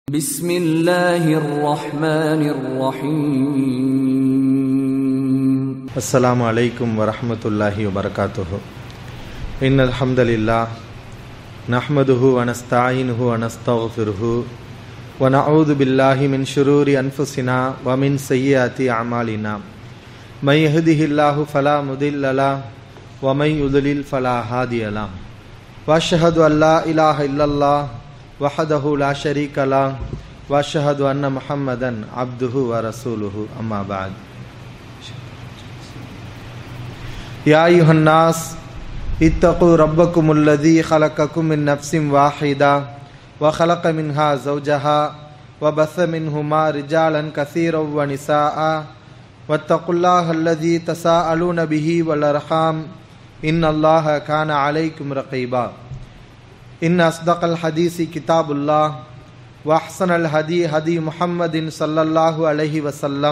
بسم الله الرحمن الرحيم السلام عليكم ورحمة الله وبركاته إن الحمد لله نحمده ونستعينه ونستغفره ونعوذ بالله من شرور أنفسنا ومن سيئات أعمالنا من يهده الله فلا مضل له ومن يضلل فلا هادي له وأشهد أن لا إله إلا الله وحده لا شريك له وأشهد أن محمدا عبده ورسوله أما بعد يا أيها الناس اتقوا ربكم الذي خلقكم من نفس واحدة وخلق منها زوجها وبث منهما رجالا كثيرا ونساء واتقوا الله الذي تساءلون به والأرحام إن الله كان عليكم رقيبا إن أصدق الحديث كتاب الله وأحسن الهدي هدي محمد صلى الله عليه وسلم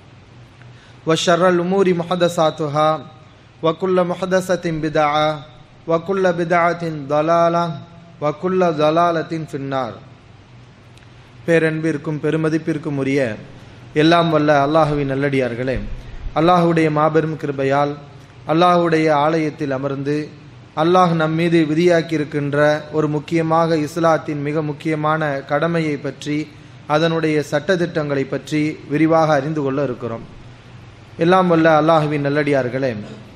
وشر الأمور محدثاتها وكل محدثة بدعة وكل بدعة ضلالة وكل ضلالة في النار பேரன்பிற்கும் பெருமதிப்பிற்கும் உரிய எல்லாம் வல்ல அல்லாஹுவின் நல்லடியார்களே அல்லாஹுடைய மாபெரும் கிருபையால் அல்லாஹுடைய ஆலயத்தில் அமர்ந்து அல்லாஹ் நம் மீது விதியாக்கியிருக்கின்ற ஒரு முக்கியமாக இஸ்லாத்தின் மிக முக்கியமான கடமையை பற்றி அதனுடைய சட்டதிட்டங்களை பற்றி விரிவாக அறிந்து கொள்ள இருக்கிறோம் எல்லாம் வல்ல அல்லாஹுவின் நல்லடியார்களே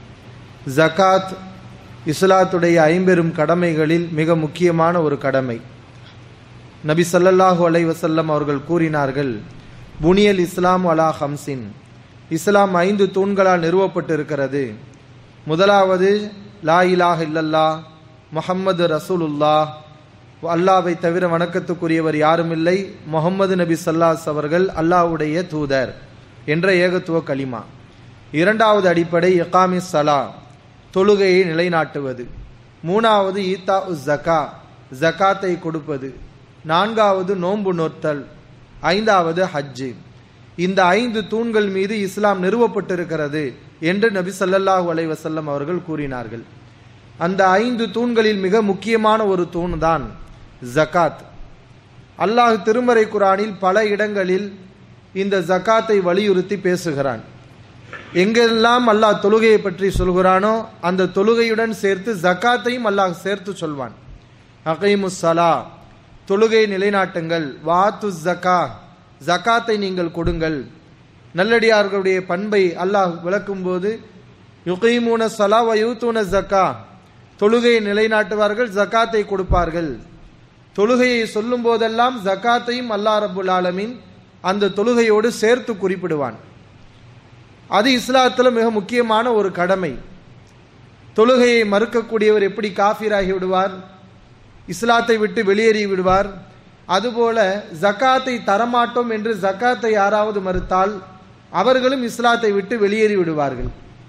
ஜகாத் இஸ்லாத்துடைய ஐம்பெரும் கடமைகளில் மிக முக்கியமான ஒரு கடமை நபி சல்லல்லாஹு அலை வசல்லம் அவர்கள் கூறினார்கள் புனியல் இஸ்லாம் அலா ஹம்சின் இஸ்லாம் ஐந்து தூண்களால் நிறுவப்பட்டிருக்கிறது முதலாவது லா இலாஹ இல்லல்லா முஹம்மது ரசூலுல்லா அல்லாவை தவிர வணக்கத்துக்குரியவர் யாரும் இல்லை முகமது நபி சல்லாஸ் அவர்கள் அல்லாவுடைய தூதர் என்ற ஏகத்துவ களிமா இரண்டாவது அடிப்படை இகாமி சலா தொழுகையை நிலைநாட்டுவது மூணாவது ஈத்தா உஸ் ஜக்கா ஜக்காத்தை கொடுப்பது நான்காவது நோன்பு நோத்தல் ஐந்தாவது ஹஜ்ஜு இந்த ஐந்து தூண்கள் மீது இஸ்லாம் நிறுவப்பட்டிருக்கிறது என்று நபி சல்லல்லாஹு அலை வசல்லம் அவர்கள் கூறினார்கள் அந்த ஐந்து தூண்களில் மிக முக்கியமான ஒரு தூண் தான் ஜக்காத் அல்லாஹ் திருமறை குரானில் பல இடங்களில் இந்த ஜக்காத்தை வலியுறுத்தி பேசுகிறான் எங்கெல்லாம் அல்லாஹ் தொழுகையை பற்றி சொல்கிறானோ அந்த தொழுகையுடன் சேர்த்து ஜக்காத்தையும் அல்லாஹ் சேர்த்து சொல்வான் அகைமுஸ் சலா தொழுகை நிலைநாட்டுங்கள் வாத்து ஜக்கா ஜக்காத்தை நீங்கள் கொடுங்கள் நல்லடியார்களுடைய பண்பை அல்லாஹ் விளக்கும் போது யுகைமூன சலா வயூத்தூன ஜக்கா தொழுகையை நிலைநாட்டுவார்கள் ஜக்காத்தை கொடுப்பார்கள் தொழுகையை சொல்லும் போதெல்லாம் ஜக்காத்தையும் அல்லா ரபுல் ஆலமின் அந்த தொழுகையோடு சேர்த்து குறிப்பிடுவான் அது இஸ்லாத்தில் மிக முக்கியமான ஒரு கடமை தொழுகையை மறுக்கக்கூடியவர் எப்படி காஃபிராகி விடுவார் இஸ்லாத்தை விட்டு வெளியேறி விடுவார் அதுபோல ஜக்காத்தை தரமாட்டோம் என்று ஜக்காத்தை யாராவது மறுத்தால் அவர்களும் இஸ்லாத்தை விட்டு வெளியேறி விடுவார்கள்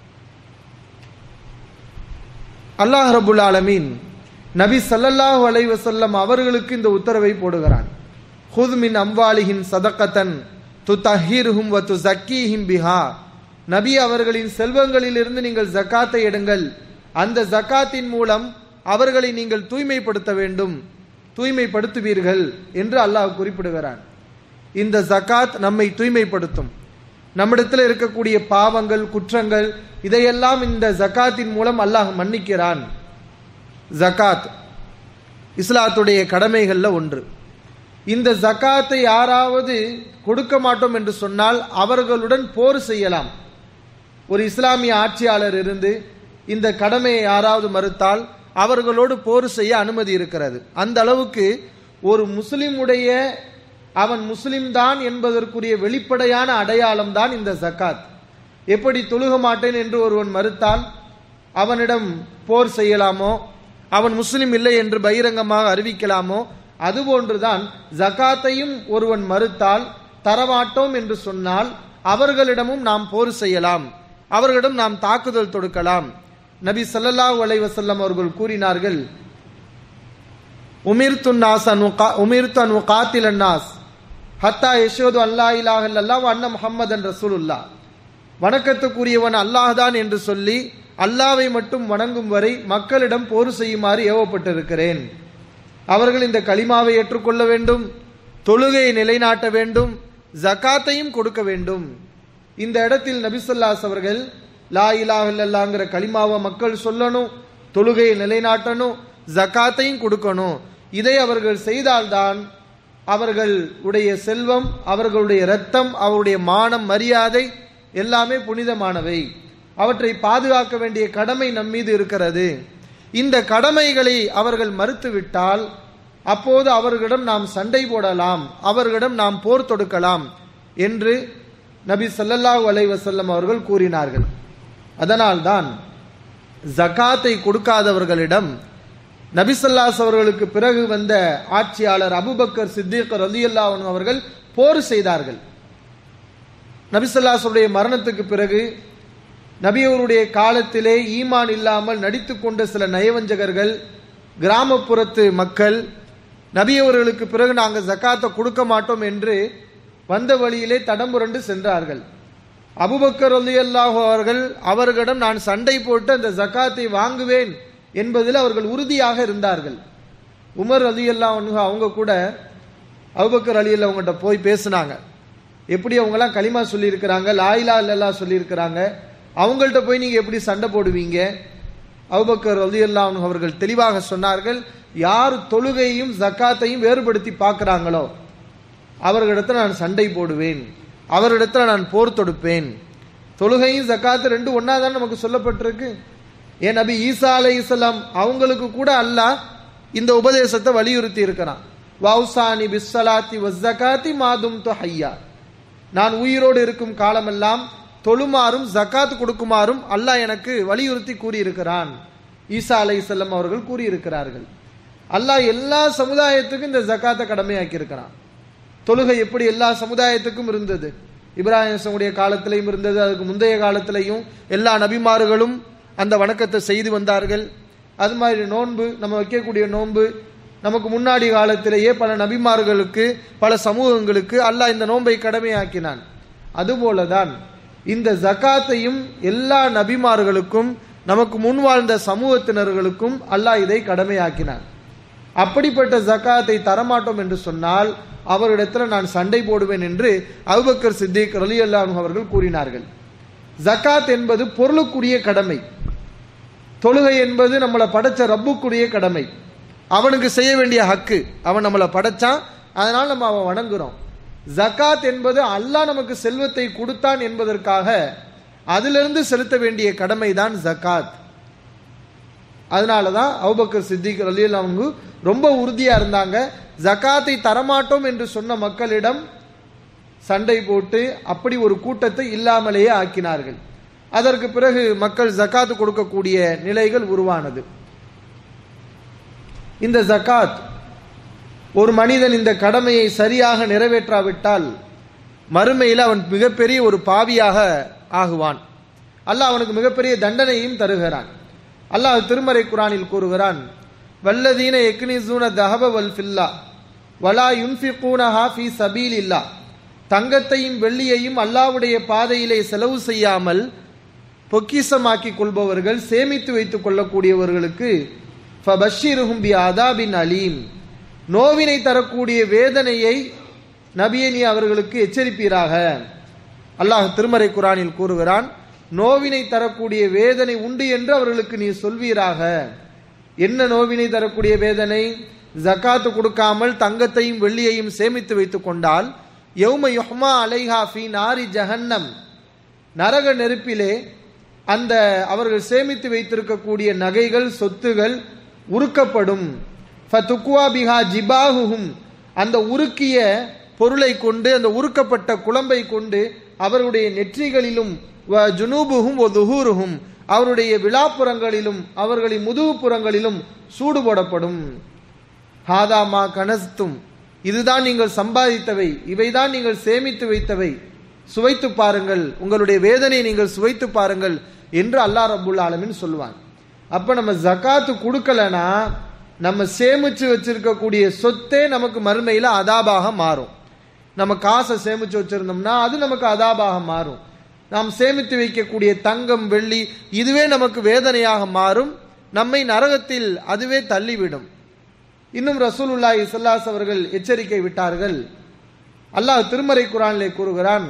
அல்லாஹ் ரபுல் ஆலமீன் நபி சல்லல்லாஹு அலை வசல்லம் அவர்களுக்கு இந்த உத்தரவை போடுகிறான் ஹுத் மின் அம்வாலிஹின் சதக்கத்தன் து தஹீர்ஹும் வ து ஜக்கீஹிம் பிஹா நபி அவர்களின் செல்வங்களிலிருந்து நீங்கள் ஜக்காத்தை எடுங்கள் அந்த ஜக்காத்தின் மூலம் அவர்களை நீங்கள் தூய்மைப்படுத்த வேண்டும் தூய்மைப்படுத்துவீர்கள் என்று அல்லாஹ் குறிப்பிடுகிறான் இந்த ஜக்காத் நம்மை தூய்மைப்படுத்தும் நம்மிடத்தில் இருக்கக்கூடிய பாவங்கள் குற்றங்கள் இதையெல்லாம் இந்த ஜக்காத்தின் மூலம் அல்லாஹ் மன்னிக்கிறான் ஜக்காத் இஸ்லாத்துடைய கடமைகள்ல ஒன்று இந்த ஜக்காத்தை யாராவது கொடுக்க மாட்டோம் என்று சொன்னால் அவர்களுடன் போர் செய்யலாம் ஒரு இஸ்லாமிய ஆட்சியாளர் இருந்து இந்த கடமையை யாராவது மறுத்தால் அவர்களோடு போர் செய்ய அனுமதி இருக்கிறது அந்த அளவுக்கு ஒரு முஸ்லிமுடைய அவன் முஸ்லிம் தான் என்பதற்குரிய வெளிப்படையான அடையாளம் தான் இந்த ஜக்காத் எப்படி தொழுக மாட்டேன் என்று ஒருவன் மறுத்தால் அவனிடம் போர் செய்யலாமோ அவன் முஸ்லிம் இல்லை என்று பகிரங்கமாக அறிவிக்கலாமோ அதுபோன்றுதான் ஜக்காத்தையும் ஒருவன் மறுத்தால் தரமாட்டோம் என்று சொன்னால் அவர்களிடமும் நாம் போர் செய்யலாம் அவர்களிடம் நாம் தாக்குதல் தொடுக்கலாம் நபி சல்லல்லாஹு அலை வசல்லம் அவர்கள் கூறினார்கள் உமிர்த்து நாஸ் உமிர்த்து அன் காத்தில் அன்னாஸ் ஹத்தா யசோது அல்லா இலாஹ் அல்லா அண்ண முஹம்மதன் ரசூலுல்லா வணக்கத்துக்குரியவன் அல்லாஹ்தான் என்று சொல்லி அல்லாவை மட்டும் வணங்கும் வரை மக்களிடம் போர் செய்யுமாறு ஏவப்பட்டிருக்கிறேன் அவர்கள் இந்த களிமாவை ஏற்றுக்கொள்ள வேண்டும் தொழுகையை நிலைநாட்ட வேண்டும் ஜகாத்தையும் கொடுக்க வேண்டும் இந்த இடத்தில் நபிசல்லாஸ் அவர்கள் லா இலாஹ இல்லல்லாங்கிற கலிமாவை மக்கள் சொல்லணும் தொழுகையை நிலைநாட்டணும் ஜகாத்தையும் கொடுக்கணும் இதை அவர்கள் செய்தால்தான் அவர்கள் உடைய செல்வம் அவர்களுடைய இரத்தம் அவருடைய மானம் மரியாதை எல்லாமே புனிதமானவை அவற்றை பாதுகாக்க வேண்டிய கடமை நம் மீது இருக்கிறது இந்த கடமைகளை அவர்கள் மறுத்துவிட்டால் அப்போது அவர்களிடம் நாம் சண்டை போடலாம் அவர்களிடம் நாம் போர் தொடுக்கலாம் என்று நபி ஸல்லல்லாஹு அலைஹி வஸல்லம் அவர்கள் கூறினார்கள் அதனால்தான் ஜகாத்தை கொடுக்காதவர்களிடம் நபிசல்லாஸ் அவர்களுக்கு பிறகு வந்த ஆட்சியாளர் அபுபக்கர் சித்திக் ரலியல்லாஹு அன்ஹு அவர்கள் போர் செய்தார்கள் நபிசல்லாசுடைய மரணத்துக்கு பிறகு நபியவருடைய காலத்திலே ஈமான் இல்லாமல் நடித்து கொண்ட சில நயவஞ்சகர்கள் கிராமப்புறத்து மக்கள் நபியவர்களுக்கு பிறகு நாங்கள் ஜக்காத்தை கொடுக்க மாட்டோம் என்று வந்த வழியிலே தடம்புரண்டு சென்றார்கள் அபுபக்கர் ரலியல்லாஹு அவர்கள் அவர்களிடம் நான் சண்டை போட்டு அந்த ஜக்காத்தை வாங்குவேன் என்பதில் அவர்கள் உறுதியாக இருந்தார்கள் உமர் அலி அல்லாஹ் அவங்க கூட அபுபக்கர் அலி அல்லா அவங்ககிட்ட போய் பேசினாங்க எப்படி அவங்கெல்லாம் களிமா சொல்லியிருக்கிறாங்க லாயிலா இல்லல்லா சொல்லியிருக்கிறாங்க அவங்கள்ட்ட போய் நீங்க எப்படி சண்டை போடுவீங்க அபுபக்கர் அலி அல்லா அவர்கள் தெளிவாக சொன்னார்கள் யார் தொழுகையும் ஜக்காத்தையும் வேறுபடுத்தி பார்க்கிறாங்களோ அவர்களிடத்தில் நான் சண்டை போடுவேன் அவரிடத்தில் நான் போர் தொடுப்பேன் தொழுகையும் ஜக்காத்து ரெண்டு ஒன்னா தான் நமக்கு சொல்லப்பட்டிருக்கு ஏன் நபி ஈசா அலை இஸ்லாம் அவங்களுக்கு கூட அல்லாஹ் இந்த உபதேசத்தை வலியுறுத்தி இருக்கிறான் வவுசானி பிஸ்ஸலாத்தி வஸ்ஸகாத்தி மாதும் ஹையா நான் உயிரோடு இருக்கும் காலமெல்லாம் தொழுமாறும் ஜக்காத் கொடுக்குமாறும் அல்லாஹ் எனக்கு வலியுறுத்தி கூறியிருக்கிறான் ஈசா அலை செல்லம் அவர்கள் கூறியிருக்கிறார்கள் அல்லாஹ் எல்லா சமுதாயத்துக்கும் இந்த ஜக்காத்தை கடமையாக்கி இருக்கிறான் தொழுகை எப்படி எல்லா சமுதாயத்துக்கும் இருந்தது இப்ராஹிமுடைய காலத்திலையும் இருந்தது அதுக்கு முந்தைய காலத்திலையும் எல்லா நபிமார்களும் அந்த வணக்கத்தை செய்து வந்தார்கள் அது மாதிரி நோன்பு நம்ம வைக்கக்கூடிய நோன்பு நமக்கு முன்னாடி காலத்திலேயே பல நபிமார்களுக்கு பல சமூகங்களுக்கு அல்லாஹ் இந்த நோன்பை கடமையாக்கினான் அதுபோலதான் இந்த ஜக்காத்தையும் எல்லா நபிமார்களுக்கும் நமக்கு முன் வாழ்ந்த சமூகத்தினர்களுக்கும் அல்லாஹ் இதை கடமையாக்கினான் அப்படிப்பட்ட ஜக்காத்தை தரமாட்டோம் என்று சொன்னால் அவரிடத்தில் நான் சண்டை போடுவேன் என்று அபுபக்கர் சித்திக் ரலி அல்லாஹ் அவர்கள் கூறினார்கள் ஜக்காத் என்பது பொருளுக்குரிய கடமை தொழுகை என்பது நம்மளை படைச்ச ரப்புக்குரிய கடமை அவனுக்கு செய்ய வேண்டிய ஹக்கு அவன் நம்மளை படைச்சான் அதனால் நம்ம அவன் வணங்குறோம் ஜக்காத் என்பது அல்லாஹ் நமக்கு செல்வத்தை கொடுத்தான் என்பதற்காக அதிலிருந்து செலுத்த வேண்டிய கடமை தான் ஜக்காத் அதனால தான் அவுபக்கர் சித்திக் அலியல் அவங்க ரொம்ப உறுதியா இருந்தாங்க ஜக்காத்தை தரமாட்டோம் என்று சொன்ன மக்களிடம் சண்டை போட்டு அப்படி ஒரு கூட்டத்தை இல்லாமலேயே ஆக்கினார்கள் அதற்கு பிறகு மக்கள் ஜக்காத் கொடுக்கக்கூடிய நிலைகள் உருவானது இந்த ஜக்காத் ஒரு மனிதன் இந்த கடமையை சரியாக நிறைவேற்றாவிட்டால் மறுமையில் அவன் மிகப்பெரிய ஒரு பாவியாக ஆகுவான் அல்லாஹ் அவனுக்கு மிகப்பெரிய தண்டனையும் தருகிறான் அல்லாஹ் திருமறை குரானில் கூறுகிறான் வல்லதீன எக்னிசூன தஹப வல் ஃபில்லா வலா யுன்ஃபிகூனஹா ஃபீ சபீல் இல்லா தங்கத்தையும் வெள்ளியையும் அல்லாவுடைய பாதையிலே செலவு செய்யாமல் பொக்கிசமாக்கி கொள்பவர்கள் சேமித்து வைத்துக் கொள்ளக்கூடியவர்களுக்கு ஃபபஷிருஹும் பி அதாபின் அலீம் நோவினை தரக்கூடிய வேதனையை நபியே நீ அவர்களுக்கு எச்சரிப்பீராக அல்லாஹ் திருமறை குரானில் கூறுகிறான் நோவினை தரக்கூடிய வேதனை உண்டு என்று அவர்களுக்கு நீ சொல்வீராக என்ன நோவினை தரக்கூடிய வேதனை ஜக்காத்து கொடுக்காமல் தங்கத்தையும் வெள்ளியையும் சேமித்து வைத்துக் கொண்டால் யௌம யுஹ்மா அலைஹா ஃபி நாரி ஜஹன்னம் நரக நெருப்பிலே அந்த அவர்கள் சேமித்து வைத்திருக்கக்கூடிய நகைகள் சொத்துகள் உருக்கப்படும் ஃபதுக்வா பிஹா ஜிபாஹுஹும் அந்த உருக்கிய பொருளை கொண்டு அந்த உருக்கப்பட்ட குழம்பை கொண்டு அவருடைய நெற்றிகளிலும் வ ஜுனூபுகும் ஒ துஹூருகும் அவருடைய விழாப்புறங்களிலும் அவர்களின் முதுகுப்புறங்களிலும் சூடு போடப்படும் ஹாதாமா கனஸ்தும் இதுதான் நீங்கள் சம்பாதித்தவை இவைதான் நீங்கள் சேமித்து வைத்தவை சுவைத்து பாருங்கள் உங்களுடைய வேதனையை நீங்கள் சுவைத்து பாருங்கள் என்று அல்லாஹ் ரபுல் ஆலமின் சொல்லுவாங்க அப்ப நம்ம ஜக்காத்து கொடுக்கலனா நம்ம சேமிச்சு வச்சிருக்கக்கூடிய சொத்தே நமக்கு மறுமையில அதாபாக மாறும் நம்ம காசை சேமிச்சு வச்சிருந்தோம்னா அது நமக்கு அதாபாக மாறும் நாம் சேமித்து வைக்கக்கூடிய தங்கம் வெள்ளி இதுவே நமக்கு வேதனையாக மாறும் நம்மை நரகத்தில் அதுவே தள்ளிவிடும் இன்னும் ரசூலுல்லாஹி ஸல்லல்லாஹு அவர்கள் எச்சரிக்கை விட்டார்கள் அல்லாஹ் திருமறை குரானிலே கூறுகிறான்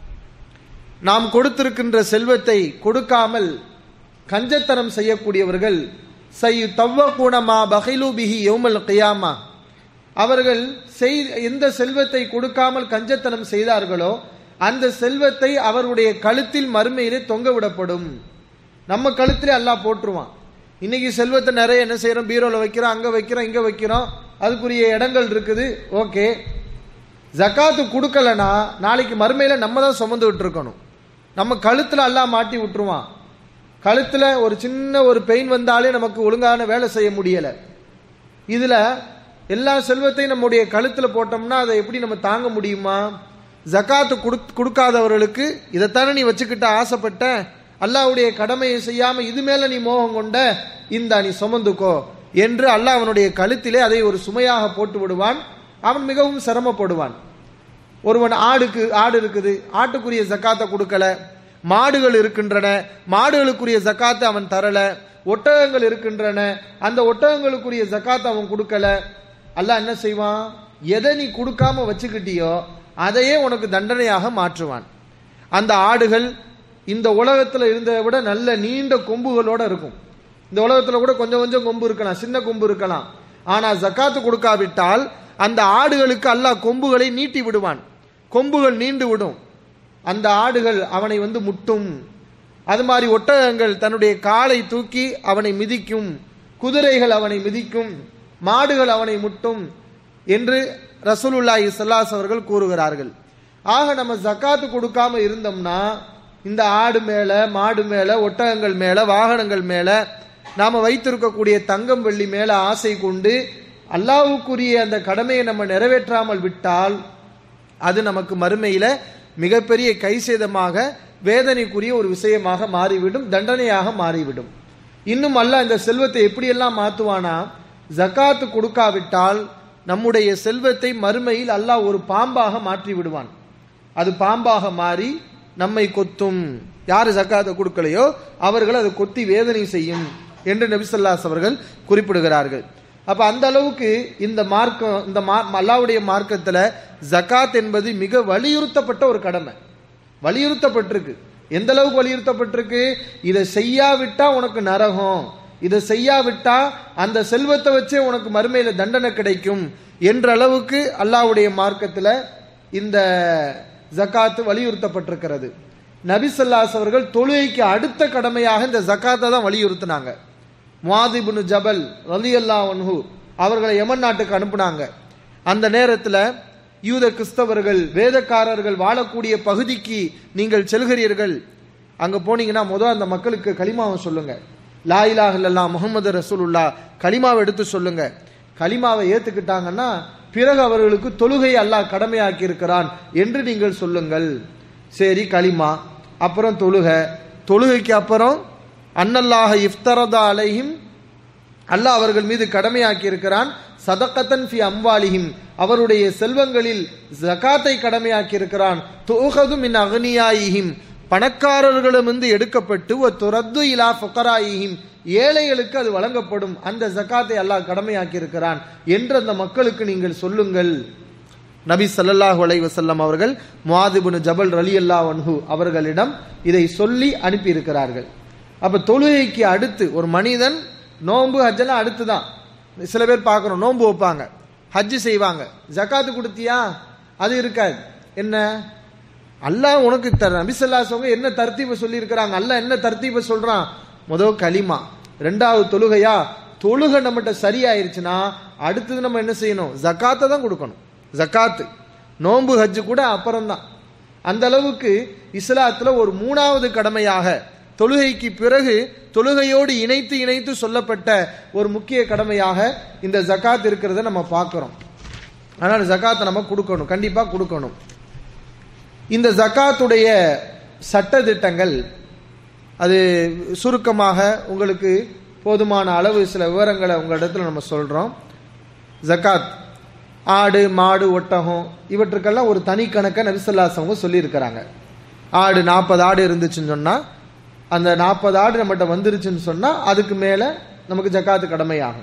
நாம் கொடுத்திருக்கின்ற செல்வத்தை கொடுக்காமல் கஞ்சத்தனம் செய்யக்கூடியவர்கள் சையு தவ்வகூணமா பகைலு பிஹி யௌமல் கியாமா அவர்கள் செய் எந்த செல்வத்தை கொடுக்காமல் கஞ்சத்தனம் செய்தார்களோ அந்த செல்வத்தை அவருடைய கழுத்தில் மறுமையிலே தொங்க விடப்படும் நம்ம கழுத்திலே அல்லாஹ் போட்டுருவான் இன்னைக்கு செல்வத்தை நிறைய என்ன செய்யறோம் பீரோல வைக்கிறோம் அங்க வைக்கிறோம் இங்க வைக்கிறோம் அதுக்குரிய இடங்கள் இருக்குது ஓகே ஜக்காத்து கொடுக்கலனா நாளைக்கு மறுமையில நம்ம தான் சுமந்துகிட்டு இருக்கணும் நம்ம கழுத்துல அல்லாஹ் மாட்டி விட்டுருவான் கழுத்துல ஒரு சின்ன ஒரு பெயின் வந்தாலே நமக்கு ஒழுங்கான வேலை செய்ய முடியல இதுல எல்லா செல்வத்தையும் நம்முடைய கழுத்துல போட்டோம்னா அதை எப்படி நம்ம தாங்க முடியுமா ஜக்காத்து குடுக்- கொடுக்காதவர்களுக்கு இதைத்தானே நீ வச்சுக்கிட்ட ஆசைப்பட்ட அல்லாஹ்வுடைய கடமையை செய்யாம இது மேல நீ மோகம் கொண்ட இந்த நீ சுமந்துக்கோ என்று அல்லாஹ் அவனுடைய கழுத்திலே அதை ஒரு சுமையாக போட்டு விடுவான் அவன் மிகவும் சிரமப்படுவான் ஒருவன் ஆடுக்கு ஆடு இருக்குது ஆட்டுக்குரிய ஜக்காத்தை கொடுக்கல மாடுகள் இருக்கின்றன மாடுகளுக்குரிய ஜக்காத்தை அவன் தரல ஒட்டகங்கள் இருக்கின்றன அந்த ஒட்டகங்களுக்குரிய ஜக்காத்தை அவன் கொடுக்கல அல்லாஹ் என்ன செய்வான் எதை நீ கொடுக்காம வச்சுக்கிட்டியோ அதையே உனக்கு தண்டனையாக மாற்றுவான் அந்த ஆடுகள் இந்த உலகத்துல இருந்ததை விட நல்ல நீண்ட கொம்புகளோட இருக்கும் இந்த உலகத்துல கூட கொஞ்சம் கொஞ்சம் கொம்பு இருக்கலாம் சின்ன கொம்பு இருக்கலாம் ஆனா ஜக்காத்து கொடுக்காவிட்டால் அந்த ஆடுகளுக்கு அல்லாஹ் கொம்புகளை நீட்டி விடுவான் கொம்புகள் நீண்டு விடும் அந்த ஆடுகள் அவனை வந்து முட்டும் அது மாதிரி ஒட்டகங்கள் தன்னுடைய காலை தூக்கி அவனை மிதிக்கும் குதிரைகள் அவனை மிதிக்கும் மாடுகள் அவனை முட்டும் என்று ரசூலுல்லாஹி ஸல்லல்லாஹு அவர்கள் கூறுகிறார்கள் ஆக நம்ம ஜக்காத்து கொடுக்காம இருந்தோம்னா இந்த ஆடு மேல மாடு மேல ஒட்டகங்கள் மேல வாகனங்கள் மேல நாம வைத்திருக்கக்கூடிய தங்கம் வெள்ளி மேல ஆசை கொண்டு அல்லாஹ்வுக்குரிய அந்த கடமையை நம்ம நிறைவேற்றாமல் விட்டால் அது நமக்கு மறுமையில மிகப்பெரிய கைசேதமாக வேதனைக்குரிய ஒரு விஷயமாக மாறிவிடும் தண்டனையாக மாறிவிடும் இன்னும் அல்லாஹ் இந்த செல்வத்தை எப்படியெல்லாம் மாத்துவானா ஜக்காத்து கொடுக்காவிட்டால் நம்முடைய செல்வத்தை மறுமையில் அல்லாஹ் ஒரு பாம்பாக மாற்றி விடுவான் அது பாம்பாக மாறி நம்மை கொத்தும் யார் ஜக்காத்தை கொடுக்கலையோ அவர்கள் அதை கொத்தி வேதனை செய்யும் என்று நபிசல்லாஸ் அவர்கள் குறிப்பிடுகிறார்கள் அப்ப அந்த அளவுக்கு இந்த மார்க்கம் இந்த மா- அல்லாஹ்வுடைய மார்க்கத்துல ஜகாத் என்பது மிக வலியுறுத்தப்பட்ட ஒரு கடமை வலியுறுத்தப்பட்டிருக்கு எந்த அளவுக்கு வலியுறுத்தப்பட்டிருக்கு இதை செய்யாவிட்டா உனக்கு நரகம் இதை செய்யாவிட்டா அந்த செல்வத்தை வச்சே உனக்கு மறுமையில தண்டனை கிடைக்கும் என்ற அளவுக்கு அல்லாஹ்வுடைய மார்க்கத்துல இந்த ஜகாத்து வலியுறுத்தப்பட்டிருக்கிறது நபி ஸல்லல்லாஹு அவர்கள் தொழுகைக்கு அடுத்த கடமையாக இந்த ஜகாத்தை தான் வலியுறுத்தினாங்க முவாதிபுனு ஜபல் ரலியல்லா அன்ஹு அவர்களை யமன் நாட்டுக்கு அனுப்புனாங்க அந்த நேரத்தில் யூத கிறிஸ்தவர்கள் வேதக்காரர்கள் வாழக்கூடிய பகுதிக்கு நீங்கள் செல்கிறீர்கள் அங்க போனீங்கன்னா முதல் அந்த மக்களுக்கு கலிமாவை சொல்லுங்க லா இலாஹ இல்லல்லாஹ் முஹம்மது ரசூலுல்லா கலிமாவை எடுத்து சொல்லுங்க கலிமாவை ஏத்துக்கிட்டாங்கன்னா பிறகு அவர்களுக்கு தொழுகை அல்லாஹ் கடமையாக்கி இருக்கிறான் என்று நீங்கள் சொல்லுங்கள் சரி கலிமா அப்புறம் தொழுக தொழுகைக்கு அப்புறம் அன்னல்லாஹ இஃப்தரதா அலைஹிம் அல்லாஹ் அவர்கள் மீது கடமையாக்கி இருக்கிறான் சதக்கத்தன் ஃபி அம்வாலிஹிம் அவருடைய செல்வங்களில் ஜகாத்தை கடமையாக்கி இருக்கிறான் துகது மின் அகனியாயிஹிம் பணக்காரர்களிடமிருந்து எடுக்கப்பட்டு ஒ துரத்து இலா ஃபுகராயிஹிம் ஏழைகளுக்கு அது வழங்கப்படும் அந்த ஜகாத்தை அல்லாஹ் கடமையாக்கி இருக்கிறான் என்று அந்த மக்களுக்கு நீங்கள் சொல்லுங்கள் நபி ஸல்லல்லாஹு அலைஹி வஸல்லம் அவர்கள் முஆதிபுன் ஜபல் ரலியல்லாஹு அன்ஹு அவர்களிடம் இதை சொல்லி அனுப்பி இருக்கிறார்கள் அப்ப தொழுகைக்கு அடுத்து ஒரு மனிதன் நோன்பு ஹஜ்ஜெல்லாம் அடுத்து தான் சில பேர் பார்க்குறோம் நோன்பு வைப்பாங்க ஹஜ்ஜு செய்வாங்க ஜகாத்து கொடுத்தியா அது இருக்காது என்ன அல்லாஹ் உனக்கு தர நபிசல்லாசவங்க என்ன தர்த்தீப சொல்லி இருக்கிறாங்க அல்லாஹ் என்ன தர்த்தீப சொல்றான் முதல் களிமா ரெண்டாவது தொழுகையா தொழுகை நம்மகிட்ட சரியாயிருச்சுன்னா அடுத்தது நம்ம என்ன செய்யணும் ஜக்காத்தை தான் கொடுக்கணும் ஜக்காத்து நோன்பு ஹஜ்ஜு கூட அப்புறம்தான் அந்த அளவுக்கு இஸ்லாத்துல ஒரு மூணாவது கடமையாக தொழுகைக்கு பிறகு தொழுகையோடு இணைத்து இணைத்து சொல்லப்பட்ட ஒரு முக்கிய கடமையாக இந்த ஜக்காத் இருக்கிறத நம்ம பார்க்கிறோம் அதனால ஜக்காத்தை நம்ம கொடுக்கணும் கண்டிப்பா கொடுக்கணும் இந்த ஜக்காத்துடைய சட்ட திட்டங்கள் அது சுருக்கமாக உங்களுக்கு போதுமான அளவு சில விவரங்களை உங்களிடத்துல நம்ம சொல்றோம் ஜக்காத் ஆடு மாடு ஒட்டகம் இவற்றுக்கெல்லாம் ஒரு தனி கணக்கை நபிசல்லாசவங்க சொல்லியிருக்கிறாங்க ஆடு நாற்பது ஆடு இருந்துச்சுன்னு சொன்னா அந்த நாற்பது ஆடு நம்மகிட்ட வந்துருச்சுன்னு சொன்னா அதுக்கு மேல நமக்கு ஜக்காத்து கடமையாகும்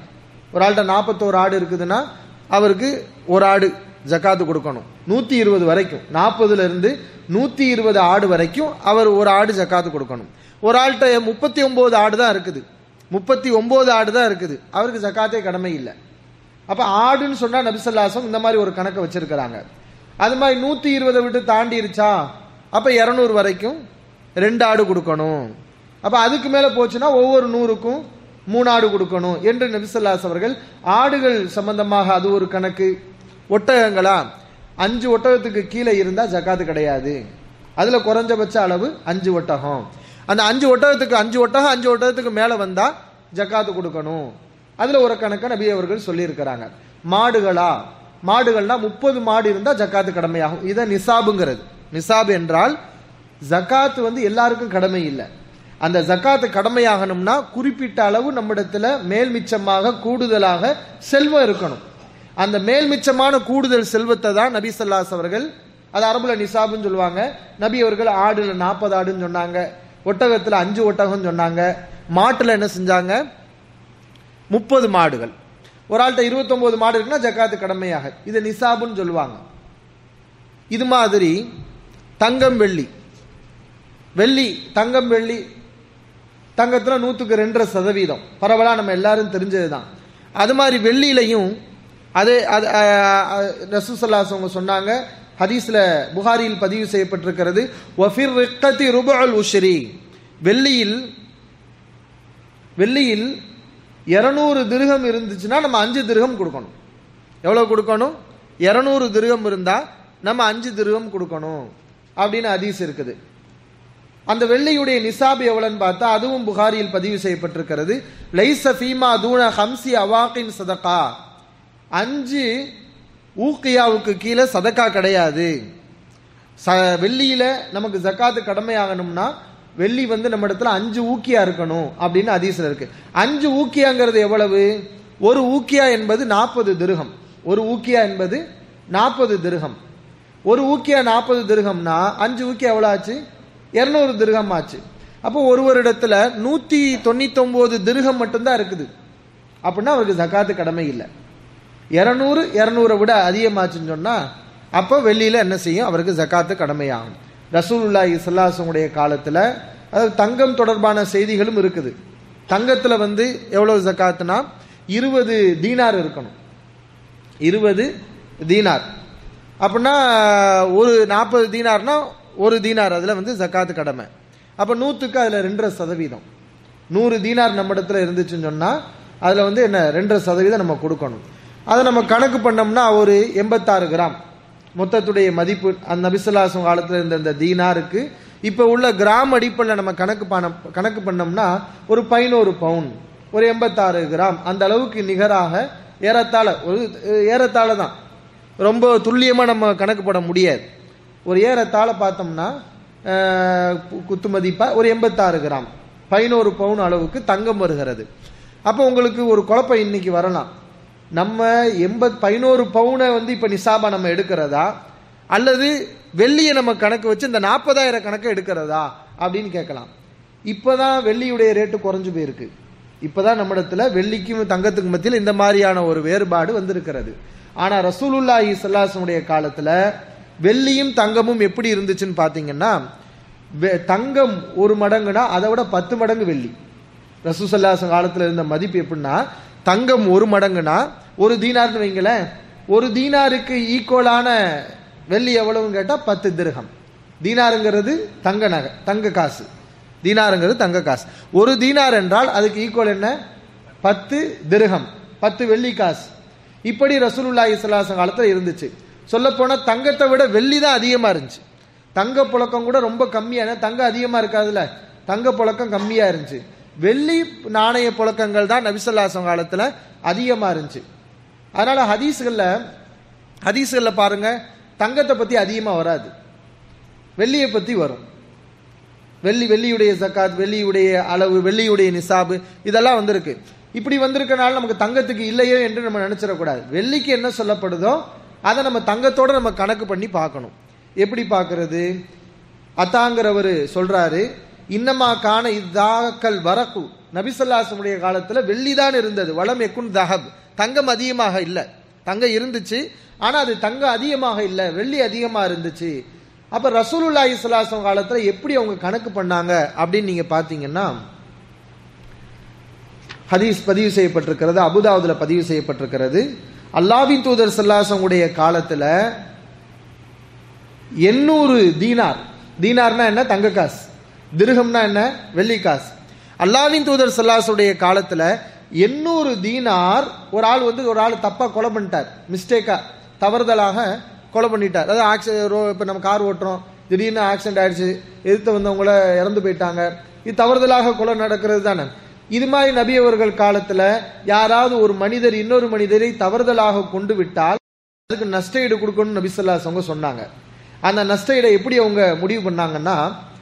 ஒரு ஆள்கிட்ட நாற்பத்தோரு ஆடு இருக்குதுன்னா அவருக்கு ஒரு ஆடு ஜக்காத்து கொடுக்கணும் நூத்தி இருபது வரைக்கும் நாற்பதுல இருந்து நூத்தி இருபது ஆடு வரைக்கும் அவர் ஒரு ஆடு ஜக்காத்து கொடுக்கணும் ஒரு ஆள்கிட்ட முப்பத்தி ஒன்பது ஆடு தான் இருக்குது முப்பத்தி ஒன்பது ஆடு தான் இருக்குது அவருக்கு ஜக்காத்தே கடமை இல்லை அப்ப ஆடுன்னு சொன்னா நபிசல்லாசம் இந்த மாதிரி ஒரு கணக்கை வச்சிருக்கிறாங்க அது மாதிரி நூத்தி இருபதை விட்டு தாண்டிருச்சா அப்ப இருநூறு வரைக்கும் ரெண்டு ஆடு கொடுக்கணும் அப்ப அதுக்கு மேல போச்சுன்னா ஒவ்வொரு நூறுக்கும் மூணு ஆடு கொடுக்கணும் என்று நபிசல்லாஸ் அவர்கள் ஆடுகள் சம்பந்தமாக அது ஒரு கணக்கு ஒட்டகங்களா அஞ்சு ஒட்டகத்துக்கு கீழே இருந்தா ஜக்காத்து கிடையாது அதுல குறைஞ்சபட்ச அளவு அஞ்சு ஒட்டகம் அந்த அஞ்சு ஒட்டகத்துக்கு அஞ்சு ஒட்டகம் அஞ்சு ஒட்டகத்துக்கு மேல வந்தா ஜக்காத்து கொடுக்கணும் அதுல ஒரு கணக்கை நபி அவர்கள் சொல்லியிருக்கிறாங்க மாடுகளா மாடுகள்னா முப்பது மாடு இருந்தா ஜக்காத்து கடமையாகும் இதை நிசாபுங்கிறது நிசாப் என்றால் ஜக்காத்து வந்து எல்லாருக்கும் கடமை இல்லை அந்த ஜக்காத்து கடமையாகணும்னா குறிப்பிட்ட அளவு நம்மிடத்துல மேல் மிச்சமாக கூடுதலாக செல்வம் இருக்கணும் அந்த மேல் மிச்சமான கூடுதல் செல்வத்தை தான் நபி ஸல்லல்லாஹு அவர்கள் அது அரபுல நிசாபுன்னு சொல்லுவாங்க நபி அவர்கள் ஆடுல நாற்பது ஆடுன்னு சொன்னாங்க ஒட்டகத்துல அஞ்சு ஒட்டகம் சொன்னாங்க மாட்டுல என்ன செஞ்சாங்க முப்பது மாடுகள் ஒரு ஆள்கிட்ட இருபத்தொன்பது மாடு இருக்குன்னா ஜக்காத்து கடமையாக இது நிசாபுன்னு சொல்லுவாங்க இது மாதிரி தங்கம் வெள்ளி வெள்ளி தங்கம் வெள்ளி தங்கத்துல நூத்துக்கு ரெண்டரை சதவீதம் பரவலா நம்ம எல்லாரும் தெரிஞ்சதுதான் அது மாதிரி வெள்ளியிலையும் அது அது ரசூசல்லாஸ் அவங்க சொன்னாங்க ஹதீஸ்ல புகாரியில் பதிவு செய்யப்பட்டிருக்கிறது வஃபிர் ரிக்கத்தி ருபுல் உஷ்ரி வெள்ளியில் வெள்ளியில் இருநூறு திருகம் இருந்துச்சுன்னா நம்ம அஞ்சு திருகம் கொடுக்கணும் எவ்வளவு கொடுக்கணும் இருநூறு திருகம் இருந்தா நம்ம அஞ்சு திருகம் கொடுக்கணும் அப்படின்னு ஹதீஸ் இருக்குது அந்த வெள்ளியுடைய நிசாப் எவ்வளவுன்னு பார்த்தா அதுவும் புகாரியில் பதிவு செய்யப்பட்டிருக்கிறது லைச ஃபீமா தூண ஹம்சி அவாக்கின் சதகா அஞ்சு ஊக்கியாவுக்கு கீழே சதக்கா கிடையாது ச வெள்ளியில நமக்கு ஜக்காத்து கடமையாகணும்னா வெள்ளி வந்து நம்ம இடத்துல அஞ்சு ஊக்கியா இருக்கணும் அப்படின்னு அதீசில் இருக்கு அஞ்சு ஊக்கியாங்கிறது எவ்வளவு ஒரு ஊக்கியா என்பது நாற்பது திருகம் ஒரு ஊக்கியா என்பது நாற்பது திருகம் ஒரு ஊக்கியா நாற்பது திருகம்னா அஞ்சு ஊக்கியா எவ்வளோ ஆச்சு இருநூறு திருகம் ஆச்சு அப்போ ஒரு ஒரு இடத்துல நூத்தி தொண்ணூத்தி ஒன்பது திருகம் மட்டும்தான் இருக்குது அப்படின்னா அவருக்கு ஜக்காத்து கடமை இல்லை இருநூறு இருநூறை விட அதிகமாச்சுன்னு சொன்னா அப்போ வெள்ளியில என்ன செய்யும் அவருக்கு ஜக்காத்து கடமையாகும் ரசூலுல்லாஹி ஸல்லல்லாஹு காலத்துல அதாவது தங்கம் தொடர்பான செய்திகளும் இருக்குது தங்கத்துல வந்து எவ்வளவு ஜக்காத்துனா இருபது தீனார் இருக்கணும் இருபது தீனார் அப்படின்னா ஒரு நாற்பது தீனார்னா ஒரு தீனார் அதுல வந்து ஜக்காத்து கடமை அப்ப நூத்துக்கு அதுல ரெண்டரை சதவீதம் நூறு தீனார் நம்ம இடத்துல இருந்துச்சுன்னு சொன்னா அதுல வந்து என்ன ரெண்டரை சதவீதம் நம்ம கொடுக்கணும் அதை நம்ம கணக்கு பண்ணோம்னா ஒரு எண்பத்தாறு கிராம் மொத்தத்துடைய மதிப்பு அந்த நபிசுல்லாசம் காலத்துல இருந்த இந்த தீனாருக்கு இப்ப உள்ள கிராம் அடிப்படையில் நம்ம கணக்கு பண்ண கணக்கு பண்ணோம்னா ஒரு பதினோரு பவுன் ஒரு எண்பத்தாறு கிராம் அந்த அளவுக்கு நிகராக ஏறத்தாழ ஒரு ஏறத்தாழ தான் ரொம்ப துல்லியமா நம்ம கணக்கு போட முடியாது ஒரு ஏறத்தாழ பார்த்தோம்னா குத்து மதிப்பா ஒரு எண்பத்தாறு கிராம் பதினோரு பவுன் அளவுக்கு தங்கம் வருகிறது அப்போ உங்களுக்கு ஒரு குழப்பம் இன்னைக்கு வரலாம் நம்ம எண்பத் பதினோரு பவுனை வந்து இப்ப நிசாபா நம்ம எடுக்கிறதா அல்லது வெள்ளியை நம்ம கணக்கு வச்சு இந்த நாற்பதாயிரம் கணக்கை எடுக்கிறதா அப்படின்னு கேட்கலாம் இப்பதான் வெள்ளியுடைய ரேட்டு குறைஞ்சு போயிருக்கு இப்பதான் நம்மிடத்துல வெள்ளிக்கும் தங்கத்துக்கும் மத்தியில் இந்த மாதிரியான ஒரு வேறுபாடு வந்திருக்கிறது ஆனா ரசூலுல்லாஹி சல்லாசனுடைய காலத்துல வெள்ளியும் தங்கமும் எப்படி இருந்துச்சுன்னு பாத்தீங்கன்னா தங்கம் ஒரு மடங்குனா அதை விட பத்து மடங்கு வெள்ளி ரசூசல்லாசன் காலத்துல இருந்த மதிப்பு எப்படின்னா தங்கம் ஒரு மடங்குனா ஒரு தீனார்னு வைங்களேன் ஒரு தீனாருக்கு ஈக்குவலான வெள்ளி எவ்வளவுன்னு கேட்டா பத்து திருகம் தீனாருங்கிறது தங்க நகை தங்க காசு தீனாருங்கிறது தங்க காசு ஒரு தீனார் என்றால் அதுக்கு ஈக்குவல் என்ன பத்து திருகம் பத்து வெள்ளி காசு இப்படி ரசூலுல்லாஹி ஸல்லல்லாஹு காலத்துல இருந்துச்சு சொல்ல போனா தங்கத்தை விட வெள்ளி தான் அதிகமா இருந்துச்சு தங்க புழக்கம் கூட ரொம்ப கம்மியான தங்கம் அதிகமா இருக்காதுல்ல தங்க புழக்கம் கம்மியா இருந்துச்சு வெள்ளி நாணய புழக்கங்கள் தான் நபிசல்லாசம் காலத்துல அதிகமா இருந்துச்சு அதனால ஹதீஸ்கள்ல ஹதீஸ்கள்ல பாருங்க தங்கத்தை பத்தி அதிகமா வராது வெள்ளியை பத்தி வரும் வெள்ளி வெள்ளியுடைய ஜக்காத் வெள்ளியுடைய அளவு வெள்ளியுடைய நிசாபு இதெல்லாம் வந்திருக்கு இப்படி வந்திருக்கனால நமக்கு தங்கத்துக்கு இல்லையோ என்று நம்ம நினைச்சிடக்கூடாது வெள்ளிக்கு என்ன சொல்லப்படுதோ அதை நம்ம தங்கத்தோட நம்ம கணக்கு பண்ணி பார்க்கணும் எப்படி பார்க்கறது அத்தாங்கிறவர் சொல்றாரு இன்னமா காண இதாக்கல் வரக்கு நபிசல்லாசமுடைய காலத்துல வெள்ளி தான் இருந்தது வளம் எக்குன் தஹப் தங்கம் அதிகமாக இல்லை தங்கம் இருந்துச்சு ஆனா அது தங்கம் அதிகமாக இல்லை வெள்ளி அதிகமா இருந்துச்சு அப்ப ரசூலுல்லாஹி ஸல்லல்லாஹு காலத்துல எப்படி அவங்க கணக்கு பண்ணாங்க அப்படின்னு நீங்க பாத்தீங்கன்னா ஹதீஸ் பதிவு செய்யப்பட்டிருக்கிறது அபுதாவுதுல பதிவு செய்யப்பட்டிருக்கிறது அல்லாவின் தூதர் சல்லாசங்களுடைய காலத்துல எண்ணூறு தீனார் தீனார்னா என்ன தங்க காசு திருகம்னா என்ன வெள்ளி காசு அல்லாவின் தூதர் சல்லாசுடைய காலத்துல எண்ணூறு தீனார் ஒரு ஆள் வந்து ஒரு ஆள் தப்பா கொலை பண்ணிட்டார் மிஸ்டேக்கா தவறுதலாக கொலை பண்ணிட்டார் அதாவது ஆக்சி இப்போ நம்ம கார் ஓட்டுறோம் திடீர்னு ஆக்சிடென்ட் ஆயிடுச்சு எதிர்த்து வந்தவங்கள இறந்து போயிட்டாங்க இது தவறுதலாக கொலை நடக்கிறது தானே இது மாதிரி நபி அவர்கள் காலத்துல யாராவது ஒரு மனிதர் இன்னொரு மனிதரை தவறுதலாக கொண்டு விட்டால் அதுக்கு நஷ்ட ஈடு கொடுக்கணும்னு நபி ஸல்லல்லாஹு அவங்க சொன்னாங்க அந்த நஷ்ட ஈடை எப்படி அவங்க முடிவு பண்ணாங்கன்னா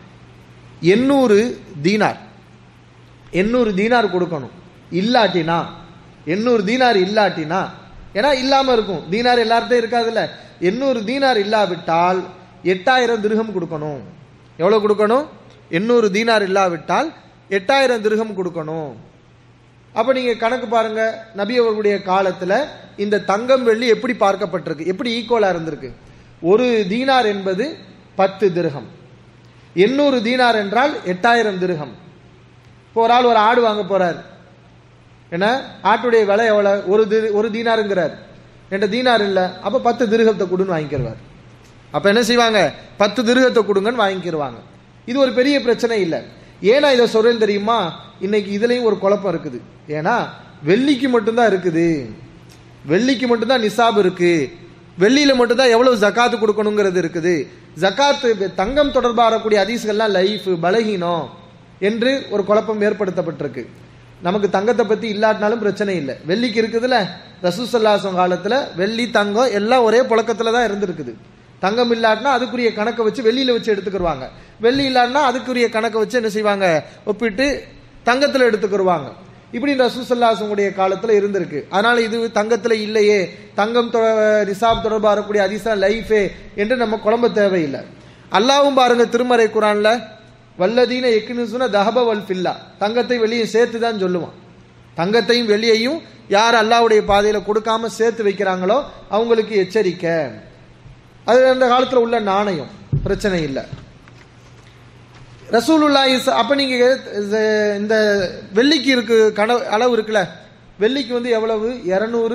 எண்ணூறு தீனார் எண்ணூறு தீனார் கொடுக்கணும் இல்லாட்டினா எண்ணூறு தீனார் இல்லாட்டினா ஏன்னா இல்லாம இருக்கும் தீனார் எல்லார்ட்டையும் இருக்காதுல்ல எண்ணூறு தீனார் இல்லாவிட்டால் எட்டாயிரம் திருகம் கொடுக்கணும் எவ்வளவு கொடுக்கணும் எண்ணூறு தீனார் இல்லாவிட்டால் எட்டாயிரம் திருகம் கொடுக்கணும் அப்ப நீங்க கணக்கு பாருங்க நபி அவர்களுடைய காலத்துல இந்த தங்கம் வெள்ளி எப்படி பார்க்கப்பட்டிருக்கு எப்படி ஈக்குவலா இருந்திருக்கு ஒரு தீனார் என்பது பத்து திருகம் எண்ணூறு தீனார் என்றால் எட்டாயிரம் திருகம் இப்போ ஒரு ஆள் ஒரு ஆடு வாங்க போறார் என்ன ஆட்டுடைய விலை எவ்வளவு ஒரு தி- ஒரு தீனாருங்கிறார் என்ற தீனார் இல்ல அப்ப பத்து திருகத்தை கொடுன்னு வாங்கிக்கிறவார் அப்ப என்ன செய்வாங்க பத்து திருகத்தை கொடுங்கன்னு வாங்கிக்கிருவாங்க இது ஒரு பெரிய பிரச்சனை இல்ல ஏன்னா இதை சொல்றேன் தெரியுமா இன்னைக்கு இதுலயும் ஒரு குழப்பம் இருக்குது ஏன்னா வெள்ளிக்கு மட்டும்தான் இருக்குது வெள்ளிக்கு மட்டும்தான் நிசாப் இருக்கு வெள்ளியில மட்டும்தான் எவ்வளவு ஜக்காத்து கொடுக்கணுங்கிறது இருக்குது ஜக்காத்து தங்கம் தொடர்பாக வரக்கூடிய அதிசுகள்லாம் லைஃப் பலகீனம் என்று ஒரு குழப்பம் ஏற்படுத்தப்பட்டிருக்கு நமக்கு தங்கத்தை பத்தி இல்லாட்டினாலும் பிரச்சனை இல்லை வெள்ளிக்கு இருக்குதுல்ல ரசூசல்லாசம் காலத்துல வெள்ளி தங்கம் எல்லாம் ஒரே புழக்கத்துல தான் இருந்திருக்குது தங்கம் இல்லாட்டினா அதுக்குரிய கணக்கை வச்சு வெள்ளியில வச்சு எடுத்துக்கிருவாங்க வெள்ளி இல்லாட்டினா அதுக்குரிய கணக்கை வச்சு என்ன செய்வாங்க ஒப்பிட்டு தங்கத்துல எடுத்துக்கிருவாங்க இப்படி ரசூசல்லாசனுடைய காலத்துல இருந்திருக்கு அதனால இது தங்கத்துல இல்லையே தங்கம் தொ- நிசாப் தொடர்பாக வரக்கூடிய அதிசா லைஃபே என்று நம்ம குழம்ப தேவையில்லை அல்லாவும் பாருங்க திருமறை குரான்ல வல்லதீன எக்குனுசுன தஹப வல் ஃபில்லா தங்கத்தை வெளியும் சேர்த்து தான் சொல்லுவான் தங்கத்தையும் வெளியையும் யார் அல்லாவுடைய பாதையில கொடுக்காம சேர்த்து வைக்கிறாங்களோ அவங்களுக்கு எச்சரிக்கை அது அந்த காலத்துல உள்ள நாணயம் பிரச்சனை இல்லை ரசூலுல்லாஹி ச- அப்ப நீங்க இது- இந்த வெள்ளிக்கு இருக்கு கன அளவு இருக்குல்ல வெள்ளிக்கு வந்து எவ்வளவு இருநூறு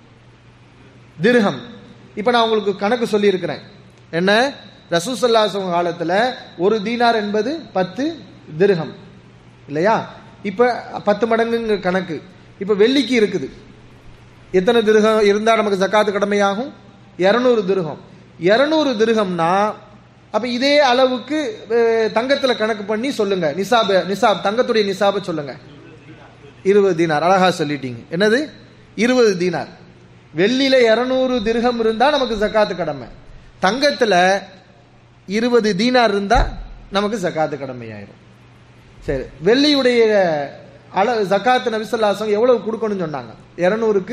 திர்ஹம் இப்ப நான் உங்களுக்கு கணக்கு சொல்லி இருக்கிறேன் என்ன ரசூசல்லாசம் காலத்துல ஒரு தீனார் என்பது பத்து திர்ஹம் இல்லையா இப்ப பத்து மடங்குங்க கணக்கு இப்ப வெள்ளிக்கு இருக்குது எத்தனை திருகம் இருந்தா நமக்கு ஜக்காத்து கடமையாகும் இருநூறு திருகம் இருநூறு திருகம்னா அப்ப இதே அளவுக்கு அஹ், தங்கத்துல கணக்கு பண்ணி சொல்லுங்க நிசாப நிசாப் தங்கத்துடைய நிசாப சொல்லுங்க இருபது தீனார் அழகா சொல்லிட்டீங்க என்னது இருபது தீனார் வெள்ளியில இருநூறு திருகம் இருந்தா நமக்கு ஜக்காத்து கடமை தங்கத்துல இருபது தீனார் இருந்தா நமக்கு ஜக்காத்து கடமையாயிரும் சரி வெள்ளியுடைய அள ஜக்காத்து நபிசல்லாசம் எவ்வளவு கொடுக்கணும்னு சொன்னாங்க இருநூறுக்கு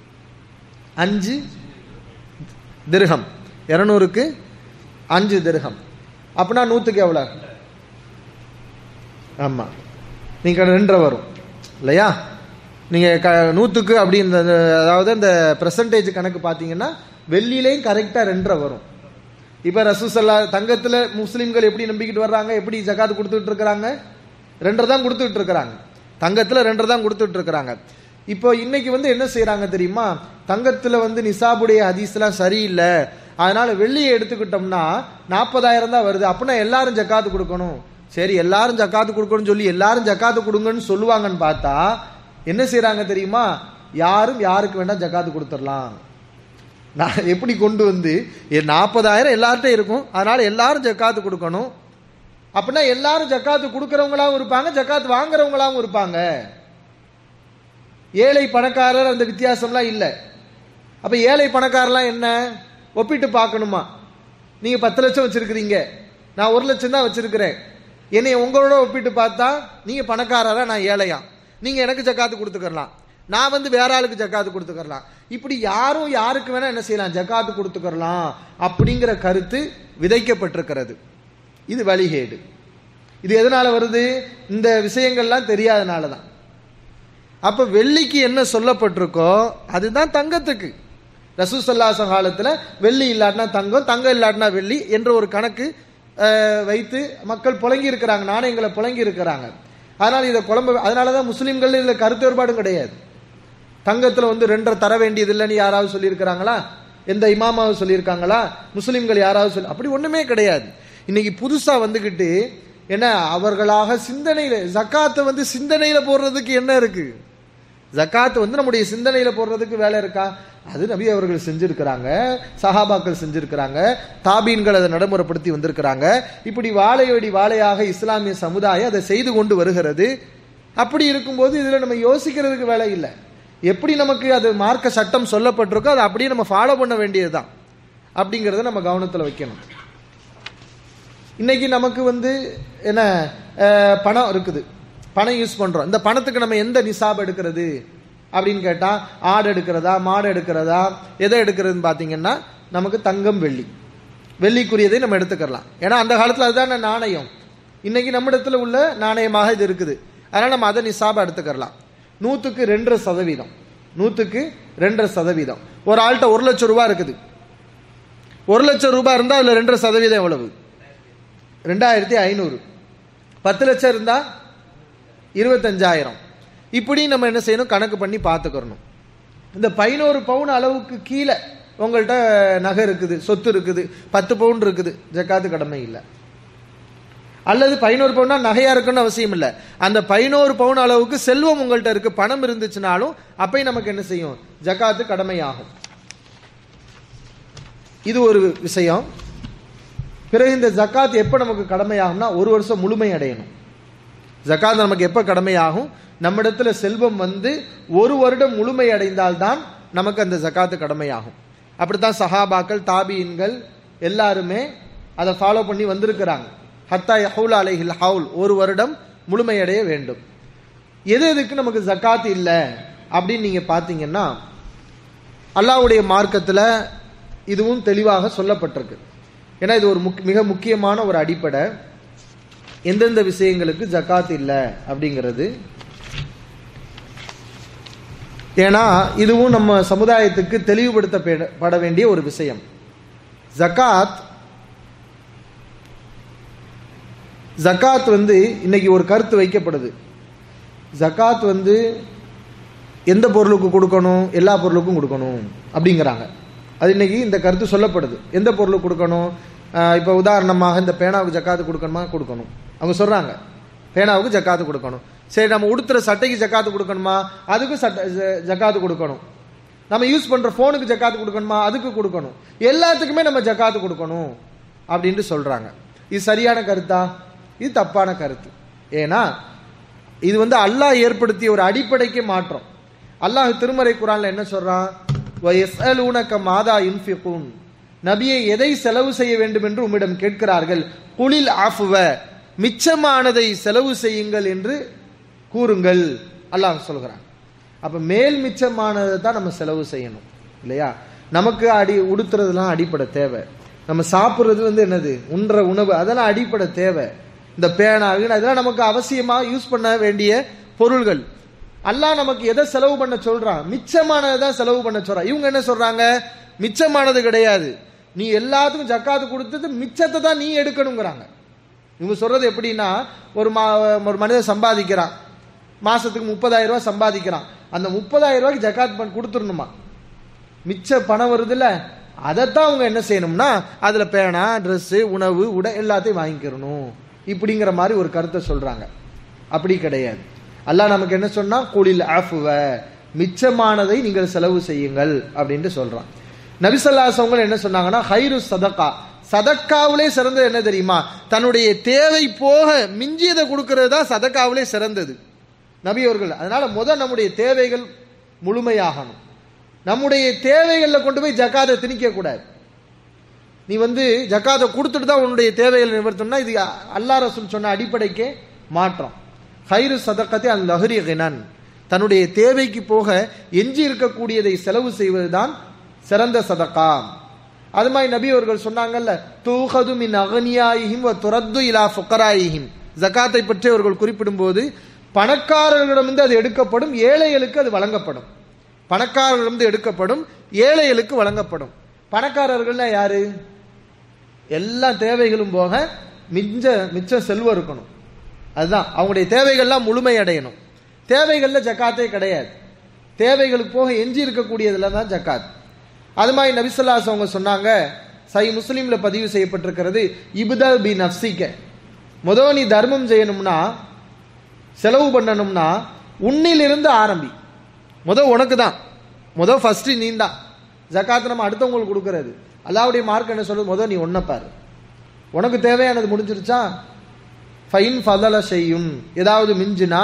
அஞ்சு திர்ஹம் இருநூறுக்கு அஞ்சு திர்ஹம் அப்படின்னா நூத்துக்கு எவ்வளவு ஆமா நீங்க ரெண்டரை வரும் இல்லையா நீங்க க நூத்துக்கு அப்படி இந்த அதாவது இந்த பெர்சன்டேஜ் கணக்கு பார்த்தீங்கன்னா வெள்ளியிலையும் கரெக்டா ரெண்டரை வரும் இப்ப ரசூசல்லா தங்கத்துல முஸ்லிம்கள் எப்படி நம்பிக்கிட்டு வர்றாங்க எப்படி ஜகாத் கொடுத்துட்டு இருக்கிறாங்க ரெண்டரை தான் கொடுத்துட்டு இருக்கிறாங்க தங்கத்துல ரெண்டரை தான் கொடுத்துட்டு இருக்கிறாங்க இப்போ இன்னைக்கு வந்து என்ன செய்யறாங்க தெரியுமா தங்கத்துல வந்து நிசாபுடைய ஹதீஸ்லாம் சரியில்லை அதனால வெள்ளியை எடுத்துக்கிட்டோம்னா நாற்பதாயிரம் தான் வருது அப்படின்னா எல்லாரும் ஜக்காத்து கொடுக்கணும் சரி எல்லாரும் ஜக்காத்து கொடுக்கணும்னு சொல்லி எல்லாரும் ஜக்காத்து கொடுங்கன்னு சொல்லுவாங்கன்னு பார்த்தா என்ன செய்யறாங்க தெரியுமா யாரும் யாருக்கு வேணா ஜக்காத்து கொடுத்துடலாம் நான் எப்படி கொண்டு வந்து நாற்பதாயிரம் எல்லார்ட்டும் இருக்கும் அதனால எல்லாரும் ஜக்காத்து கொடுக்கணும் அப்படின்னா எல்லாரும் ஜக்காத்து கொடுக்கறவங்களாவும் இருப்பாங்க ஜக்காத்து வாங்குறவங்களாவும் இருப்பாங்க ஏழை பணக்காரர் அந்த வித்தியாசம்லாம் இல்லை அப்ப ஏழை பணக்காரர்லாம் என்ன ஒப்பிட்டு பார்க்கணுமா நீங்க பத்து லட்சம் வச்சிருக்கிறீங்க நான் ஒரு லட்சம் தான் வச்சிருக்கிறேன் என்னை உங்களோட ஒப்பிட்டு பார்த்தா நீங்க பணக்காரரா நான் ஏழையா நீங்க எனக்கு ஜக்காத்து கொடுத்துக்கலாம் நான் வந்து வேற ஆளுக்கு ஜக்காத்து கொடுத்துக்கலாம் இப்படி யாரும் யாருக்கு வேணா என்ன செய்யலாம் ஜக்காத்து கொடுத்துக்கலாம் அப்படிங்கிற கருத்து விதைக்கப்பட்டிருக்கிறது இது வழிகேடு இது எதனால வருது இந்த விஷயங்கள்லாம் தெரியாதனால தான் அப்ப வெள்ளிக்கு என்ன சொல்லப்பட்டிருக்கோ அதுதான் தங்கத்துக்கு ரசூசல்லாச காலத்துல வெள்ளி இல்லாட்டினா தங்கம் தங்கம் இல்லாட்டினா வெள்ளி என்ற ஒரு கணக்கு அஹ், வைத்து மக்கள் புழங்கி இருக்கிறாங்க நாணயங்களை புழங்கி இருக்கிறாங்க அதனால இதை குழம்பு அதனாலதான் முஸ்லிம்கள் இதுல கருத்து வேறுபாடும் கிடையாது தங்கத்துல வந்து ரெண்டரை தர வேண்டியது இல்லைன்னு யாராவது சொல்லியிருக்கிறாங்களா எந்த இமாமாவது சொல்லியிருக்காங்களா முஸ்லிம்கள் யாராவது சொல்லி அப்படி ஒண்ணுமே கிடையாது இன்னைக்கு புதுசா வந்துகிட்டு என்ன அவர்களாக சிந்தனையில ஜக்காத்தை வந்து சிந்தனையில போடுறதுக்கு என்ன இருக்கு ஜக்காத் வந்து நம்முடைய சிந்தனையில போடுறதுக்கு வேலை இருக்கா அது நபி அவர்கள் செஞ்சிருக்கிறாங்க சஹாபாக்கள் செஞ்சிருக்கிறாங்க தாபீன்கள் அதை நடைமுறைப்படுத்தி வந்திருக்கிறாங்க இப்படி வாழையடி வாழையாக இஸ்லாமிய சமுதாயம் அதை செய்து கொண்டு வருகிறது அப்படி இருக்கும்போது இதுல நம்ம யோசிக்கிறதுக்கு வேலை இல்லை எப்படி நமக்கு அது மார்க்க சட்டம் சொல்லப்பட்டிருக்கோ அதை அப்படியே நம்ம ஃபாலோ பண்ண வேண்டியதுதான் அப்படிங்கறத நம்ம கவனத்துல வைக்கணும் இன்னைக்கு நமக்கு வந்து என்ன அஹ், பணம் இருக்குது பணம் யூஸ் பண்றோம் இந்த பணத்துக்கு நம்ம எந்த நிசாப் எடுக்கிறது அப்படின்னு கேட்டா ஆடு எடுக்கிறதா மாடு எடுக்கிறதா எதை எடுக்கிறதுன்னு பாத்தீங்கன்னா நமக்கு தங்கம் வெள்ளி வெள்ளிக்குரியதை நம்ம எடுத்துக்கலாம் ஏன்னா அந்த காலத்துல அதுதான் நாணயம் இன்னைக்கு நம்மிடத்துல உள்ள நாணயமாக இது இருக்குது அதனால நம்ம அதை நிசாபா எடுத்துக்கலாம் நூத்துக்கு ரெண்டரை சதவீதம் நூத்துக்கு ரெண்டரை சதவீதம் ஒரு ஆள்கிட்ட ஒரு லட்சம் ரூபாய் இருக்குது ஒரு லட்சம் ரூபாய் இருந்தா அதுல ரெண்டரை சதவீதம் எவ்வளவு ரெண்டாயிரத்தி ஐநூறு பத்து லட்சம் இருந்தா இருபத்தஞ்சாயிரம் இப்படி நம்ம என்ன செய்யணும் கணக்கு பண்ணி பார்த்துக்கிறணும் இந்த பதினோரு பவுன் அளவுக்கு கீழே உங்கள்கிட்ட நகை இருக்குது சொத்து இருக்குது பத்து பவுன் இருக்குது ஜக்காத்து கடமை இல்லை அல்லது பதினோரு பவுனா நகையா இருக்குன்னு அவசியம் இல்லை அந்த பதினோரு பவுன் அளவுக்கு செல்வம் உங்கள்கிட்ட இருக்கு பணம் இருந்துச்சுனாலும் அப்பயும் நமக்கு என்ன செய்யும் ஜக்காத்து கடமையாகும் இது ஒரு விஷயம் பிறகு இந்த ஜக்காத் எப்போ நமக்கு கடமையாகும்னா ஒரு வருஷம் முழுமை அடையணும் ஜக்காத் நமக்கு எப்போ கடமையாகும் நம்மிடத்துல செல்வம் வந்து ஒரு வருடம் முழுமை அடைந்தால்தான் நமக்கு அந்த ஜக்காத்து கடமையாகும் அப்படித்தான் சஹாபாக்கள் தாபீன்கள் எல்லாருமே அதை ஃபாலோ பண்ணி வந்திருக்கிறாங்க ஹத்தா யஹூல் அலைஹில் ஹவுல் ஒரு வருடம் முழுமையடைய வேண்டும் எது எதுக்கு நமக்கு ஜக்காத் இல்லை அப்படின்னு நீங்க பார்த்தீங்கன்னா அல்லாஹ்வுடைய மார்க்கத்துல இதுவும் தெளிவாக சொல்லப்பட்டிருக்கு ஏன்னா இது ஒரு முக்- மிக முக்கியமான ஒரு அடிப்படை எந்தெந்த விஷயங்களுக்கு ஜக்காத் இல்லை அப்படிங்கிறது ஏன்னா இதுவும் நம்ம சமுதாயத்துக்கு தெளிவுபடுத்த பட வேண்டிய ஒரு விஷயம் ஜக்காத் ஜக்காத் வந்து இன்னைக்கு ஒரு கருத்து வைக்கப்படுது ஜக்காத் வந்து எந்த பொருளுக்கு கொடுக்கணும் எல்லா பொருளுக்கும் கொடுக்கணும் அப்படிங்கிறாங்க அது இன்னைக்கு இந்த கருத்து சொல்லப்படுது எந்த பொருளுக்கு கொடுக்கணும் ஆஹ் இப்போ உதாரணமாக இந்த பேனாவுக்கு ஜக்காத்து கொடுக்கணுமா கொடுக்கணும் அவங்க சொல்றாங்க பேனாவுக்கு ஜக்காத்து கொடுக்கணும் சரி நம்ம உடுத்துற சட்டைக்கு ஜக்காத்து கொடுக்கணுமா அதுக்கும் சட்டை ஜ- ஜக்காத்து கொடுக்கணும் நம்ம யூஸ் பண்ற போனுக்கு ஜக்காத்து கொடுக்கணுமா அதுக்கு கொடுக்கணும் எல்லாத்துக்குமே நம்ம ஜக்காத்து கொடுக்கணும் அப்படின்ட்டு சொல்றாங்க இது சரியான கருத்தா இது தப்பான கருத்து ஏன்னா இது வந்து அல்லாஹ் ஏற்படுத்திய ஒரு அடிப்படைக்கு மாற்றம் அல்லாஹ் திருமறை குரான்ல என்ன சொல்றான் வயஸ்அலூனக மாதா யுன்ஃபிகூன் நபியை எதை செலவு செய்ய வேண்டும் என்று உம்மிடம் கேட்கிறார்கள் குளில் ஆஃபுவ மிச்சமானதை செலவு செய்யுங்கள் என்று கூறுங்கள் அல்லாஹ் சொல்கிறான் அப்ப மேல் மிச்சமானதை தான் நம்ம செலவு செய்யணும் இல்லையா நமக்கு அடி உடுத்துறதுலாம் அடிப்படை தேவை நம்ம சாப்பிடுறது வந்து என்னது உண்ற உணவு அதெல்லாம் அடிப்படை தேவை இந்த பேனா கீனா இதெல்லாம் நமக்கு அவசியமா யூஸ் பண்ண வேண்டிய பொருள்கள் அல்லாஹ் நமக்கு எதை செலவு பண்ண சொல்றான் மிச்சமானதை தான் செலவு பண்ண சொல்றான் இவங்க என்ன சொல்றாங்க மிச்சமானது கிடையாது நீ எல்லாத்துக்கும் ஜக்காத்து கொடுத்தது மிச்சத்தை தான் நீ எடுக்கணுங்கிறாங்க இவங்க சொல்றது எப்படின்னா ஒரு மா ஒரு மனிதன் சம்பாதிக்கிறான் மாசத்துக்கு முப்பதாயிரம் ரூபாய் சம்பாதிக்கிறான் அந்த முப்பதாயிரம் ரூபாய்க்கு ஜக்காத் பண்ணி கொடுத்துடணுமா மிச்ச பணம் வருதுல்ல அதைத்தான் அவங்க என்ன செய்யணும்னா அதுல பேனா Dress உணவு உடை எல்லாத்தையும் வாங்கிக்கிறணும் இப்படிங்கிற மாதிரி ஒரு கருத்தை சொல்றாங்க அப்படி கிடையாது அல்லாஹ் நமக்கு என்ன சொன்னா குளில் ஆஃபுவ மிச்சமானதை நீங்கள் செலவு செய்யுங்கள் அப்படின்ட்டு சொல்றான் நபிசல்லாசவங்க என்ன சொன்னாங்கன்னா ஹைரு சதக்கா சதக்காவிலே சிறந்தது என்ன தெரியுமா தன்னுடைய தேவை போக மிஞ்சியதை கொடுக்கிறது தான் சதக்காவிலே சிறந்தது நபி அவர்கள் அதனால முத நம்முடைய தேவைகள் முழுமையாகணும் நம்முடைய தேவைகள்ல கொண்டு போய் ஜக்காத்தை திணிக்க கூடாது நீ வந்து ஜக்காத்தை கொடுத்துட்டு தான் உன்னுடைய தேவைகளை நிவர்த்தணும்னா இது அல்லா ரசூல் சொன்ன அடிப்படைக்கே மாற்றம் ஹைரு சதக்கத்தை அல் லஹரி கினன் தன்னுடைய தேவைக்கு போக எஞ்சி இருக்கக்கூடியதை செலவு செய்வதுதான் சிறந்த சதக்கா அது மாதிரி நபி அவர்கள் சொன்னாங்கல்ல தூஹது மின் அகனியாயிஹிம் வ துரத்து இலா ஃபுக்கராயிஹிம் ஜக்காத்தை பற்றி அவர்கள் குறிப்பிடும்போது பணக்காரர்களிடமிருந்து அது எடுக்கப்படும் ஏழைகளுக்கு அது வழங்கப்படும் பணக்காரர்களிடமிருந்து எடுக்கப்படும் ஏழைகளுக்கு வழங்கப்படும் பணக்காரர்கள்னா யாரு எல்லா தேவைகளும் போக மிஞ்ச மிச்ச செல்வம் இருக்கணும் அதுதான் அவங்களுடைய தேவைகள்லாம் முழுமை அடையணும் தேவைகள்ல ஜக்காத்தே கிடையாது தேவைகளுக்கு போக எஞ்சி இருக்கக்கூடியதுல தான் ஜக்காத் அது மாதிரி நபிசல்லாஸ் அவங்க சொன்னாங்க சை முஸ்லீம்ல பதிவு செய்யப்பட்டிருக்கிறது இபுதல் பி நப்சிக்க முதல் நீ தர்மம் செய்யணும்னா செலவு பண்ணணும்னா உன்னிலிருந்து ஆரம்பி முத உனக்கு தான் முத ஃபர்ஸ்ட் நீ தான் ஜக்காத் நம்ம அடுத்தவங்களுக்கு கொடுக்கறது அல்லாவுடைய மார்க் என்ன சொல்றது முத நீ ஒன்ன பாரு உனக்கு தேவையானது முடிஞ்சிருச்சா ஃபைன் ஃபதல செய்யும் ஏதாவது மிஞ்சினா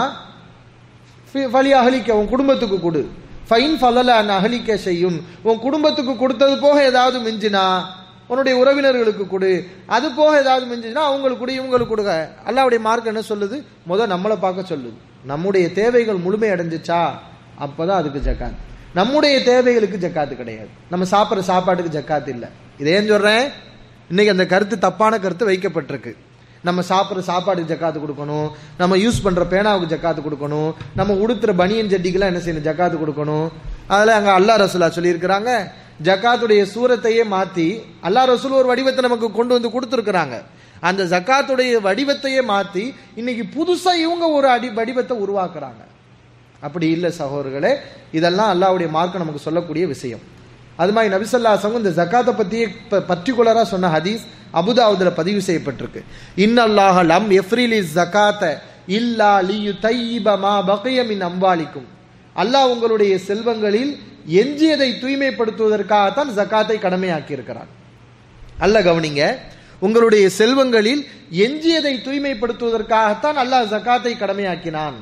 ஃபலி அகலிக்க உன் குடும்பத்துக்கு கொடு ஃபைன் ஃபலல அன் அகலிக்க செய்யும் உன் குடும்பத்துக்கு கொடுத்தது போக ஏதாவது மிஞ்சினா உன்னுடைய உறவினர்களுக்கு கொடு அது போக ஏதாவது மிஞ்சினா அவங்களுக்கு கொடு இவங்களுக்கு கொடுக்க அல்லாவுடைய மார்க் என்ன சொல்லுது முத நம்மளை பார்க்க சொல்லுது நம்முடைய தேவைகள் முழுமை அடைஞ்சிச்சா அப்பதான் அதுக்கு ஜக்காத் நம்முடைய தேவைகளுக்கு ஜக்காத்து கிடையாது நம்ம சாப்பிட்ற சாப்பாட்டுக்கு ஜக்காத்து இல்லை இதை ஏன் சொல்றேன் இன்னைக்கு அந்த கருத்து தப்பான கருத்து வைக்கப்பட்டிருக்கு நம்ம சாப்பிட்ற சாப்பாடுக்கு ஜக்காத்து கொடுக்கணும் நம்ம யூஸ் பண்ற பேனாவுக்கு ஜக்காத்து கொடுக்கணும் நம்ம உடுத்துற பனியன் ஜட்டிக்கெல்லாம் என்ன செய்யணும் ஜக்காத்து கொடுக்கணும் அதில் அங்கே அல்லா ரசூலா சொல்லியிருக்கிறாங்க ஜக்காத்துடைய சூரத்தையே மாத்தி அல்லா ரசூல் ஒரு வடிவத்தை நமக்கு கொண்டு வந்து கொடுத்துருக்குறாங்க அந்த ஜக்காத்துடைய வடிவத்தையே மாத்தி இன்னைக்கு புதுசா இவங்க ஒரு அடி வடிவத்தை உருவாக்குறாங்க அப்படி இல்லை சகோதரர்களே இதெல்லாம் அல்லாவுடைய மார்க்க நமக்கு சொல்லக்கூடிய விஷயம் அது மாதிரி நபிசல்லாசங்க இந்த ஜக்காத்தை பத்தியே பர்டிகுலரா சொன்ன ஹதீஸ் அபுதாவுதுல பதிவு செய்யப்பட்டிருக்கு இன்னல்லாஹ லம் எஃப்ரிலி ஜக்காத்த இல்லா லியு தையிப மா பகைய மின் அம்பாலிக்கும் அல்லாஹ் உங்களுடைய செல்வங்களில் எஞ்சியதை தூய்மைப்படுத்துவதற்காகத்தான் ஜக்காத்தை கடமையாக்கி இருக்கிறான் அல்ல கவனிங்க உங்களுடைய செல்வங்களில் எஞ்சியதை தூய்மைப்படுத்துவதற்காகத்தான் அல்லாஹ் ஜக்காத்தை கடமையாக்கினான்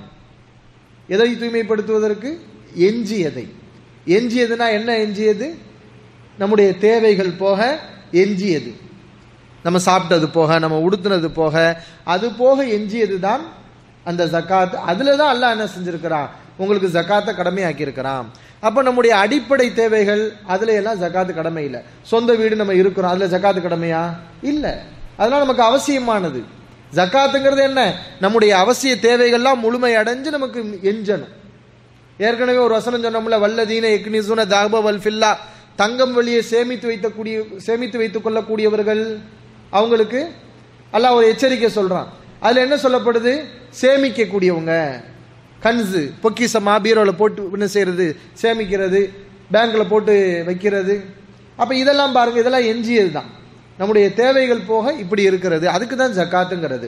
எதை தூய்மைப்படுத்துவதற்கு எஞ்சியதை எஞ்சியதுனா என்ன எஞ்சியது நம்முடைய தேவைகள் போக எஞ்சியது நம்ம சாப்பிட்டது போக நம்ம உடுத்துனது போக அது போக எஞ்சியது தான் அந்த ஜக்காத் அதுல தான் அல்லாஹ் என்ன செஞ்சிருக்கிறான் உங்களுக்கு ஜக்காத்தை கடமையாக்கி இருக்கிறான் அப்ப நம்முடைய அடிப்படை தேவைகள் அதுல எல்லாம் ஜக்காத்து கடமை இல்லை சொந்த வீடு நம்ம இருக்கிறோம் அதுல ஜக்காத்து கடமையா இல்ல அதெல்லாம் நமக்கு அவசியமானது ஜக்காத்துங்கிறது என்ன நம்முடைய அவசிய தேவைகள்லாம் முழுமை அடைஞ்சு நமக்கு எஞ்சணும் ஏற்கனவே ஒரு வசனம் சொன்னோம்ல வல்லதீன எக்னிசுன தாப வல் ஃபில்லா தங்கம் வழியை சேமித்து வைத்தக்கூடிய சேமித்து வைத்துக் கொள்ளக்கூடியவர்கள் அவங்களுக்கு அல்லாஹ் ஒரு எச்சரிக்கை சொல்றான் அதுல என்ன சொல்லப்படுது சேமிக்க கூடியவங்க கன்சு பொக்கிசமா பீரோல போட்டு என்ன செய்யறது சேமிக்கிறது பேங்க்ல போட்டு வைக்கிறது அப்ப இதெல்லாம் பாருங்க இதெல்லாம் எஞ்சியது தான் நம்முடைய தேவைகள் போக இப்படி இருக்கிறது அதுக்கு தான் ஜக்காத்துங்கிறது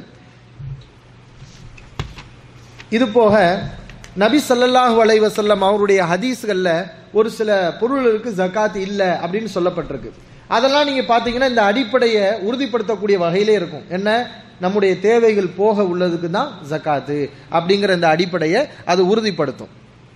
இது போக நபி சல்லல்லாஹு அலைஹி வஸல்லம் அவருடைய ஹதீஸ்கள்ல ஒரு சில பொருளுக்கு ஜக்காத் இல்லை அப்படின்னு சொல்லப்பட்டிருக்கு அதெல்லாம் நீங்க பாத்தீங்கன்னா இந்த அடிப்படையை உறுதிப்படுத்தக்கூடிய வகையிலே இருக்கும் என்ன நம்முடைய தேவைகள் போக உள்ளதுக்கு தான் ஜக்காத்து அப்படிங்கிற இந்த அடிப்படையை அது உறுதிப்படுத்தும்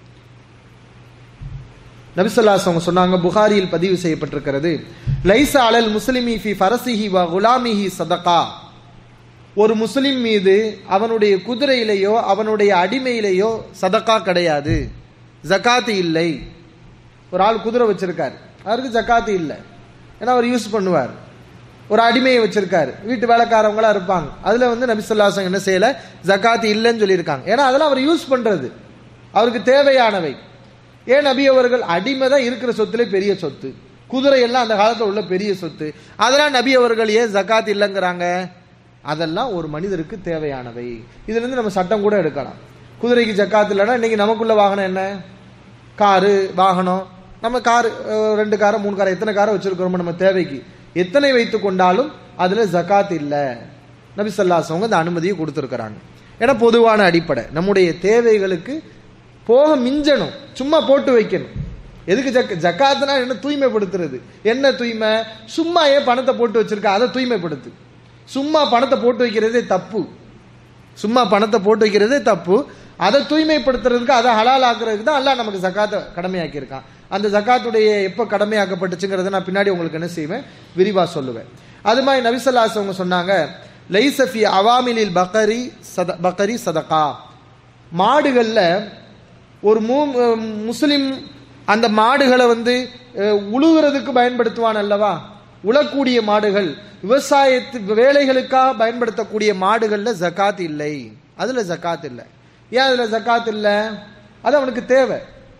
நபிசல்லாஸ் அவங்க சொன்னாங்க புகாரியில் பதிவு செய்யப்பட்டிருக்கிறது லைசா அலல் முஸ்லிமி ஃபி ஃபரசிஹி வ குலாமிஹி சதகா ஒரு முஸ்லிம் மீது அவனுடைய குதிரையிலேயோ அவனுடைய அடிமையிலேயோ சதக்கா கிடையாது ஜக்காத்து இல்லை ஒரு ஆள் குதிரை வச்சிருக்காரு அவருக்கு ஜக்காத்து இல்லை ஏன்னா அவர் யூஸ் பண்ணுவார் ஒரு அடிமையை வச்சிருக்காரு வீட்டு வேலைக்காரவங்களா இருப்பாங்க அதுல வந்து நபிசல்லாசம் என்ன செய்யல ஜக்காத்து இல்லைன்னு சொல்லியிருக்காங்க ஏன்னா அதெல்லாம் அவர் யூஸ் பண்றது அவருக்கு தேவையானவை ஏன் நபி அவர்கள் அடிமை தான் இருக்கிற சொத்துல பெரிய சொத்து குதிரை எல்லாம் அந்த காலத்துல உள்ள பெரிய சொத்து அதெல்லாம் நபி அவர்கள் ஏன் ஜக்காத் இல்லைங்கிறாங்க அதெல்லாம் ஒரு மனிதருக்கு தேவையானவை இதுல இருந்து நம்ம சட்டம் கூட எடுக்கலாம் குதிரைக்கு ஜக்காத் இல்லைன்னா இன்னைக்கு நமக்குள்ள வாகனம் என்ன காரு வாகனம் நம்ம காரு அஹ், ரெண்டு காரை மூணு காரை எத்தனை காரை வச்சிருக்கிறோமோ நம்ம தேவைக்கு எத்தனை வைத்து கொண்டாலும் அதுல ஜக்காத் இல்லை நபி ஸல்லல்லாஹு அந்த அனுமதியை கொடுத்துருக்கிறாங்க ஏன்னா பொதுவான அடிப்படை நம்முடைய தேவைகளுக்கு போக மிஞ்சணும் சும்மா போட்டு வைக்கணும் எதுக்கு ஜக்க ஜக்காத்துனா என்ன தூய்மைப்படுத்துறது என்ன தூய்மை சும்மா ஏன் பணத்தை போட்டு வச்சிருக்க அதை தூய்மைப்படுத்து சும்மா பணத்தை போட்டு வைக்கிறதே தப்பு சும்மா பணத்தை போட்டு வைக்கிறதே தப்பு அதை தூய்மைப்படுத்துறதுக்கு அதை ஹலால் ஆக்குறதுக்கு தான் அல்லாஹ் நமக்கு ஜக்காத்தை கடமையாக்கியிருக்கான் அந்த ஜக்காத்துடைய எப்போ கடமையாக்கப்பட்டுச்சுங்கிறத நான் பின்னாடி உங்களுக்கு என்ன செய்வேன் விரிவா சொல்லுவேன் அது மாதிரி நபிசல்லாஸ் அவங்க சொன்னாங்க லைசஃபி அவாமிலில் பக்கரி சத பக்கரி சதகா மாடுகள்ல ஒரு மூ முஸ்லிம் அந்த மாடுகளை வந்து அஹ், உழுகிறதுக்கு பயன்படுத்துவான் அல்லவா உழக்கூடிய மாடுகள் விவசாயத்து வேலைகளுக்காக பயன்படுத்தக்கூடிய மாடுகள்ல ஜகாத் இல்லை அதுல ஜகாத் இல்லை ஏன் அதுல ஜக்காத் இல்லை அது அவனுக்கு தேவை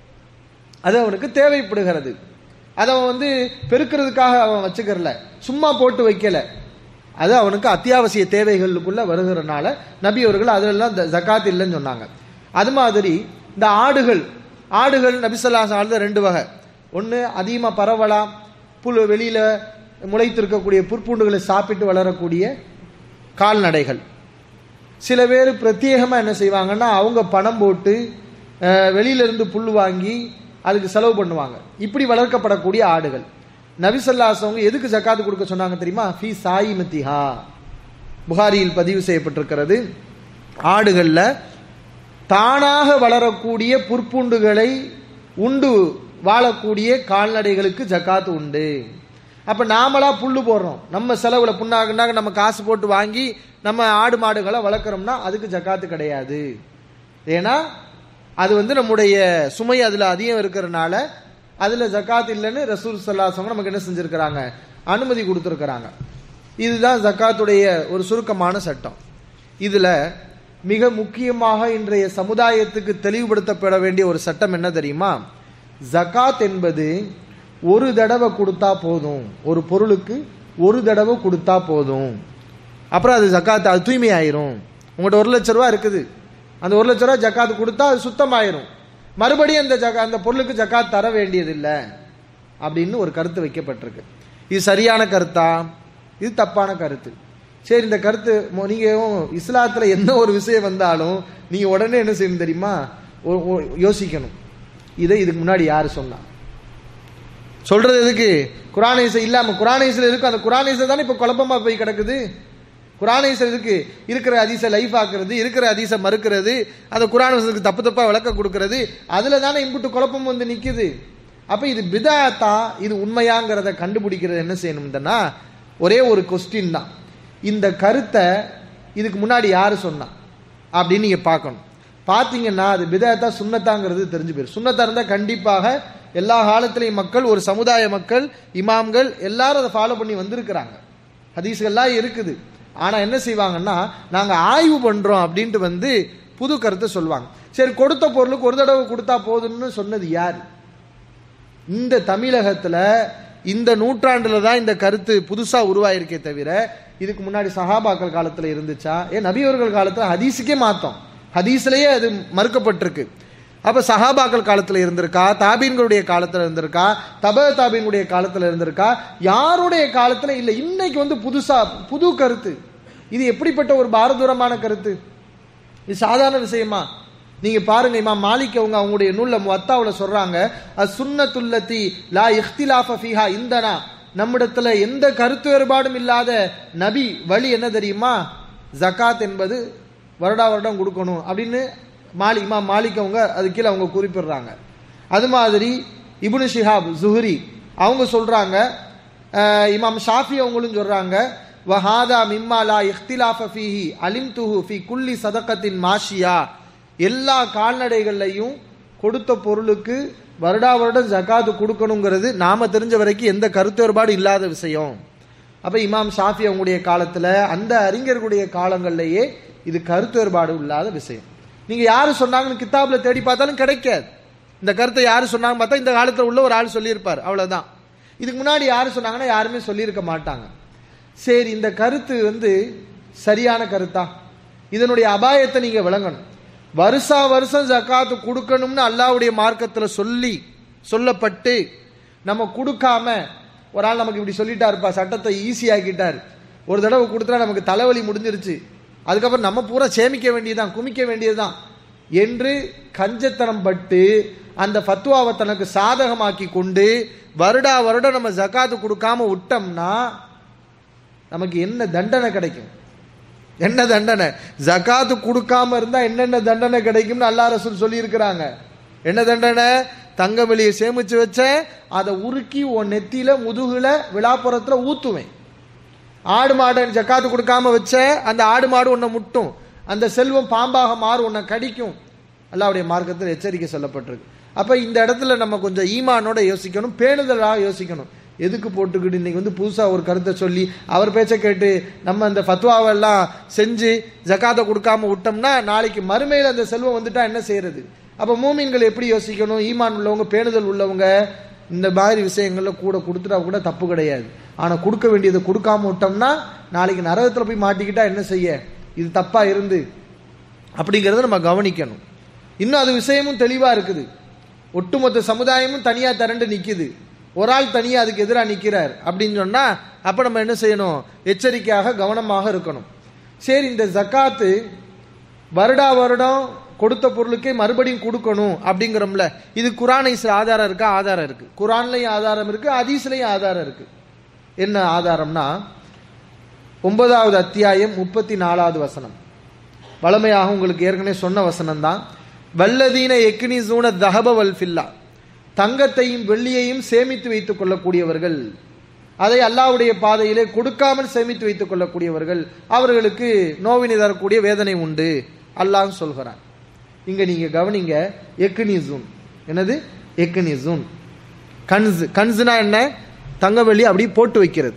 அது அவனுக்கு தேவைப்படுகிறது அதை அவன் வந்து பெருக்கிறதுக்காக அவன் வச்சுக்கிறல சும்மா போட்டு வைக்கல அது அவனுக்கு அத்தியாவசிய தேவைகளுக்குள்ள வருகிறனால நபி அவர்கள் அதெல்லாம் ஜக்காத் இல்லைன்னு சொன்னாங்க அது மாதிரி இந்த ஆடுகள் ஆடுகள் நபிசல்லாஸ் ஆடுத ரெண்டு வகை ஒன்று அதிகமாக பரவலாம் புல் வெளியில் முளைத்திருக்கக்கூடிய புற்பூண்டுகளை சாப்பிட்டு வளரக்கூடிய கால்நடைகள் சில பேர் பிரத்யேகமாக என்ன செய்வாங்கன்னா அவங்க பணம் போட்டு அஹ், வெளியில இருந்து புல் வாங்கி அதுக்கு செலவு பண்ணுவாங்க இப்படி வளர்க்கப்படக்கூடிய ஆடுகள் நபிசல்லாஸ் அவங்க எதுக்கு ஜக்காத்து கொடுக்க சொன்னாங்க தெரியுமா ஃபி சாயி மத்திஹா புகாரியில் பதிவு செய்யப்பட்டிருக்கிறது ஆடுகளில் தானாக வளரக்கூடிய புற்பூண்டுகளை உண்டு வாழக்கூடிய கால்நடைகளுக்கு ஜக்காத்து உண்டு அப்ப நாமளா புல்லு போடுறோம் நம்ம செலவுல புண்ணாகுனாக நம்ம காசு போட்டு வாங்கி நம்ம ஆடு மாடுகளை வளர்க்குறோம்னா அதுக்கு ஜக்காத்து கிடையாது ஏன்னா அது வந்து நம்முடைய சுமை அதுல அதிகம் இருக்கிறதுனால அதுல ஜக்காத் இல்லைன்னு ரசூல் சல்லாசவங்க நமக்கு என்ன செஞ்சிருக்கிறாங்க அனுமதி கொடுத்துருக்கிறாங்க இதுதான் ஜக்காத்துடைய ஒரு சுருக்கமான சட்டம் இதுல மிக முக்கியமாக இன்றைய சமுதாயத்துக்கு தெளிவுபடுத்தப்பட வேண்டிய ஒரு சட்டம் என்ன தெரியுமா ஜகாத் என்பது ஒரு தடவை கொடுத்தா போதும் ஒரு பொருளுக்கு ஒரு தடவை கொடுத்தா போதும் அப்புறம் அது ஜக்காத் அது தூய்மையாயிரும் உங்கள்கிட்ட ஒரு லட்ச ரூபா இருக்குது அந்த ஒரு லட்ச ரூபா ஜக்காத் கொடுத்தா அது சுத்தமாயிரும் மறுபடியும் அந்த ஜகா அந்த பொருளுக்கு ஜக்காத் தர வேண்டியதில்லை அப்படின்னு ஒரு கருத்து வைக்கப்பட்டிருக்கு இது சரியான கருத்தா இது தப்பான கருத்து சரி இந்த கருத்து மொ- நீங்க இஸ்லாத்துல எந்த ஒரு விஷயம் வந்தாலும் நீங்க உடனே என்ன செய்யணும் தெரியுமா ஒ- ஒ- யோசிக்கணும் இதை இதுக்கு முன்னாடி யாரு சொன்னா சொல்றது எதுக்கு குரானேசை இல்லாம குரானேசில் இருக்கு அந்த குரானேசை தானே இப்ப குழப்பமா போய் கிடக்குது குரானேசர் இருக்கு இருக்கிற அதிச லைஃப் ஆக்குறது இருக்கிற அதிச மறுக்கிறது அந்த குரானேசருக்கு தப்பு தப்பா விளக்க கொடுக்கிறது அதுல தானே இம்புட்டு குழப்பம் வந்து நிக்குது அப்ப இது பிதாத்தா இது உண்மையாங்கிறத கண்டுபிடிக்கிறது என்ன செய்யணும்னா ஒரே ஒரு கொஸ்டின் தான் இந்த கருத்தை இதுக்கு முன்னாடி யாரு சொன்னா அப்படின்னு நீங்க பார்க்கணும் பார்த்தீங்கன்னா அது பிதாத்தா சுண்ணத்தாங்கிறது தெரிஞ்சு போயிடும் சுண்ணத்தா இருந்தா கண்டிப்பாக எல்லா காலத்திலையும் மக்கள் ஒரு சமுதாய மக்கள் இமாம்கள் எல்லாரும் அதை ஃபாலோ பண்ணி வந்திருக்கிறாங்க ஹதீஸ்கள்லாம் இருக்குது ஆனா என்ன செய்வாங்கன்னா நாங்க ஆய்வு பண்றோம் அப்படின்ட்டு வந்து புது கருத்தை சொல்லுவாங்க சரி கொடுத்த பொருளுக்கு ஒரு தடவை கொடுத்தா போதும்னு சொன்னது யார் இந்த தமிழகத்துல இந்த நூற்றாண்டுல தான் இந்த கருத்து புதுசா உருவாயிருக்கே தவிர இதுக்கு முன்னாடி சஹாபாக்கள் காலத்துல இருந்துச்சா ஏன் நபியவர்கள் காலத்துல ஹதீஸுக்கே மாத்தோம் ஹதீஸ்லயே அது மறுக்கப்பட்டிருக்கு அப்ப சஹாபாக்கள் காலத்துல இருந்திருக்கா தாபீன்களுடைய காலத்துல இருந்திருக்கா தப தாபீன்களுடைய காலத்துல இருந்திருக்கா யாருடைய காலத்துல இல்ல இன்னைக்கு வந்து புதுசா புது கருத்து இது எப்படிப்பட்ட ஒரு பாரதூரமான கருத்து இது சாதாரண விஷயமா நீங்க பாருங்க இமாம் மாலிக் அவங்க அவங்களுடைய நூல்ல முத்தாவுல சொல்றாங்க அசுன்னத்துல்லத்தி லா இஹ்திலாஃப ஃபீஹா இந்தனா நம்மிடத்துல எந்த கருத்து வேறுபாடும் இல்லாத நபி வழி என்ன தெரியுமா ஜகாத் என்பது வருடா வருடம் கொடுக்கணும் அப்படின்னு மாலி இமாம் மாலிக் அவங்க அது கீழே அவங்க குறிப்பிடுறாங்க அது மாதிரி இப்னு ஷிஹாப் ஜுஹரி அவங்க சொல்றாங்க அஹ், இமாம் ஷாஃபி அவங்களும் சொல்றாங்க வஹாதா மிம்மா லா இஹ்திலாஃப ஃபீஹி அலிம்துஹு ஃபி குல்லி சதகத்தின் மாஷியா எல்லா கால்நடைகள்லையும் கொடுத்த பொருளுக்கு வருடா வருடம் ஜகாத்து கொடுக்கணுங்கிறது நாம தெரிஞ்ச வரைக்கும் எந்த கருத்து வேறுபாடு இல்லாத விஷயம் அப்ப இமாம் ஷாஃபி அவங்களுடைய காலத்துல அந்த அறிஞர்களுடைய காலங்கள்லயே இது கருத்து வேறுபாடு இல்லாத விஷயம் நீங்க யாரு சொன்னாங்கன்னு கித்தாப்ல தேடி பார்த்தாலும் கிடைக்காது இந்த கருத்தை யாரு சொன்னாங்க பார்த்தா இந்த காலத்துல உள்ள ஒரு ஆள் சொல்லியிருப்பார் அவ்வளவுதான் இதுக்கு முன்னாடி யாரு சொன்னாங்கன்னா யாருமே சொல்லியிருக்க மாட்டாங்க சரி இந்த கருத்து வந்து சரியான கருத்தா இதனுடைய அபாயத்தை நீங்க விளங்கணும் வருஷா வருஷம் ஜக்காத்து கொடுக்கணும்னு அல்லாவுடைய மார்க்கத்துல சொல்லி சொல்லப்பட்டு நம்ம கொடுக்காம ஒரு ஆள் நமக்கு இப்படி சொல்லிட்டாருப்பா சட்டத்தை ஈஸி ஆக்கிட்டார் ஒரு தடவை கொடுத்தா நமக்கு தலைவலி முடிஞ்சிருச்சு அதுக்கப்புறம் நம்ம பூரா சேமிக்க வேண்டியதுதான் குமிக்க வேண்டியதுதான் என்று கஞ்சத்தனம் பட்டு அந்த ஃபத்வாவை தனக்கு சாதகமாக்கி கொண்டு வருடா வருடம் நம்ம ஜக்காத்து கொடுக்காம விட்டோம்னா நமக்கு என்ன தண்டனை கிடைக்கும் என்ன தண்டனை ஜகாத்து கொடுக்காம இருந்தா என்னென்ன தண்டனை கிடைக்கும்னு அல்லா ரசூல் சொல்லி இருக்கிறாங்க என்ன தண்டனை தங்க வெளியை சேமிச்சு வச்சேன் அதை உருக்கி உன் நெத்தியில முதுகுல விழாப்புறத்துல ஊத்துவேன் ஆடு மாடு ஜக்காத்து கொடுக்காம வச்ச அந்த ஆடு மாடு உன்னை முட்டும் அந்த செல்வம் பாம்பாக மாறு உன்னை கடிக்கும் அல்லாவுடைய மார்க்கத்தில் எச்சரிக்கை சொல்லப்பட்டிருக்கு அப்ப இந்த இடத்துல நம்ம கொஞ்சம் ஈமானோட யோசிக்கணும் பேணுதலாக யோசிக்கணும் எதுக்கு போட்டுக்கிட்டு இன்னைக்கு வந்து புதுசா ஒரு கருத்தை சொல்லி அவர் பேச்சை கேட்டு நம்ம அந்த ஃபத்வாவெல்லாம் செஞ்சு ஜக்காத்தை கொடுக்காம விட்டோம்னா நாளைக்கு மறுமையில் அந்த செல்வம் வந்துட்டா என்ன செய்யறது அப்ப மூமின்கள் எப்படி யோசிக்கணும் ஈமான் உள்ளவங்க பேணுதல் உள்ளவங்க இந்த மாதிரி விஷயங்கள்ல கூட கொடுத்துட்டா கூட தப்பு கிடையாது ஆனா கொடுக்க வேண்டியதை கொடுக்காம விட்டோம்னா நாளைக்கு நரகத்துல போய் மாட்டிக்கிட்டா என்ன செய்ய இது தப்பா இருந்து அப்படிங்கறத நம்ம கவனிக்கணும் இன்னும் அது விஷயமும் தெளிவா இருக்குது ஒட்டுமொத்த சமுதாயமும் தனியா திரண்டு நிக்குது ஒரு ஆள் தனியா அதுக்கு எதிராக நிக்கிறார் அப்படின்னு சொன்னா அப்ப நம்ம என்ன செய்யணும் எச்சரிக்கையாக கவனமாக இருக்கணும் சரி இந்த ஜக்காத்து வருடா வருடம் கொடுத்த பொருளுக்கே மறுபடியும் கொடுக்கணும் அப்படிங்கிறோம்ல இது குரானை ஆதாரம் இருக்கா ஆதாரம் இருக்கு குரான்லயும் ஆதாரம் இருக்கு ஹதீஸ்லயும் ஆதாரம் இருக்கு என்ன ஆதாரம்னா ஒன்பதாவது அத்தியாயம் முப்பத்தி நாலாவது வசனம் வளமையாக உங்களுக்கு ஏற்கனவே சொன்ன வசனம் தான் வல்லதீன எக்னி சூன தஹப வல்ஃபில்லா தங்கத்தையும் வெள்ளியையும் சேமித்து வைத்துக் கொள்ளக்கூடியவர்கள் அதை அல்லாவுடைய பாதையிலே கொடுக்காமல் சேமித்து வைத்துக் கொள்ளக்கூடியவர்கள் அவர்களுக்கு நோவினை தரக்கூடிய வேதனை உண்டு அல்லாஹ் சொல்கிறான் இங்க நீங்க கவனிங்க எக்னிசூன் என்னது எக்னிசூன் கன்ஸ் கன்ஸ்னா என்ன தங்க வெள்ளி அப்படியே போட்டு வைக்கிறது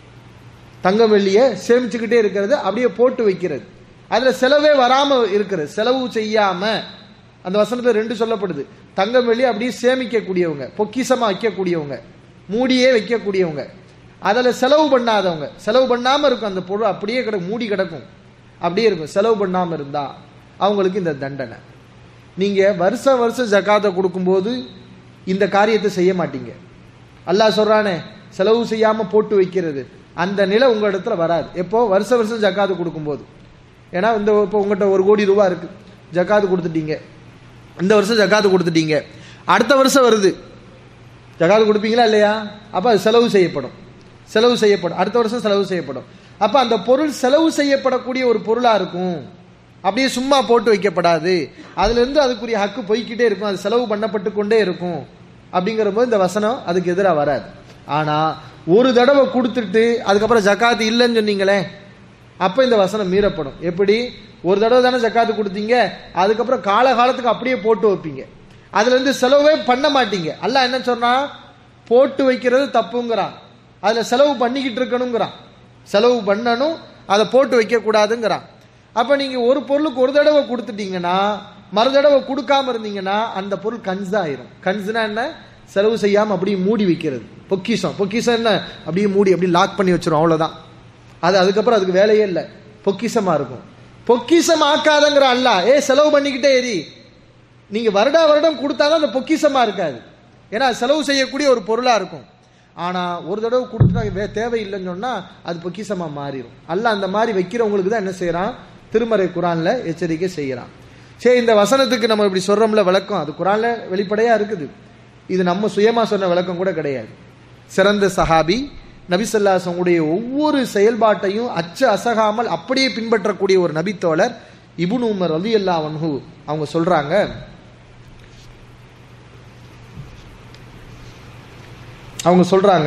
தங்க வெள்ளியை சேமிச்சுக்கிட்டே இருக்கிறது அப்படியே போட்டு வைக்கிறது அதுல செலவே வராம இருக்கிறது செலவு செய்யாம அந்த வசனத்துல ரெண்டு சொல்லப்படுது தங்கம் வெள்ளி அப்படியே சேமிக்கக்கூடியவங்க பொக்கிசமா வைக்கக்கூடியவங்க மூடியே வைக்கக்கூடியவங்க அதில் செலவு பண்ணாதவங்க செலவு பண்ணாம இருக்கும் அந்த பொருள் அப்படியே கிடக்கும் மூடி கிடக்கும் அப்படியே இருக்கும் செலவு பண்ணாம இருந்தா அவங்களுக்கு இந்த தண்டனை நீங்க வருஷம் வருஷம் ஜக்காத்தை கொடுக்கும்போது இந்த காரியத்தை செய்ய மாட்டீங்க அல்லாஹ் சொல்றானே செலவு செய்யாம போட்டு வைக்கிறது அந்த நிலை உங்க இடத்துல வராது எப்போ வருஷ வருஷம் ஜக்காத்து கொடுக்கும்போது ஏன்னா இந்த இப்போ உங்கள்கிட்ட ஒரு கோடி ரூபா இருக்கு ஜக்காத்து கொடுத்துட்டீங்க இந்த வருஷம் ஜக்காத்து கொடுத்துட்டீங்க அடுத்த வருஷம் வருது ஜக்காத்து கொடுப்பீங்களா இல்லையா அப்ப அது செலவு செய்யப்படும் செலவு செய்யப்படும் அடுத்த வருஷம் செலவு செய்யப்படும் அப்ப அந்த பொருள் செலவு செய்யப்படக்கூடிய ஒரு பொருளா இருக்கும் அப்படியே சும்மா போட்டு வைக்கப்படாது அதுல இருந்து அதுக்குரிய ஹக்கு போய்க்கிட்டே இருக்கும் அது செலவு பண்ணப்பட்டு கொண்டே இருக்கும் அப்படிங்கிற போது இந்த வசனம் அதுக்கு எதிராக வராது ஆனா ஒரு தடவை கொடுத்துட்டு அதுக்கப்புறம் ஜக்காத்து இல்லைன்னு சொன்னீங்களே அப்ப இந்த வசனம் மீறப்படும் எப்படி ஒரு தடவை தானே ஜக்காத்து கொடுத்தீங்க அதுக்கப்புறம் காலகாலத்துக்கு அப்படியே போட்டு வைப்பீங்க அதுல இருந்து செலவே பண்ண மாட்டீங்க அல்லாஹ் என்ன சொன்னா போட்டு வைக்கிறது தப்புங்கிறான் அதுல செலவு பண்ணிக்கிட்டு இருக்கணுங்கிறான் செலவு பண்ணணும் அதை போட்டு வைக்க கூடாதுங்கிறான் அப்ப நீங்க ஒரு பொருளுக்கு ஒரு தடவை கொடுத்துட்டீங்கன்னா மறு தடவை கொடுக்காம இருந்தீங்கன்னா அந்த பொருள் கன்ஸ் ஆயிரும் கன்ஸ்னா என்ன செலவு செய்யாம அப்படியே மூடி வைக்கிறது பொக்கிஷம் பொக்கிஷம் என்ன அப்படியே மூடி அப்படியே லாக் பண்ணி வச்சிரும் அவ்வளவுதான் அது அதுக்கப்புறம் அதுக்கு வேலையே இல்லை பொக்கிஷமா இருக்கும் பொக்கிஷம் ஆக்காதங்கிற அல்ல ஏ செலவு பண்ணிக்கிட்டே எரி நீங்க வருடா வருடம் கொடுத்தாதான் அந்த பொக்கிஷமா இருக்காது ஏன்னா செலவு செய்யக்கூடிய ஒரு பொருளா இருக்கும் ஆனா ஒரு தடவை கொடுத்துட்டா வே தேவையில்லைன்னு சொன்னா அது பொக்கிஷமா மாறிடும் அல்ல அந்த மாதிரி வைக்கிறவங்களுக்கு தான் என்ன செய்யறான் திருமறை குரான்ல எச்சரிக்கை செய்யறான் சரி இந்த வசனத்துக்கு நம்ம இப்படி சொல்றோம்ல விளக்கம் அது குரான்ல வெளிப்படையா இருக்குது இது நம்ம சுயமா சொன்ன விளக்கம் கூட கிடையாது சிறந்த சஹாபி நபிசல்லாசனுடைய ஒவ்வொரு செயல்பாட்டையும் அச்சு அசகாமல் அப்படியே பின்பற்றக்கூடிய ஒரு நபித்தோழர் இபுன் உமர் அலி அல்லா வன்ஹு அவங்க சொல்றாங்க அவங்க சொல்றாங்க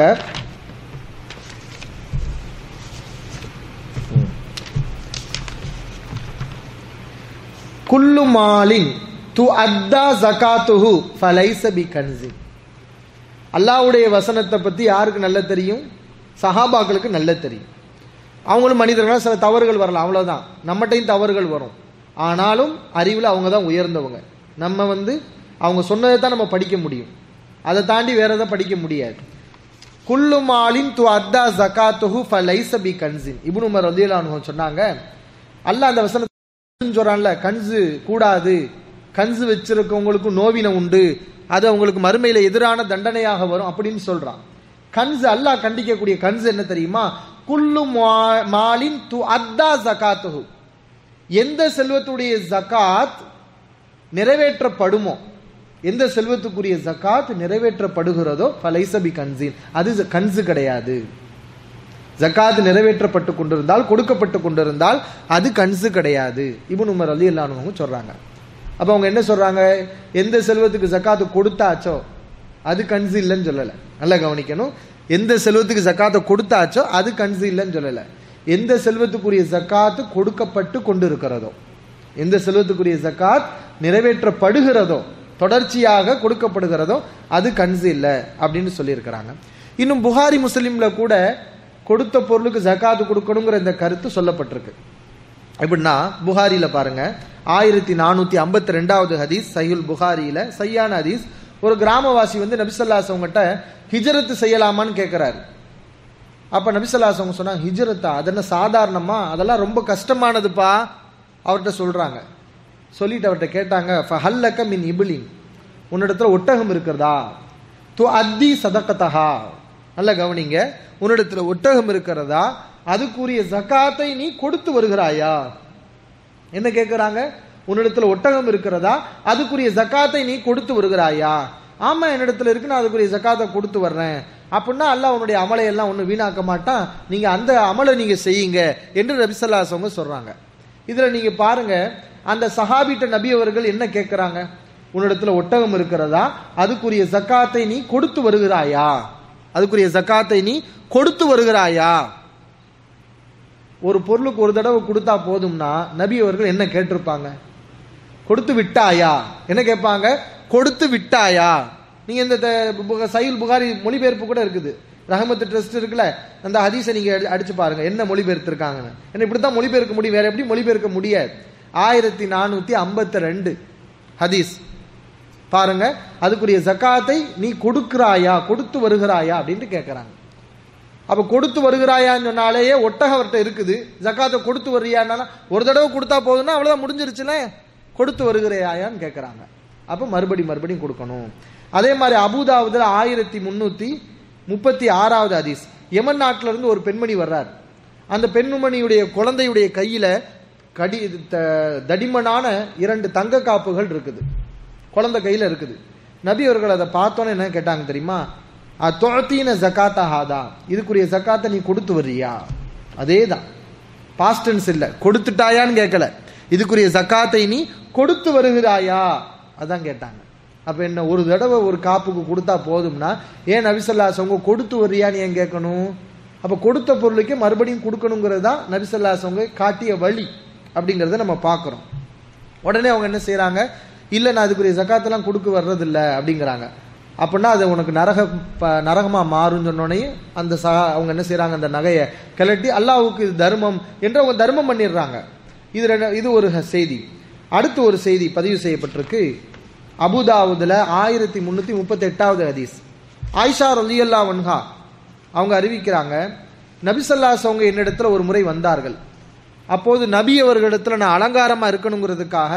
குல்லு மாலின் து அத்தா ஜகாத்துஹு ஃபலைஸ பி கன்சி அல்லாவுடைய வசனத்தை பத்தி யாருக்கு நல்ல தெரியும் சஹாபாக்களுக்கு நல்ல தெரியும் அவங்களும் மனிதர்கள் சில தவறுகள் வரலாம் அவ்வளவுதான் நம்மகிட்டையும் தவறுகள் வரும் ஆனாலும் அறிவில் அவங்க தான் உயர்ந்தவங்க நம்ம வந்து அவங்க சொன்னதை தான் நம்ம படிக்க முடியும் அதை தாண்டி வேற எதை படிக்க முடியாது குல்லு மாலின் து அத்தா ஜகாத்துஹு ஃபலைஸ பி கன்சின் இப்னு உமர் ரலியல்லாஹு சொன்னாங்க அல்லாஹ் அந்த வசனத்தை சொல்றான்ல கன்சு கூடாது கன்சு வச்சிருக்கவங்களுக்கு நோவினை உண்டு அது அவங்களுக்கு மறுமையில எதிரான தண்டனையாக வரும் அப்படின்னு சொல்றான் கன்சு அல்லாஹ் கண்டிக்கக்கூடிய கன்சு என்ன தெரியுமா குல்லு மா- மாலின் து அத்தா ஜகாத்துஹு எந்த செல்வத்துடைய ஜகாத் நிறைவேற்றப்படுமோ எந்த செல்வத்துக்குரிய ஜகாத் நிறைவேற்றப்படுகிறதோ பலைசபி கன்சின் அது ஜ- கன்சு கிடையாது ஜகாத் நிறைவேற்றப்பட்டு கொண்டிருந்தால் கொடுக்கப்பட்டு கொண்டிருந்தால் அது கன்சு கிடையாது இப்னு உமர் அலி அல்லானவங்க சொல்றாங்க அப்ப அவங்க என்ன சொல்றாங்க எந்த செல்வத்துக்கு ஜக்காத்து கொடுத்தாச்சோ அது கன்சு இல்லைன்னு சொல்லல நல்லா கவனிக்கணும் எந்த செல்வத்துக்கு ஜக்காத்தை கொடுத்தாச்சோ அது கன்சு இல்லைன்னு சொல்லல எந்த செல்வத்துக்குரிய ஜக்காத்து கொடுக்கப்பட்டு கொண்டிருக்கிறதோ எந்த செல்வத்துக்குரிய ஜக்காத் நிறைவேற்றப்படுகிறதோ தொடர்ச்சியாக கொடுக்கப்படுகிறதோ அது கன்சு இல்லை அப்படின்னு சொல்லியிருக்கிறாங்க இன்னும் புகாரி முஸ்லீம்ல கூட கொடுத்த பொருளுக்கு ஜகாத்து கொடுக்கணுங்கிற இந்த கருத்து சொல்லப்பட்டிருக்கு எப்படின்னா புகாரியில பாருங்க ஆயிரத்தி நானூத்தி ஐம்பத்தி ரெண்டாவது ஹதீஸ் சையுல் புகாரியில சையான ஹதீஸ் ஒரு கிராமவாசி வந்து நபிசல்லாஸ் அவங்ககிட்ட ஹிஜரத்து செய்யலாமான்னு கேட்கிறாரு அப்ப நபிசல்லாஸ் அவங்க சொன்னாங்க ஹிஜரத்தா அதென்ன சாதாரணமா அதெல்லாம் ரொம்ப கஷ்டமானதுப்பா அவர்கிட்ட சொல்றாங்க சொல்லிட்டு அவர்கிட்ட கேட்டாங்க ஃபஹல்லக்க மின் இபிலின் உன்னிடத்துல ஒட்டகம் இருக்கிறதா து அத்தி சதக்கத்தஹா நல்ல கவனிங்க உன்னிடத்துல ஒட்டகம் இருக்கிறதா அதுக்குரிய ஜகாத்தை நீ கொடுத்து வருகிறாயா என்ன கேட்கிறாங்க உன்னிடத்துல ஒட்டகம் இருக்கிறதா அதுக்குரிய ஜக்காத்தை நீ கொடுத்து வருகிறாயா ஆமா என்னிடத்துல இருக்கு நான் அதுக்குரிய ஜக்காத்தை கொடுத்து வர்றேன் அப்படின்னா அல்லாஹ் உன்னுடைய அமலை எல்லாம் ஒண்ணு வீணாக்க மாட்டான் நீங்க அந்த அமலை நீங்க செய்யுங்க என்று நபிசல்லாசவங்க சொல்றாங்க இதுல நீங்க பாருங்க அந்த சஹாபிட்ட நபி அவர்கள் என்ன கேட்கிறாங்க உன்னிடத்துல ஒட்டகம் இருக்கிறதா அதுக்குரிய ஜக்காத்தை நீ கொடுத்து வருகிறாயா அதுக்குரிய ஜக்காத்தை நீ கொடுத்து வருகிறாயா ஒரு பொருளுக்கு ஒரு தடவை கொடுத்தா போதும்னா நபி அவர்கள் என்ன கேட்டிருப்பாங்க கொடுத்து விட்டாயா என்ன கேட்பாங்க கொடுத்து விட்டாயா நீங்க இந்த த- பு- சையுல் புகாரி மொழிபெயர்ப்பு கூட இருக்குது ரஹமத்து ட்ரஸ்ட் இருக்குல்ல அந்த ஹதீஸை நீங்க அடி- அடிச்சு பாருங்க என்ன மொழிபெயர்த்திருக்காங்கன்னு ஏன்னா இப்படித்தான் மொழிபெயர்க்க முடியும் வேற எப்படி மொழிபெயர்க்க முடியாது ஆயிரத்தி நானூத்தி ஐம்பத்தி ரெண்டு ஹதீஸ் பாருங்க அதுக்குரிய ஜக்காத்தை நீ கொடுக்கிறாயா கொடுத்து வருகிறாயா அப்படின்ட்டு கேட்கறாங்க அப்ப கொடுத்து வருகிறாயான்னு சொன்னாலேயே ஒட்டகம் அவர்கிட்ட இருக்குது ஜக்காத்தை கொடுத்து வர்றியான்னா ஒரு தடவை கொடுத்தா போதும்னா அவ்வளவுதான் முடிஞ்சிருச்சுல கொடுத்து வருகிறாயான்னு கேட்கறாங்க அப்ப மறுபடி மறுபடியும் கொடுக்கணும் அதே மாதிரி அபுதாபுதுல ஆயிரத்தி முன்னூத்தி முப்பத்தி ஆறாவது ஹதீஸ் யமன் நாட்டில இருந்து ஒரு பெண்மணி வர்றார் அந்த பெண்மணியுடைய குழந்தையுடைய கையில கடி த- தடிமனான இரண்டு தங்க காப்புகள் இருக்குது குழந்தை கையில இருக்குது நபி அவர்கள் அதை பார்த்தோன்னே என்ன கேட்டாங்க தெரியுமா தொழத்தீன ஜக்காத்தா ஹாதா இதுக்குரிய ஜக்காத்தை நீ கொடுத்து வர்றியா அதே தான் பாஸ்டன்ஸ் இல்ல கொடுத்துட்டாயான்னு கேட்கல இதுக்குரிய ஜக்காத்தை நீ கொடுத்து வருகிறாயா அதான் கேட்டாங்க அப்ப என்ன ஒரு தடவை ஒரு காப்புக்கு கொடுத்தா போதும்னா ஏன் நபிசல்லாஸ் அவங்க கொடுத்து வர்றியான்னு ஏன் கேட்கணும் அப்ப கொடுத்த பொருளுக்கு மறுபடியும் கொடுக்கணுங்கிறது தான் நபிசல்லாஸ் அவங்க காட்டிய வழி அப்படிங்கறத நம்ம பார்க்கிறோம் உடனே அவங்க என்ன செய்றாங்க இல்ல நான் அதுக்குரிய ஜக்காத்தெல்லாம் கொடுக்க வர்றதில்ல அப்படிங்கிறாங்க அப்படின்னா அது உனக்கு நரக ப- நரகமா மாறும் சொன்னோடனே அந்த சகா அவங்க என்ன செய்றாங்க அந்த நகையை கிளட்டி அல்லாஹ்வுக்கு இது தர்மம் என்று அவங்க தர்மம் பண்ணிடுறாங்க இது ரெண்டு- இது ஒரு ஹ- செய்தி அடுத்து ஒரு செய்தி பதிவு செய்யப்பட்டிருக்கு அபுதாவுதுல ஆயிரத்தி முன்னூத்தி முப்பத்தி எட்டாவது ஹதீஸ் ஆயிஷா ரலியல்லா வன்ஹா அவங்க அறிவிக்கிறாங்க நபிசல்லாஸ் அவங்க என்னிடத்துல ஒரு முறை வந்தார்கள் அப்போது நபி அவர்களிடத்துல நான் அலங்காரமா இருக்கணுங்கிறதுக்காக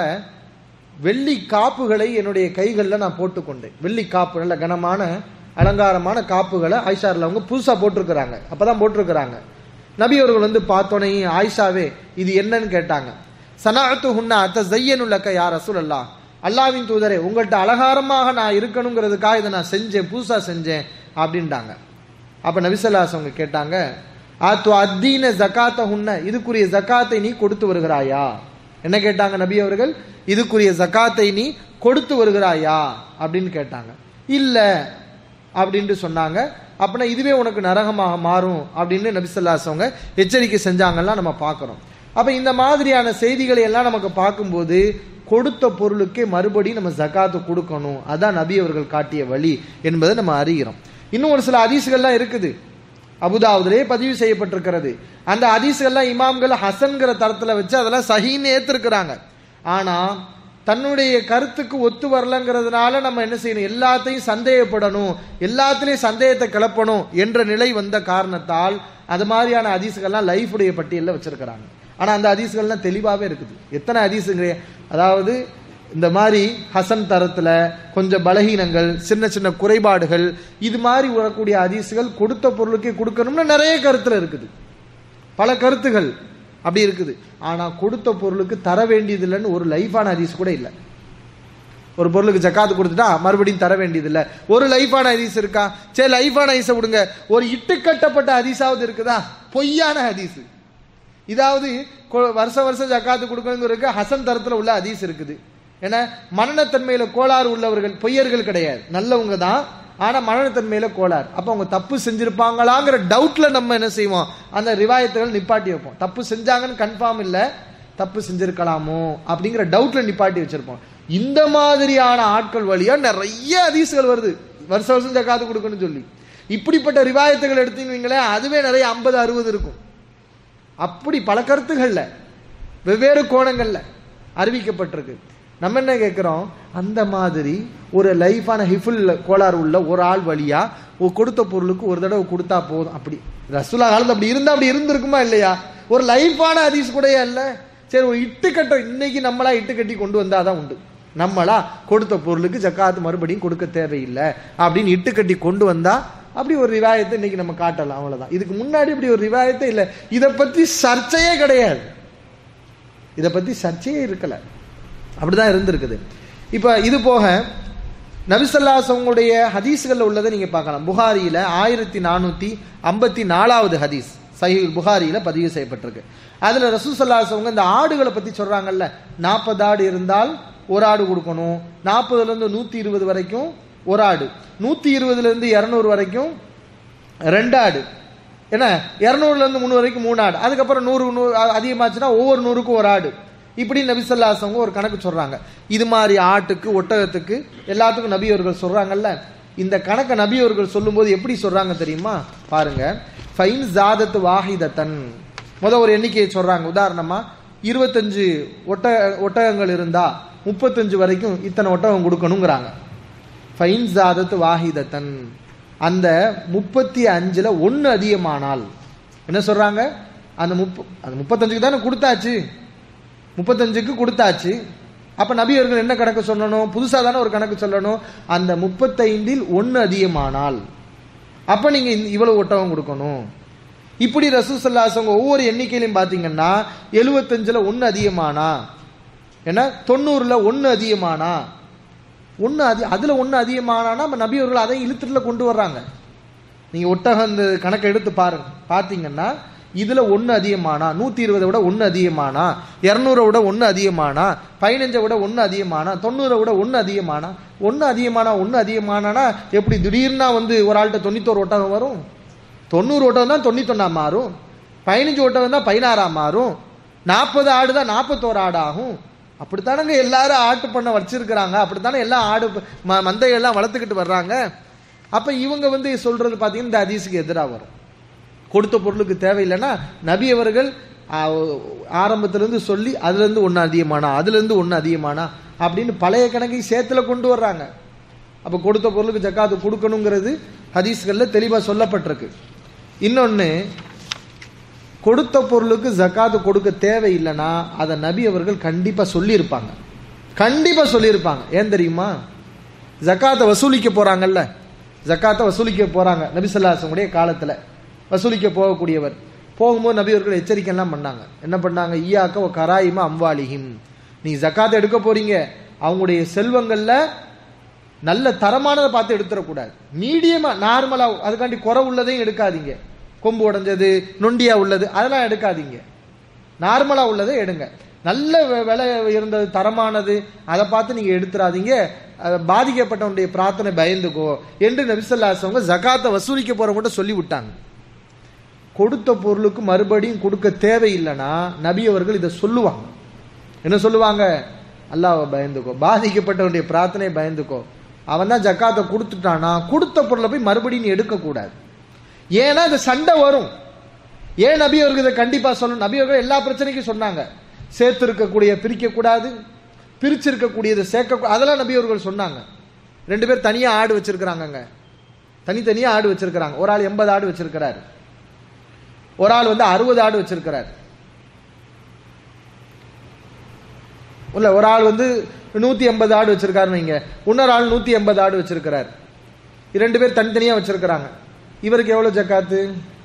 வெள்ளி காப்புகளை என்னுடைய கைகளில் நான் போட்டுக்கொண்டேன் வெள்ளி காப்பு நல்ல கனமான அலங்காரமான காப்புகளை ஆயிஷாரில் அவங்க புதுசா போட்டிருக்கிறாங்க அப்பதான் போட்டிருக்கிறாங்க நபி அவர்கள் வந்து பார்த்தோன்னே ஆயிஷாவே இது என்னன்னு கேட்டாங்க சனாத்து ஹுன்னா அத்த ஜையனுள்ளக்க யார் ரசூல் அல்லா அல்லாவின் தூதரே உங்கள்கிட்ட அலங்காரமாக நான் இருக்கணுங்கிறதுக்காக இதை நான் செஞ்சேன் புதுசா செஞ்சேன் அப்படின்ட்டாங்க அப்ப நபிசல்லாஸ் அவங்க கேட்டாங்க ஆத்து அத்தீன ஜக்காத்த உன்ன இதுக்குரிய ஜக்காத்தை நீ கொடுத்து வருகிறாயா என்ன கேட்டாங்க நபி அவர்கள் இதுக்குரிய ஜக்காத்தை நீ கொடுத்து வருகிறாயா அப்படின்னு கேட்டாங்க இல்ல அப்படின்ட்டு சொன்னாங்க அப்படின்னா இதுவே உனக்கு நரகமாக மாறும் அப்படின்னு நபிசல்லாஸ் அவங்க எச்சரிக்கை செஞ்சாங்கலாம் நம்ம பார்க்கிறோம் அப்ப இந்த மாதிரியான செய்திகளை எல்லாம் நமக்கு பார்க்கும்போது கொடுத்த பொருளுக்கே மறுபடியும் நம்ம ஜக்காத்து கொடுக்கணும் அதான் நபி அவர்கள் காட்டிய வழி என்பதை நம்ம அறிகிறோம் இன்னும் ஒரு சில ஹதீஸ்கள்லாம் இருக்குது அபுதாவுதிலே பதிவு செய்யப்பட்டிருக்கிறது அந்த ஹதீஸ்கள்லாம் இமாம்கள் ஹசன்கிற தரத்துல வச்சு அதெல்லாம் சஹீன்னு ஏத்திருக்கிறாங்க ஆனா தன்னுடைய கருத்துக்கு ஒத்து வரலங்கிறதுனால நம்ம என்ன செய்யணும் எல்லாத்தையும் சந்தேகப்படணும் எல்லாத்துலயும் சந்தேகத்தை கிளப்பணும் என்ற நிலை வந்த காரணத்தால் அது மாதிரியான ஹதீஸ்கள்லாம் லைஃபுடைய பட்டியலில் வச்சிருக்கிறாங்க ஆனா அந்த ஹதீஸ்கள்லாம் தெளிவாவே இருக்குது எத்தனை ஹதீஸுங்கிற அதாவது இந்த மாதிரி ஹசன் தரத்துல கொஞ்சம் பலகீனங்கள் சின்ன சின்ன குறைபாடுகள் இது மாதிரி வரக்கூடிய ஹதீஸ்கள் கொடுத்த பொருளுக்கே கொடுக்கணும்னு நிறைய கருத்துல இருக்குது பல கருத்துகள் அப்படி இருக்குது ஆனா கொடுத்த பொருளுக்கு தர வேண்டியதில்லைன்னு ஒரு லைஃபான ஹதீஸ் கூட இல்லை ஒரு பொருளுக்கு ஜக்காத்து கொடுத்துட்டா மறுபடியும் தர வேண்டியது இல்ல ஒரு லைஃபான ஹதீஸ் இருக்கா சரி லைஃபான ஹதீஸை விடுங்க ஒரு இட்டுக்கட்டப்பட்ட ஹதீஸாவது இருக்குதா பொய்யான ஹதீஸ் இதாவது கொ- வருஷ வருஷம் ஜக்காத்து கொடுக்கணுங்கிறதுக்கு ஹசன் தரத்துல உள்ள ஹதீஸ் இருக்குது ஏன்னா மனநத்தன்மையில கோளாறு உள்ளவர்கள் பொய்யர்கள் கிடையாது நல்லவங்க தான் ஆனா மனநத்தன்மையில கோளாறு அப்ப அவங்க தப்பு செஞ்சிருப்பாங்களாங்கிற டவுட்ல நம்ம என்ன செய்வோம் அந்த ரிவாயத்துகள் நிப்பாட்டி வைப்போம் தப்பு செஞ்சாங்கன்னு கன்ஃபார்ம் இல்ல தப்பு செஞ்சிருக்கலாமோ அப்படிங்கிற டவுட்ல நிப்பாட்டி வச்சிருப்போம் இந்த மாதிரியான ஆட்கள் வழியா நிறைய ஹதீஸ்கள் வருது வருஷ வருஷம் ஜக்காத்து கொடுக்கணும்னு சொல்லி இப்படிப்பட்ட ரிவாயத்துகள் எடுத்தீங்களே அதுவே நிறைய ஐம்பது அறுபது இருக்கும் அப்படி பல கருத்துகள்ல வெவ்வேறு கோணங்கள்ல அறிவிக்கப்பட்டிருக்கு நம்ம என்ன கேட்கிறோம் அந்த மாதிரி ஒரு லைஃபான ஹிஃபுல் கோளாறு உள்ள ஒரு ஆள் வழியா ஒரு கொடுத்த பொருளுக்கு ஒரு தடவை கொடுத்தா போதும் அப்படி ரசூலா காலத்துல அப்படி இருந்தா அப்படி இருந்திருக்குமா இல்லையா ஒரு லைஃபான ஹதீஸ் கூடயே இல்ல சரி ஒரு இட்டுக்கட்டை இன்னைக்கு நம்மளா இட்டு கட்டி கொண்டு வந்தாதான் உண்டு நம்மளா கொடுத்த பொருளுக்கு ஜக்காத்து மறுபடியும் கொடுக்க தேவையில்லை அப்படின்னு இட்டு கட்டி கொண்டு வந்தா அப்படி ஒரு ரிவாயத்தை இன்னைக்கு நம்ம காட்டலாம் அவ்வளவுதான் இதுக்கு முன்னாடி இப்படி ஒரு ரிவாயத்தை இல்லை இதை பத்தி சர்ச்சையே கிடையாது இதை பத்தி சர்ச்சையே இருக்கல அப்படிதான் இருந்திருக்குது இப்ப இது போக நபிசல்லாசவங்களுடைய ஹதீஸ்கள்ல உள்ளதை நீங்க பார்க்கலாம் புகாரியில ஆயிரத்தி நானூத்தி ஐம்பத்தி நாலாவது ஹதீஸ் சஹீல் புகாரியில பதிவு செய்யப்பட்டிருக்கு அதுல ரசூசல்லாசவங்க இந்த ஆடுகளை பத்தி சொல்றாங்கல்ல நாற்பது ஆடு இருந்தால் ஒரு ஆடு கொடுக்கணும் நாற்பதுல இருந்து நூத்தி இருபது வரைக்கும் ஒரு ஆடு நூத்தி இருபதுல இருந்து இருநூறு வரைக்கும் ரெண்டு ஆடு என்ன இரநூறுல இருந்து முந்நூறு வரைக்கும் மூணு ஆடு அதுக்கப்புறம் நூறு நூறு அ- அதிகமாச்சுன்னா ஒவ்வொரு நூறுக்கும் ஒரு ஆடு இப்படி நபிசல்லாசவங்க ஒரு கணக்கு சொல்றாங்க இது மாதிரி ஆட்டுக்கு ஒட்டகத்துக்கு எல்லாத்துக்கும் நபி அவர்கள் சொல்றாங்கல்ல இந்த கணக்கை நபி அவர்கள் சொல்லும்போது எப்படி சொல்றாங்க தெரியுமா பாருங்க ஃபைன் ஜாதத்து வாஹிதத்தன் முத ஒரு எண்ணிக்கையை சொல்றாங்க உதாரணமா இருபத்தஞ்சு ஒட்ட ஒட்டகங்கள் இருந்தா முப்பத்தஞ்சு வரைக்கும் இத்தனை ஒட்டகம் கொடுக்கணுங்கிறாங்க ஃபைன் ஜாதத்து வாஹிதத்தன் அந்த முப்பத்தி அஞ்சுல ஒன்னு அதிகமானால் என்ன சொல்றாங்க அந்த முப்ப அந்த முப்பத்தஞ்சுக்கு தானே கொடுத்தாச்சு முப்பத்தஞ்சுக்கு கொடுத்தாச்சு அப்ப நபி அவர்கள் என்ன கணக்கு சொல்லணும் புதுசா தானே ஒரு கணக்கு சொல்லணும் அந்த முப்பத்தைந்தில் ஒன்னு அதிகமானால் அப்ப நீங்க இந்த- இவ்வளவு ஒட்டகம் கொடுக்கணும் இப்படி ரசூசல்லாசவங்க ஒவ்வொரு எண்ணிக்கையிலும் பாத்தீங்கன்னா எழுவத்தஞ்சுல ஒன்னு அதிகமானா என்ன தொண்ணூறுல ஒன்னு அதிகமானா ஒன்று அதி அதில் ஒன்று அதிகமானா நம்ம நபி அவர்கள் அதை இழுத்துட்டுல கொண்டு வர்றாங்க நீங்கள் ஒட்டகம் இந்த கணக்கை எடுத்து பாருங்க பார்த்தீங்கன்னா இதில் ஒன்று அதிகமானா நூற்றி இருபதை விட ஒன்று அதிகமானா இரநூறை விட ஒன்று அதிகமானா பதினஞ்சை விட ஒன்று அதிகமானா தொண்ணூறை விட ஒன்று அதிகமானா ஒன்று அதிகமானா ஒன்று அதிகமானானா எப்படி திடீர்னா வந்து ஒரு ஆள்கிட்ட தொண்ணூத்தோரு ஒட்டகம் வரும் தொண்ணூறு ஒட்டகம் தான் தொண்ணூத்தொன்னா மாறும் பதினஞ்சு ஒட்டகம் தான் பதினாறா மாறும் நாற்பது ஆடு தான் நாற்பத்தோரு ஆடு ஆகும் அப்படித்தானங்க எல்லாரும் ஆட்டு பண்ண வச்சிருக்கிறாங்க அப்படித்தானே எல்லா ஆடு ம- மந்தையெல்லாம் வளர்த்துக்கிட்டு வர்றாங்க அப்ப இவங்க வந்து சொல்றது பாத்தீங்கன்னா இந்த ஹதீஸுக்கு எதிராக வரும் கொடுத்த பொருளுக்கு தேவையில்லைன்னா நபி அவர்கள் ஆ, ஆரம்பத்திலிருந்து சொல்லி அதுல இருந்து ஒன்று அதிகமானா அதுல இருந்து ஒன்று அதிகமானா அப்படின்னு பழைய கணக்கை சேத்துல கொண்டு வர்றாங்க அப்ப கொடுத்த பொருளுக்கு ஜக்காத்து கொடுக்கணுங்கிறது ஹதீஸ்கள்ல தெளிவா சொல்லப்பட்டிருக்கு இன்னொன்னு கொடுத்த பொருளுக்கு ஜக்காத்து கொடுக்க தேவையில்லைன்னா அதை நபி அவர்கள் கண்டிப்பா சொல்லியிருப்பாங்க கண்டிப்பா சொல்லியிருப்பாங்க ஏன் தெரியுமா ஜக்காத்தை வசூலிக்க போறாங்கல்ல ஜக்காத்தை வசூலிக்க போறாங்க நபி சொல்லாசனுடைய காலத்துல வசூலிக்க போகக்கூடியவர் போகும்போது நபி அவர்கள் எச்சரிக்கை எல்லாம் பண்ணாங்க என்ன பண்ணாங்க ஈயாக்க ஒ கராயிமா அம்வாலிஹிம் நீங்க ஜக்காத்தை எடுக்க போறீங்க அவங்களுடைய செல்வங்கள்ல நல்ல தரமானதை பார்த்து எடுத்துடக்கூடாது மீடியமா நார்மலா அதுக்காண்டி குறை உள்ளதையும் எடுக்காதீங்க கொம்பு உடைஞ்சது நொண்டியா உள்ளது அதெல்லாம் எடுக்காதீங்க நார்மலா உள்ளதை எடுங்க நல்ல வெ- விலை இருந்தது தரமானது அதை பார்த்து நீங்க எடுத்துறாதீங்க அதை பாதிக்கப்பட்டவனுடைய பிரார்த்தனை பயந்துக்கோ என்று நபிசல்லாசவங்க ஜகாத்தை வசூலிக்க போறவங்க சொல்லி விட்டாங்க கொடுத்த பொருளுக்கு மறுபடியும் கொடுக்க தேவையில்லைன்னா நபி அவர்கள் இதை சொல்லுவாங்க என்ன சொல்லுவாங்க அல்லாஹ்வை பயந்துக்கோ பாதிக்கப்பட்டவனுடைய பிரார்த்தனை பயந்துக்கோ அவன் தான் ஜக்காத்தை கொடுத்துட்டானா கொடுத்த பொருளை போய் மறுபடியும் நீ எடுக்கக்கூடாது ஏன்னா இந்த சண்டை வரும் ஏன் நபி அவர்கள் இதை கண்டிப்பா சொல்லணும் நபி அவர்கள் எல்லா பிரச்சனைக்கும் சொன்னாங்க சேர்த்து இருக்கக்கூடிய பிரிக்க கூடாது பிரிச்சு இருக்கக்கூடியதை சேர்க்க அதெல்லாம் நபி அவர்கள் சொன்னாங்க ரெண்டு பேர் தனியா ஆடு வச்சிருக்கிறாங்கங்க தனித்தனியா ஆடு வச்சிருக்கிறாங்க ஒரு ஆள் எண்பது ஆடு வச்சிருக்கிறாரு ஒரு ஆள் வந்து அறுபது ஆடு வச்சிருக்கிறார் இல்ல ஒரு ஆள் வந்து நூத்தி எண்பது ஆடு வச்சிருக்காருன்னு வைங்க இன்னொரு ஆள் நூத்தி எண்பது ஆடு வச்சிருக்கிறார் இரண்டு பேர் தனித்தனியா வச்சிருக்கிறாங்க இவருக்கு எவ்வளவு ஜக்காத்து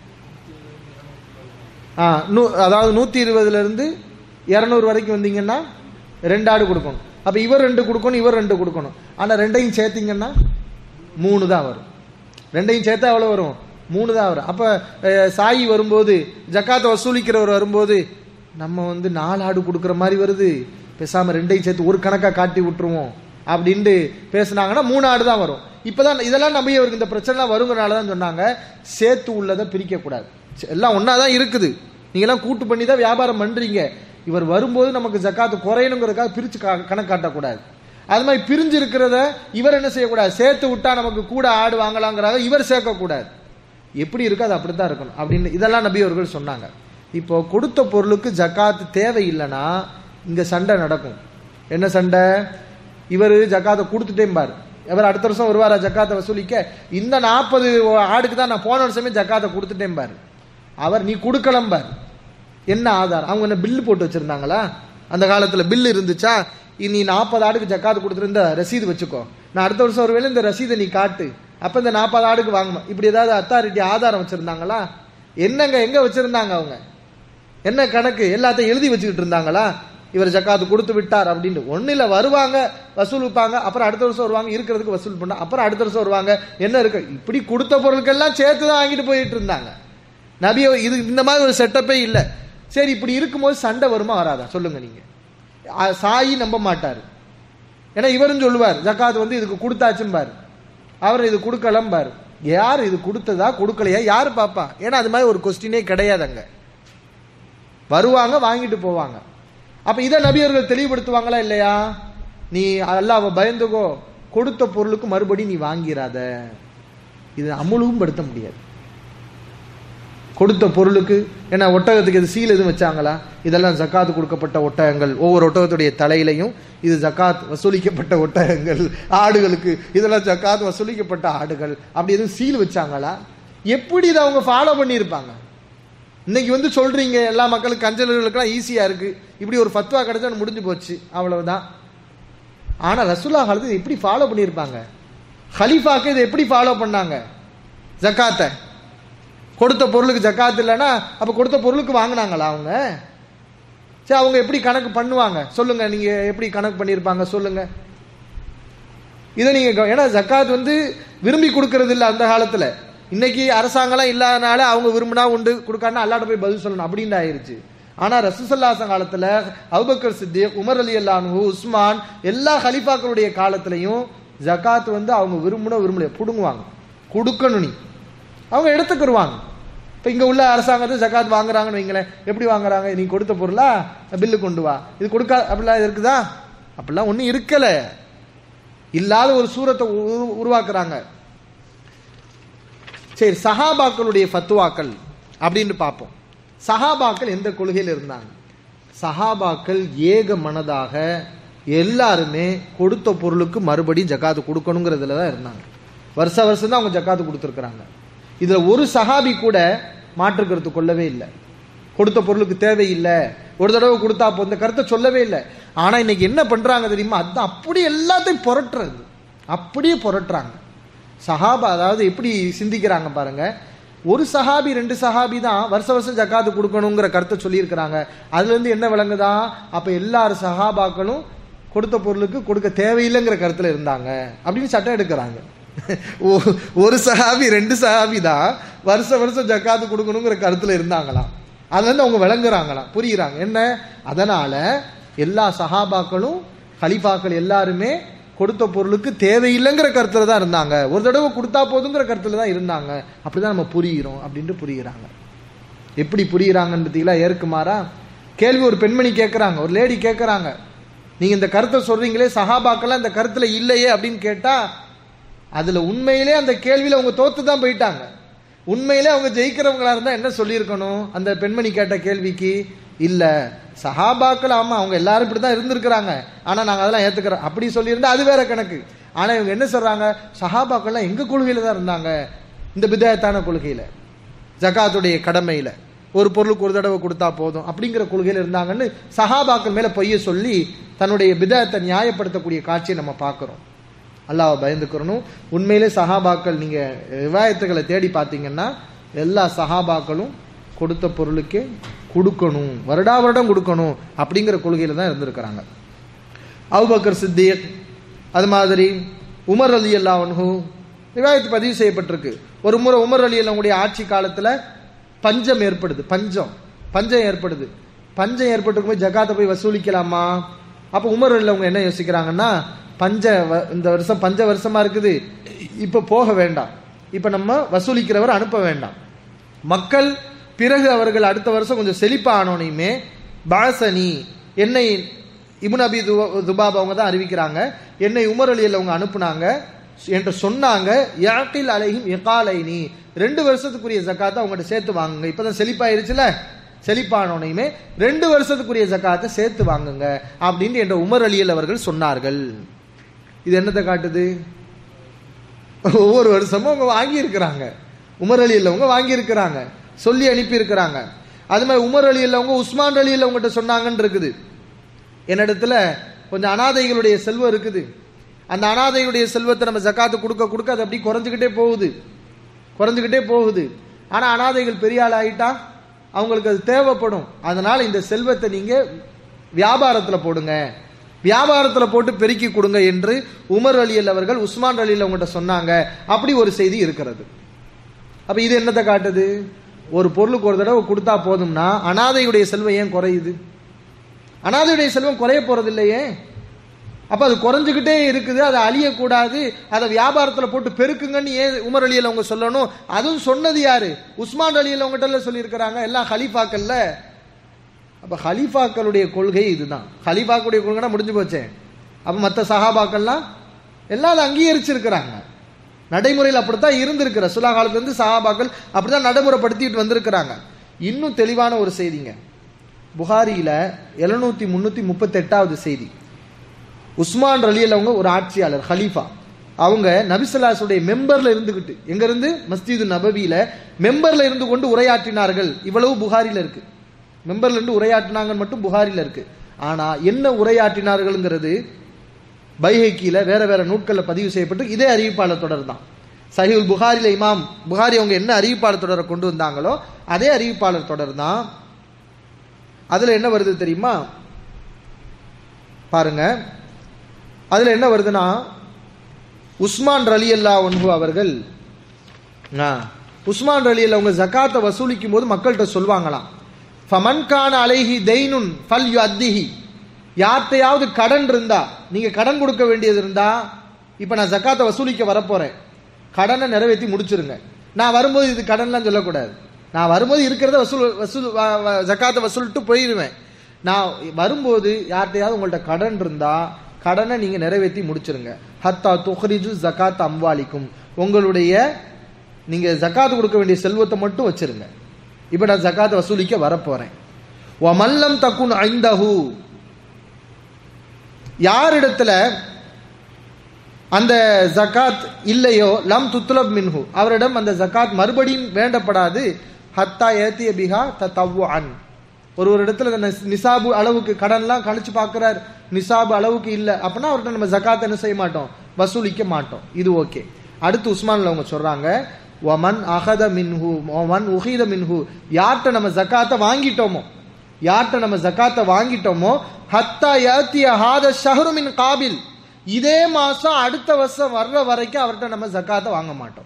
ஆ நூ அதாவது நூத்தி இருபதுல இருந்து இருநூறு வரைக்கும் வந்தீங்கன்னா ரெண்டு ஆடு கொடுக்கணும் அப்ப இவர் ரெண்டு கொடுக்கணும் இவர் ரெண்டு கொடுக்கணும் ஆனா ரெண்டையும் சேர்த்தீங்கன்னா மூணு தான் வரும் ரெண்டையும் சேர்த்தா எவ்வளவு வரும் மூணு தான் வரும் அப்ப அஹ், சாயி வரும்போது ஜக்காத்தை வசூலிக்கிறவர் வரும்போது நம்ம வந்து நாலு ஆடு கொடுக்குற மாதிரி வருது பேசாம ரெண்டையும் சேர்த்து ஒரு கணக்கா காட்டி விட்டுருவோம் அப்படின்ட்டு பேசுனாங்கன்னா மூணு ஆடு தான் வரும் இப்பதான் இதெல்லாம் நம்பி அவருக்கு இந்த பிரச்சனைலாம் வருங்கிறனால தான் சொன்னாங்க சேர்த்து உள்ளதை பிரிக்க கூடாது சே- எல்லாம் ஒண்ணா தான் இருக்குது நீங்க எல்லாம் கூட்டு பண்ணி தான் வியாபாரம் பண்றீங்க இவர் வரும்போது நமக்கு ஜக்காத்து குறையணுங்கிறதுக்காக பிரிச்சு கா- கணக்கு காட்டக்கூடாது அது மாதிரி பிரிஞ்சு இருக்கிறத இவர் என்ன செய்யக்கூடாது சேர்த்து விட்டா நமக்கு கூட ஆடு வாங்கலாங்கிறத இவர் சேர்க்கக்கூடாது எப்படி இருக்கோ அது அப்படித்தான் இருக்கணும் அப்படின்னு இதெல்லாம் நபி அவர்கள் சொன்னாங்க இப்போ கொடுத்த பொருளுக்கு ஜக்காத் தேவையில்லைன்னா இங்க சண்டை நடக்கும் என்ன சண்டை இவர் ஜக்காத்தை கொடுத்துட்டேன் பாரு இவர் அடுத்த வருஷம் வருவாரா ஜக்காத்தை வசூலிக்க இந்த நாற்பது ஆடுக்கு தான் நான் போன வருஷமே ஜக்காத்தை கொடுத்துட்டேன் பாரு அவர் நீ கொடுக்கலாம் பாரு என்ன ஆதாரம் அவங்க என்ன பில்லு போட்டு வச்சிருந்தாங்களா அந்த காலத்துல பில்லு இருந்துச்சா நீ நாற்பது ஆடுக்கு ஜக்காத்து கொடுத்துருந்த ரசீது வச்சுக்கோ நான் அடுத்த வருஷம் ஒருவேளை இந்த ரசீதை நீ காட்டு அப்ப இந்த நாற்பது ஆடுக்கு வாங்கணும் இப்படி ஏதாவது அத்தாரிட்டி ஆதாரம் வச்சிருந்தாங்களா என்னங்க எங்க வச்சிருந்தாங்க அவங்க என்ன கணக்கு எல்லாத்தையும் எழுதி வச்சுக்கிட்டு இருந்தாங்களா இவர் ஜக்காத்து கொடுத்து விட்டார் அப்படின்னு ஒன்னும் இல்ல வருவாங்க வசூல் வைப்பாங்க அப்புறம் அடுத்த வருஷம் வருவாங்க இருக்கிறதுக்கு வசூல் பண்ண அப்புறம் அடுத்த வருஷம் வருவாங்க என்ன இருக்கு இப்படி கொடுத்த பொருட்கள்லாம் சேர்த்து தான் வாங்கிட்டு போயிட்டு இருந்தாங்க நபிய இது இந்த மாதிரி ஒரு செட்டப்பே இல்லை சரி இப்படி இருக்கும்போது சண்டை வருமா வராதா சொல்லுங்க நீங்க அ- சாயி நம்ப மாட்டார் ஏன்னா இவரும் சொல்லுவார் ஜக்காத் வந்து இதுக்கு கொடுத்தாச்சும்பார் அவர் இது கொடுக்கலம்பார் யார் இது கொடுத்ததா கொடுக்கலையா யார் பாப்பா ஏன்னா அது மாதிரி ஒரு கொஸ்டினே கிடையாது அங்க வருவாங்க வாங்கிட்டு போவாங்க அப்ப இதை நபியர்கள் தெளிவுபடுத்துவாங்களா இல்லையா நீ அல்லாஹ்வை பயந்துக்கோ கொடுத்த பொருளுக்கு மறுபடி நீ வாங்கிராத இது அமுலும் படுத்த முடியாது கொடுத்த பொருளுக்கு ஏன்னா ஒட்டகத்துக்கு இது சீல் எதுவும் வச்சாங்களா இதெல்லாம் ஜக்காத் கொடுக்கப்பட்ட ஒட்டகங்கள் ஒவ்வொரு ஒட்டகத்துடைய தலையிலையும் இது ஜக்காத் வசூலிக்கப்பட்ட ஒட்டகங்கள் ஆடுகளுக்கு இதெல்லாம் ஜக்காத் வசூலிக்கப்பட்ட ஆடுகள் அப்படி எதுவும் சீல் வச்சாங்களா எப்படி இதை அவங்க ஃபாலோ பண்ணியிருப்பாங்க இன்னைக்கு வந்து சொல்றீங்க எல்லா மக்களுக்கு அஞ்சலர்களுக்கெல்லாம் ஈஸியா இருக்கு இப்படி ஒரு ஃபத்வா கிடைச்சா முடிஞ்சு போச்சு அவ்வளவுதான் ஆனா ரசூல்லா காலத்து எப்படி ஃபாலோ பண்ணியிருப்பாங்க ஹலீஃபாக்கு இதை எப்படி ஃபாலோ பண்ணாங்க ஜக்காத்தை கொடுத்த பொருளுக்கு ஜக்காத் இல்லைன்னா அப்ப கொடுத்த பொருளுக்கு வாங்கினாங்களா அவங்க சரி அவங்க எப்படி கணக்கு பண்ணுவாங்க சொல்லுங்க நீங்க எப்படி கணக்கு பண்ணியிருப்பாங்க சொல்லுங்க இதை நீங்க கவ- ஏன்னா ஜக்காத் வந்து விரும்பி கொடுக்கறது இல்ல அந்த காலத்துல இன்னைக்கு அரசாங்கம்லாம் இல்லாதனால அவங்க விரும்பினா உண்டு கொடுக்காருன்னா அல்லாட்ட போய் பதில் சொல்லணும் அப்படின்னு ஆயிருச்சு ஆனா ரசூசல்லாசன் காலத்துல அபுபக்கர் சித்திக் உமர் அலி அல்லானு உஸ்மான் எல்லா ஹலிஃபாக்களுடைய காலத்திலையும் ஜக்காத் வந்து அவங்க விரும்பினா விரும்பல புடுங்குவாங்க கொடுக்கணும் நீ அவங்க எடுத்துக்கிருவாங்க இப்போ இங்கே உள்ள அரசாங்கத்தை ஜக்காத் வாங்குறாங்கன்னு வைங்களேன் எப்படி வாங்குறாங்க நீ கொடுத்த பொருளா பில்லு கொண்டு வா இது கொடுக்கா அப்படிலாம் இருக்குதா அப்படிலாம் ஒன்றும் இருக்கல இல்லாத ஒரு சூரத்தை உரு- உருவாக்குறாங்க சரி சஹாபாக்களுடைய ஃபத்துவாக்கள் அப்படின்னு பார்ப்போம் சஹாபாக்கள் எந்த கொள்கையில் இருந்தாங்க சஹாபாக்கள் ஏக மனதாக எல்லாருமே கொடுத்த பொருளுக்கு மறுபடியும் ஜக்காத்து கொடுக்கணுங்கிறதுல தான் இருந்தாங்க வருஷ வருஷம் தான் அவங்க ஜக்காத்து கொடுத்துருக்குறாங்க இதுல ஒரு சஹாபி கூட மாற்று கருத்து கொள்ளவே இல்லை கொடுத்த பொருளுக்கு தேவையில்லை ஒரு தடவை கொடுத்தா அப்போ இந்த கருத்தை சொல்லவே இல்லை ஆனா இன்னைக்கு என்ன பண்றாங்க தெரியுமா அதுதான் அப்படியே எல்லாத்தையும் புரட்டுறது அப்படியே புரட்டுறாங்க சஹாபா அதாவது எப்படி சிந்திக்கிறாங்க பாருங்க ஒரு சஹாபி ரெண்டு சஹாபி தான் வருஷ வருஷம் ஜக்காத்து கொடுக்கணுங்கிற கருத்தை சொல்லியிருக்கிறாங்க அதுல இருந்து என்ன விளங்குதா அப்ப எல்லாரும் சஹாபாக்களும் கொடுத்த பொருளுக்கு கொடுக்க தேவையில்லைங்கிற கருத்துல இருந்தாங்க அப்படின்னு சட்டம் எடுக்கிறாங்க ஒ- ஒரு சஹாபி ரெண்டு சஹாபி தான் வருஷ வருஷம் ஜக்காத்து கொடுக்கணுங்கிற கருத்துல இருந்தாங்களாம் அதுல இருந்து அவங்க விளங்குறாங்களாம் புரியுறாங்க என்ன அதனால எல்லா சஹாபாக்களும் ஹலிஃபாக்கள் எல்லாருமே கொடுத்த பொருளுக்கு தேவையில்லைங்கிற கருத்துல தான் இருந்தாங்க ஒரு தடவை கொடுத்தா போதுங்கிற கருத்துல தான் இருந்தாங்க அப்படிதான் நம்ம புரிகிறோம் அப்படின்ட்டு புரியுறாங்க எப்படி புரியுறாங்கன்னு பார்த்தீங்களா ஏற்குமாறா கேள்வி ஒரு பெண்மணி கேட்குறாங்க ஒரு லேடி கேட்குறாங்க நீங்க இந்த கருத்தை சொல்றீங்களே சஹாபாக்கெல்லாம் இந்த கருத்துல இல்லையே அப்படின்னு கேட்டா அதுல உண்மையிலே அந்த கேள்வியில அவங்க தோத்து தான் போயிட்டாங்க உண்மையிலே அவங்க ஜெயிக்கிறவங்களா இருந்தா என்ன சொல்லியிருக்கணும் அந்த பெண்மணி கேட்ட கேள்விக்கு இல்ல சஹாபாக்கள் ஆமா அவங்க எல்லாரும் இப்படிதான் இருந்திருக்கிறாங்க ஆனா நாங்க அதெல்லாம் ஏத்துக்கிறோம் அப்படி சொல்லியிருந்தா அது வேற கணக்கு ஆனா இவங்க என்ன சொல்றாங்க சஹாபாக்கள்லாம் எங்க கொள்கையில தான் இருந்தாங்க இந்த விதயத்தான கொள்கையில ஜகாத்துடைய கடமையில ஒரு பொருளுக்கு ஒரு தடவை கொடுத்தா போதும் அப்படிங்கிற கொள்கையில இருந்தாங்கன்னு சஹாபாக்கள் மேல பொய்ய சொல்லி தன்னுடைய பிதத்தை நியாயப்படுத்தக்கூடிய காட்சியை நம்ம பார்க்கிறோம் அல்லாஹ் பயந்துக்கிறணும் உண்மையிலே சஹாபாக்கள் நீங்க விவாயத்துகளை தேடி பார்த்தீங்கன்னா எல்லா சஹாபாக்களும் கொடுத்த பொருளுக்கே கொடுக்கணும் வருடா வருடம் கொடுக்கணும் அப்படிங்கிற கொள்கையில தான் இருந்திருக்கிறாங்க அபுபக்கர் சித்திக் அது மாதிரி உமர் அலி அல்லாஹு விவாயத்து பதிவு செய்யப்பட்டிருக்கு ஒரு முறை உமர் அலி அல்லாவுடைய ஆட்சி காலத்துல பஞ்சம் ஏற்படுது பஞ்சம் பஞ்சம் ஏற்படுது பஞ்சம் ஏற்பட்டிருக்கும் போது ஜகாத்தை போய் வசூலிக்கலாமா அப்ப உமர் அலி அவங்க என்ன யோசிக்கிறாங்கன்னா பஞ்ச வ- இந்த வருஷம் பஞ்ச வருஷமா இருக்குது இப்ப போக வேண்டாம் இப்ப நம்ம வசூலிக்கிறவர் அனுப்ப வேண்டாம் மக்கள் பிறகு அவர்கள் அடுத்த வருஷம் கொஞ்சம் செழிப்பா ஆனோனையுமே பாசனி என்னை இப்னு அபி து- துபாப் அவங்க தான் அறிவிக்கிறாங்க என்னை உமர் அலியில் அவங்க அனுப்புனாங்க என்று சொன்னாங்க யாக்கில் அலைஹிம் எகாலைனி ரெண்டு வருஷத்துக்குரிய ஜக்காத்தை அவங்ககிட்ட சேர்த்து வாங்குங்க இப்பதான் செழிப்பாயிருச்சுல செழிப்பானோனையுமே ரெண்டு வருஷத்துக்குரிய ஜக்காத்தை சேர்த்து வாங்குங்க அப்படின்னு என்ற உமர் அலியல் அவர்கள் சொன்னார்கள் இது என்னத்தை காட்டுது ஒவ்வொரு வருஷமும் அவங்க வாங்கி இருக்கிறாங்க உமர் அலி இல்லவங்க வாங்கி இருக்கிறாங்க சொல்லி அனுப்பி இருக்கிறாங்க அது மாதிரி உமர் அலி இல்லவங்க உஸ்மான் அலி இல்லவங்கிட்ட சொன்னாங்கன்னு இருக்குது என்னிடத்துல கொஞ்சம் அனாதைகளுடைய செல்வம் இருக்குது அந்த அனாதைகளுடைய செல்வத்தை நம்ம ஜக்காத்து கொடுக்க கொடுக்க அது அப்படி குறைஞ்சுக்கிட்டே போகுது குறைஞ்சுக்கிட்டே போகுது ஆனா அனாதைகள் பெரிய ஆள் ஆயிட்டா அவங்களுக்கு அது தேவைப்படும் அதனால இந்த செல்வத்தை நீங்க வியாபாரத்துல போடுங்க வியாபாரத்துல போட்டு பெருக்கி கொடுங்க என்று உமர் அலியல் அவர்கள் உஸ்மான் அலியல் அவங்ககிட்ட சொன்னாங்க அப்படி ஒரு செய்தி இருக்கிறது அப்ப இது என்னத்தை காட்டுது ஒரு பொருளுக்கு ஒரு தடவை கொடுத்தா போதும்னா அனாதையுடைய செல்வம் ஏன் குறையுது அனாதையுடைய செல்வம் குறைய போறது இல்லையே அப்ப அது குறைஞ்சுக்கிட்டே இருக்குது அதை அழியக்கூடாது அதை வியாபாரத்துல போட்டு பெருக்குங்கன்னு ஏன் உமர் அலியில் அவங்க சொல்லணும் அதுவும் சொன்னது யாரு உஸ்மான் அலியில் அவங்ககிட்ட சொல்லியிருக்கிறாங்க எல்லாம் ஹலீஃபாக்கள்ல அப்ப ஹலீஃபாக்களுடைய கொள்கை இதுதான் ஹலீஃபாக்களுடைய கொள்கைனா முடிஞ்சு போச்சே அப்ப மற்ற சஹாபாக்கள்லாம் எல்லாம் அதை அங்கீகரிச்சிருக்கிறாங்க நடைமுறையில் அப்படித்தான் இருந்திருக்கிற சுலா காலத்துல இருந்து சஹாபாக்கள் அப்படிதான் நடைமுறைப்படுத்திட்டு வந்திருக்கிறாங்க இன்னும் தெளிவான ஒரு செய்திங்க புகாரியில எழுநூத்தி முன்னூத்தி முப்பத்தி எட்டாவது செய்தி உஸ்மான் ரலியல் அவங்க ஒரு ஆட்சியாளர் ஹலீஃபா அவங்க நபிசல்லாசுடைய மெம்பர்ல இருந்துகிட்டு எங்க இருந்து மஸ்ஜிது நபவியில மெம்பர்ல இருந்து கொண்டு உரையாற்றினார்கள் இவ்வளவு புகாரில இருக்கு மெம்பர்ல இருந்து உரையாற்றினாங்கன்னு மட்டும் புகாரில இருக்கு ஆனா என்ன உரையாற்றினார்கள்ங்கிறது பைஹக்கியில வேற வேற நூட்கள்ல பதிவு செய்யப்பட்டு இதே அறிவிப்பாளர் தொடர் தான் சஹிவுல் புகாரில இமாம் புகாரி அவங்க என்ன அறிவிப்பாளர் தொடரை கொண்டு வந்தாங்களோ அதே அறிவிப்பாளர் தொடர் தான் அதுல என்ன வருது தெரியுமா பாருங்க அதுல என்ன வருதுன்னா உஸ்மான் ரலி அல்லா ஒன்ஹு அவர்கள் ஆ, உஸ்மான் ரலி அல்லா அவங்க ஜக்காத்தை வசூலிக்கும் போது மக்கள்கிட்ட சொல்வாங்களாம் ஃபமன் கான அலைஹி தெய்னுன் ஃபல் யுஅத்திஹி யார்கிட்டயாவது கடன் இருந்தா நீங்க கடன் கொடுக்க வேண்டியது இருந்தா இப்ப நான் ஜக்காத்தை வசூலிக்க வரப்போறேன் கடனை நிறைவேற்றி முடிச்சிருங்க நான் வரும்போது இது கடன்லாம் சொல்லக்கூடாது நான் வரும்போது இருக்கிறத வசூல் வசூல் வ- வ- ஜக்காத்தை வசூலிட்டு போயிடுவேன் நான் வரும்போது யார்கிட்டயாவது உங்கள்ட்ட கடன் இருந்தா கடனை நீங்க நிறைவேற்றி முடிச்சிருங்க ஹத்தா துஹ்ரிஜு ஜகாத் அம்வாலிக்கும் உங்களுடைய நீங்க ஜக்காத் கொடுக்க வேண்டிய செல்வத்தை மட்டும் வச்சிருங்க இப்ப நான் ஜக்காத்தை வசூலிக்க வரப்போறேன் மல்லம் தக்குன் ஐந்தஹு யாரிடத்துல அந்த ஜகாத் இல்லையோ லம் துத்லப் மின்ஹு அவரிடம் அந்த ஜகாத் மறுபடியும் வேண்டப்படாது ஹத்தா ஏத்திய பிஹா தத்தவ்வான் ஒரு ஒரு இடத்துல அந்த நிஸ்- நிசாபு அளவுக்கு கடன்லாம் கழிச்சு பார்க்கிறார் நிசாபு அளவுக்கு இல்ல அப்படின்னா அவர்கிட்ட நம்ம ஜகாத் என்ன செய்ய மாட்டோம் வசூலிக்க மாட்டோம் இது ஓகே அடுத்து உஸ்மான்ல அவங்க சொல்றாங்க ஒமன் அகத மின்ஹு ஒமன் உஹீத மின்ஹு யார்கிட்ட நம்ம ஜகாத்தை வாங்கிட்டோமோ யார்கிட்ட நம்ம ஜக்காத்தை வாங்கிட்டோமோ ஹத்தா யாத்திய ஹாத ஷஹரு மின் காபில் இதே மாசம் அடுத்த வருஷம் வர்ற வரைக்கும் அவர்கிட்ட நம்ம ஜக்காத்தை வாங்க மாட்டோம்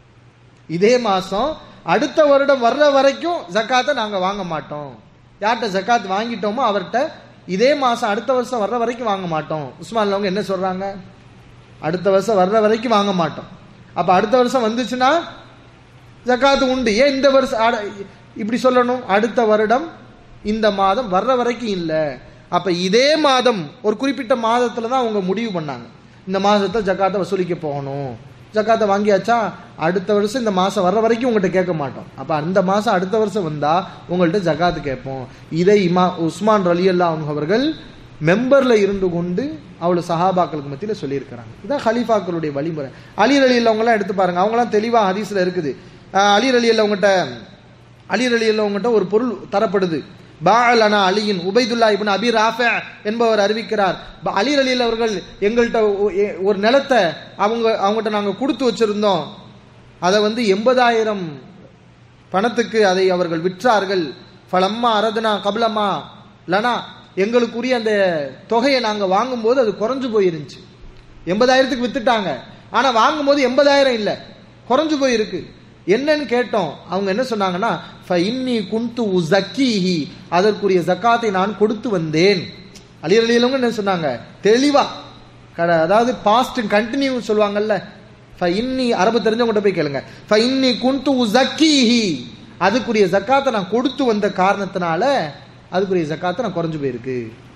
இதே மாசம் அடுத்த வருடம் வர்ற வரைக்கும் ஜக்காத்தை நாங்க வாங்க மாட்டோம் யார்கிட்ட ஜக்காத் வாங்கிட்டோமோ அவர்கிட்ட இதே மாசம் அடுத்த வருஷம் வர்ற வரைக்கும் வாங்க மாட்டோம் உஸ்மான்ல அவங்க என்ன சொல்றாங்க அடுத்த வருஷம் வர்ற வரைக்கும் வாங்க மாட்டோம் அப்ப அடுத்த வருஷம் வந்துச்சுன்னா ஜக்காத்து உண்டு ஏன் இந்த வருஷம் அட- இப்படி சொல்லணும் அடுத்த வருடம் இந்த மாதம் வர்ற வரைக்கும் இல்ல அப்ப இதே மாதம் ஒரு குறிப்பிட்ட மாதத்துல தான் அவங்க முடிவு பண்ணாங்க இந்த மாதத்துல ஜக்காத்தை வசூலிக்க போகணும் ஜக்காத்தை வாங்கியாச்சா அடுத்த வருஷம் இந்த மாசம் வர்ற வரைக்கும் உங்கள்கிட்ட கேட்க மாட்டோம் அப்ப அந்த மாசம் அடுத்த வருஷம் வந்தா உங்கள்கிட்ட ஜக்காத்து கேட்போம் இதை இமா உஸ்மான் ரலி அல்லா அவர்கள் மெம்பர்ல இருந்து கொண்டு அவ்வளவு சஹாபாக்களுக்கு மத்தியில சொல்லியிருக்கிறாங்க இதான் ஹலீஃபாக்களுடைய வழிமுறை அலி அலி எல்லாம் எடுத்து பாருங்க அவங்களாம் தெளிவா ஹதீஸ்ல இருக்குது அஹ் அலி அலி உங்ககிட்ட அலி அலி உங்ககிட்ட ஒரு பொருள் தரப்படுது பாஅலனா அலியின் உபைதுல்லா இப்னு அபி ராஃபி என்பவர் அறிவிக்கிறார் ப- அலி அலி அவர்கள் எங்கள்கிட்ட ஒ- எ- ஒரு நிலத்தை அவங்க அவங்ககிட்ட நாங்க கொடுத்து வச்சிருந்தோம் அதை வந்து எண்பதாயிரம் பணத்துக்கு அதை அவர்கள் விற்றார்கள் ஃபலம்மா அரதுனா கபலமா லனா எங்களுக்குரிய அந்த தொகையை நாங்க வாங்கும்போது அது குறைஞ்சு போயிருந்துச்சு எண்பதாயிரத்துக்கு வித்துட்டாங்க ஆனா வாங்கும்போது எண்பதாயிரம் இல்ல குறைஞ்சு போயிருக்கு என்னன்னு கேட்டோம் அவங்க என்ன சொன்னாங்கன்னா இன்னி குந்து ஜக்கீஹி அதற்குரிய ஜக்காத்தை நான் கொடுத்து வந்தேன் அலிரலியலவங்க என்ன சொன்னாங்க தெளிவா கட- அதாவது பாஸ்ட் கண்டினியூ சொல்லுவாங்கல்ல இன்னி அரபு தெரிஞ்சவங்ககிட்ட போய் கேளுங்க இன்னி குந்து ஜக்கீஹி அதுக்குரிய ஜக்காத்தை நான் கொடுத்து வந்த காரணத்தினால அதுக்குரிய ஜக்காத்தை நான் குறைஞ்சு போயிருக்கு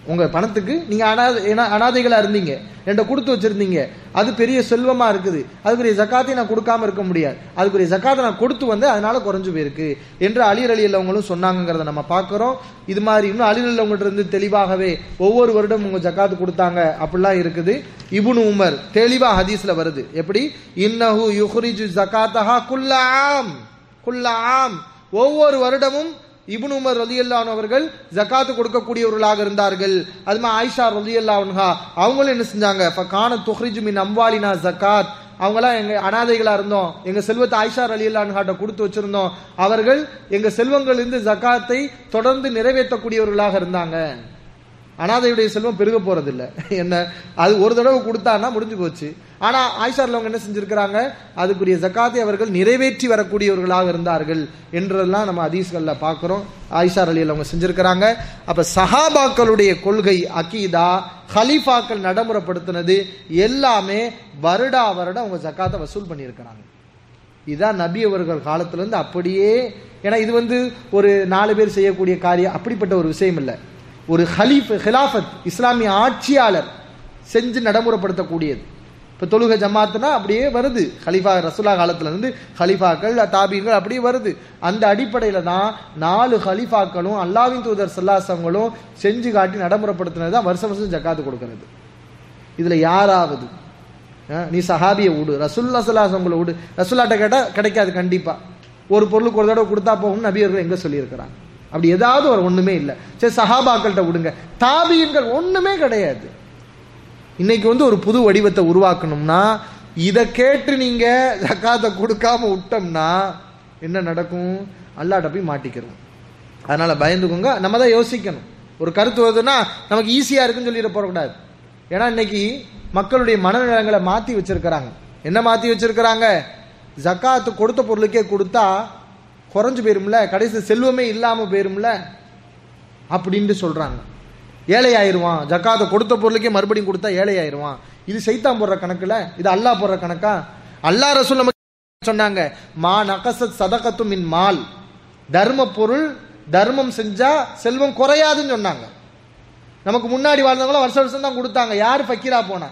உங்க பணத்துக்கு நீங்க அனாதை ஏன்னா அனாதைகளா இருந்தீங்க என்கிட்ட கொடுத்து வச்சிருந்தீங்க அது பெரிய செல்வமா இருக்குது அதுக்குரிய ஜக்காத்தை நான் கொடுக்காம இருக்க முடியாது அதுக்குரிய ஜக்காத்தை நான் கொடுத்து வந்து அதனால குறைஞ்சு போயிருக்கு என்று அலிர் அலி அல்லவங்களும் சொன்னாங்கிறத நம்ம பார்க்கிறோம் இது மாதிரி இன்னும் அலிர் அல்லவங்கள்ட்ட இருந்து தெளிவாகவே ஒவ்வொரு வருடம் உங்க ஜக்காத்து கொடுத்தாங்க அப்படிலாம் இருக்குது இபுனு உமர் தெளிவா ஹதீஸ்ல வருது எப்படி இன்னஹு யுஹ்ரிஜு ஜகாத்தஹா குல்லாம் குல்லாம் ஒவ்வொரு வருடமும் இப்னு உமர் ரலியல்லாஹு அவர்கள் ஜகாத்து கொடுக்கக்கூடியவர்களாக இருந்தார்கள் அது மாதிரி ஆயிஷா ரலியல்லாஹு அன்ஹா அவங்களும் என்ன செஞ்சாங்க ஃபகான துஹ்ரிஜு மின் அம்வாலினா ஜகாத் அவங்களாம் எங்க அனாதைகளா இருந்தோம் எங்க செல்வத்தை ஆயிஷா ரலியல்லாஹு அன்ஹாட்ட கொடுத்து வச்சிருந்தோம் அவர்கள் எங்க செல்வங்கள் இருந்து ஜகாத்தை தொடர்ந்து நிறைவேற்றக்கூடியவர்களாக இருந்தாங்க அனாதையுடைய செல்வம் பெருக போறது இல்ல என்ன அது ஒரு தடவை கொடுத்தான்னா முடிஞ்சு போச்சு ஆனா ஆயிஷார்ல அவங்க என்ன செஞ்சிருக்கிறாங்க அதுக்குரிய ஜக்காத்தை அவர்கள் நிறைவேற்றி வரக்கூடியவர்களாக இருந்தார்கள் என்றதெல்லாம் நம்ம ஹதீஸ்கள்ல பார்க்கிறோம் ஆயிஷார் அலியில் அவங்க செஞ்சிருக்கிறாங்க அப்ப சஹாபாக்களுடைய கொள்கை அகீதா ஹலீஃபாக்கள் நடைமுறைப்படுத்தினது எல்லாமே வருடா வருடம் அவங்க ஜக்காத்தை வசூல் பண்ணியிருக்கிறாங்க இதுதான் நபி அவர்கள் காலத்துல இருந்து அப்படியே ஏன்னா இது வந்து ஒரு நாலு பேர் செய்யக்கூடிய காரியம் அப்படிப்பட்ட ஒரு விஷயம் இல்லை ஒரு ஹலீஃப் ஹிலாஃபத் இஸ்லாமிய ஆட்சியாளர் செஞ்சு நடைமுறைப்படுத்தக்கூடியது இப்போ தொழுகை ஜமாத்துனா அப்படியே வருது ஹலிஃபா ரசுல்லா காலத்துல இருந்து ஹலிஃபாக்கள் தாபீன்கள் அப்படியே வருது அந்த அடிப்படையில தான் நாலு ஹலிஃபாக்களும் அல்லாவின் தூதர் சல்லாசங்களும் செஞ்சு காட்டி நடைமுறைப்படுத்தினது தான் வருஷம் வருஷம் ஜக்காத்து கொடுக்கறது இதுல யாராவது அஹ், நீ சஹாபியை விடு ரசுல்லா சல்லாசங்களை விடு ரசுல்லாட்ட கேட்டா கிடைக்காது கண்டிப்பா ஒரு பொருளுக்கு ஒரு தடவை கொடுத்தா போகும் நபியர்கள் எங்க சொல்லியிருக்கிறாங்க அப்படி ஏதாவது ஒரு ஒண்ணுமே இல்லை சரி சஹாபாக்கள்கிட்ட விடுங்க தாபியன்கள் ஒண்ணுமே கிடையாது இன்னைக்கு வந்து ஒரு புது வடிவத்தை உருவாக்கணும்னா இதை கேட்டு நீங்க ஜக்காத்தை கொடுக்காம விட்டோம்னா என்ன நடக்கும் அல்லாட்ட போய் மாட்டிக்கிறோம் அதனால பயந்துக்கோங்க நம்ம தான் யோசிக்கணும் ஒரு கருத்து வருதுன்னா நமக்கு ஈஸியா இருக்குன்னு சொல்லிட போறக்கூடாது ஏன்னா இன்னைக்கு மக்களுடைய மனநிலங்களை மாத்தி வச்சிருக்கிறாங்க என்ன மாத்தி வச்சிருக்கிறாங்க ஜக்காத்து கொடுத்த பொருளுக்கே கொடுத்தா குறைஞ்சு போயிரும்ல கடைசி செல்வமே இல்லாம போயிரும்ல அப்படின்ட்டு சொல்றாங்க ஏழை ஆயிருவான் ஜக்காத்தை கொடுத்த பொருளுக்கே மறுபடியும் கொடுத்தா ஏழை ஆயிருவான் இது சைத்தான் போடுற கணக்குல இது அல்லாஹ் போடுற கணக்கா அல்லாஹ் ரசூல் நமக்கு சொன்னாங்க மா நகசத் சதகத்தும் மின் மால் தர்ம பொருள் தர்மம் செஞ்சா செல்வம் குறையாதுன்னு சொன்னாங்க நமக்கு முன்னாடி வாழ்ந்தவங்களும் வருஷ வருஷம் தான் கொடுத்தாங்க யார் ஃபக்கீரா போனா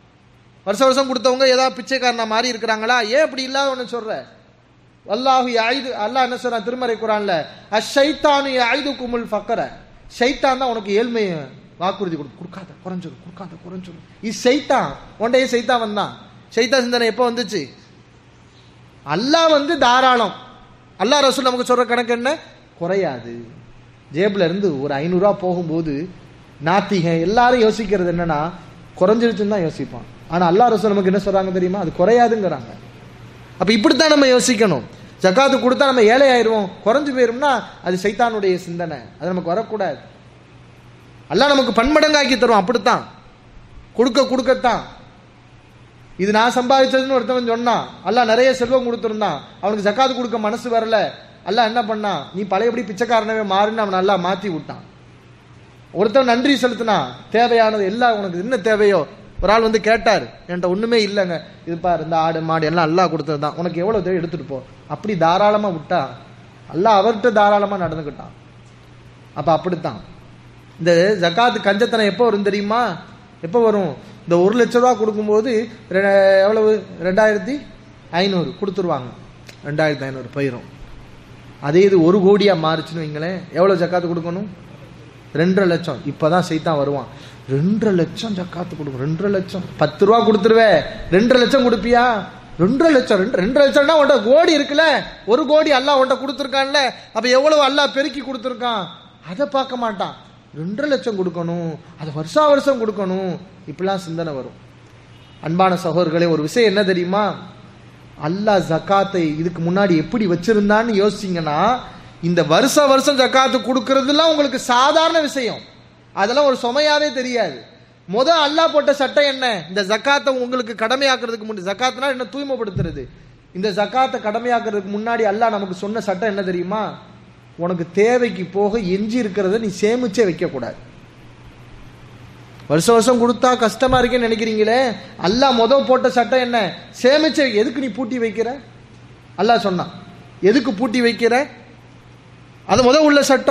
வருஷ வருஷம் கொடுத்தவங்க ஏதாவது பிச்சைக்காரனா மாதிரி இருக்கிறாங்களா ஏன் இப்படி இல்லாத ஒன்று சொல்ற அல்லாஹு யாயுது அல்லாஹ் என்ன சொல்றான் திருமறை குரான்ல அஷைத்தானு யாயுது குமுல் ஃபக்கர ஷைத்தான் தான் உனக்கு ஏழ்மையை வாக்குறுதி கொடு கொடுக்காத குறைஞ்சிரும் கொடுக்காத குறைஞ்சிரும் இது சைத்தான் உன்டையே சைத்தான் வந்தான் சைத்தா சிந்தனை எப்போ வந்துச்சு அல்லாஹ் வந்து தாராளம் அல்லாஹ் ரசூல் நமக்கு சொல்ற கணக்கு என்ன குறையாது ஜேப்ல இருந்து ஒரு ஐநூறுரூவா போகும்போது நாத்திகன் எல்லாரும் யோசிக்கிறது என்னன்னா குறைஞ்சிருச்சுன்னு தான் யோசிப்பான் ஆனா அல்லாஹ் ரசூல் நமக்கு என்ன சொல்றாங்க தெரியுமா அது குறையாதுங்கிறாங்க அப்ப இப்படித்தான் நம்ம யோசிக்கணும் ஜக்காத்து கொடுத்தா நம்ம ஏழை ஆயிருவோம் குறைஞ்சு போயிரும்னா அது சைத்தானுடைய சிந்தனை அது நமக்கு வரக்கூடாது அல்லாஹ் நமக்கு பன்மடங்காக்கி தரும் அப்படித்தான் கொடுக்க கொடுக்கத்தான் இது நான் சம்பாதிச்சதுன்னு ஒருத்தவன் சொன்னான் அல்லாஹ் நிறைய செல்வம் கொடுத்துருந்தான் அவனுக்கு ஜக்காத்து கொடுக்க மனசு வரல அல்லாஹ் என்ன பண்ணான் நீ பழையபடி பிச்சைக்காரனவே மாறுன்னு அவன் நல்லா மாத்தி விட்டான் ஒருத்தன் நன்றி செலுத்தினா தேவையானது எல்லாம் உனக்கு என்ன தேவையோ ஒரு ஆள் வந்து கேட்டார் என்கிட்ட ஒண்ணுமே இல்லைங்க இது பாரு இந்த ஆடு மாடு எல்லாம் அல்லாஹ் கொடுத்தது தான் உனக்கு எவ்வளவு தேவை எடுத்துட்டு போ அப்படி தாராளமா விட்டா அல்லாஹ் அவர்கிட்ட தாராளமா நடந்துக்கிட்டான் அப்ப அப்படித்தான் இந்த ஜக்காத்து கஞ்சத்தனம் எப்போ வரும் தெரியுமா எப்போ வரும் இந்த ஒரு லட்ச ரூபா கொடுக்கும்போது ரெ- எவ்வளவு ரெண்டாயிரத்தி ஐநூறு கொடுத்துருவாங்க ரெண்டாயிரத்தி ஐநூறு போயிடும் அதே இது ஒரு கோடியா மாறுச்சுன்னு வைங்களேன் எவ்வளவு ஜக்காத்து கொடுக்கணும் ரெண்டரை லட்சம் இப்பதான் சைத்தான் வருவான் ரெண்டரை லட்சம் ஜக்காத்து கொடுக்கும் ரெண்டரை லட்சம் பத்து ரூபா கொடுத்துருவே ரெண்டரை லட்சம் கொடுப்பியா ரெண்டரை லட்சம் ரெண்டு ரெண்டரை லட்சம்னா உன்ட கோடி இருக்குல்ல ஒரு கோடி அல்லாஹ் உன்ட கொடுத்துருக்கான்ல அப்ப எவ்வளவு அல்லாஹ் பெருக்கி கொடுத்துருக்கான் அதை பார்க்க மாட்டான் ரெண்டரை லட்சம் கொடுக்கணும் அதை வருஷா வருஷம் கொடுக்கணும் இப்படிலாம் சிந்தனை வரும் அன்பான சகோதரர்களே ஒரு விஷயம் என்ன தெரியுமா அல்லாஹ் ஜக்காத்தை இதுக்கு முன்னாடி எப்படி வச்சிருந்தான்னு யோசிச்சீங்கன்னா இந்த வருஷ வருஷம் ஜக்காத்து கொடுக்கறதுலாம் உங்களுக்கு சாதாரண விஷயம் அதெல்லாம் ஒரு சுமையாவே தெரியாது முத அல்லாஹ் போட்ட சட்டம் என்ன இந்த ஜக்காத்தை உங்களுக்கு கடமையாக்குறதுக்கு முன்னாடி ஜக்காத்துனா என்ன தூய்மைப்படுத்துறது இந்த ஜக்காத்தை கடமையாக்குறதுக்கு முன்னாடி அல்லாஹ் நமக்கு சொன்ன சட்டம் என்ன தெரியுமா உனக்கு தேவைக்கு போக எஞ்சி இருக்கிறத நீ சேமிச்சே வைக்க கூடாது வருஷம் வருஷம் கொடுத்தா கஷ்டமா இருக்கேன்னு நினைக்கிறீங்களே அல்லாஹ் முத போட்ட சட்டம் என்ன சேமிச்ச எதுக்கு நீ பூட்டி வைக்கிற அல்லாஹ் சொன்னான் எதுக்கு பூட்டி வைக்கிற அது முத உள்ள சட்டம்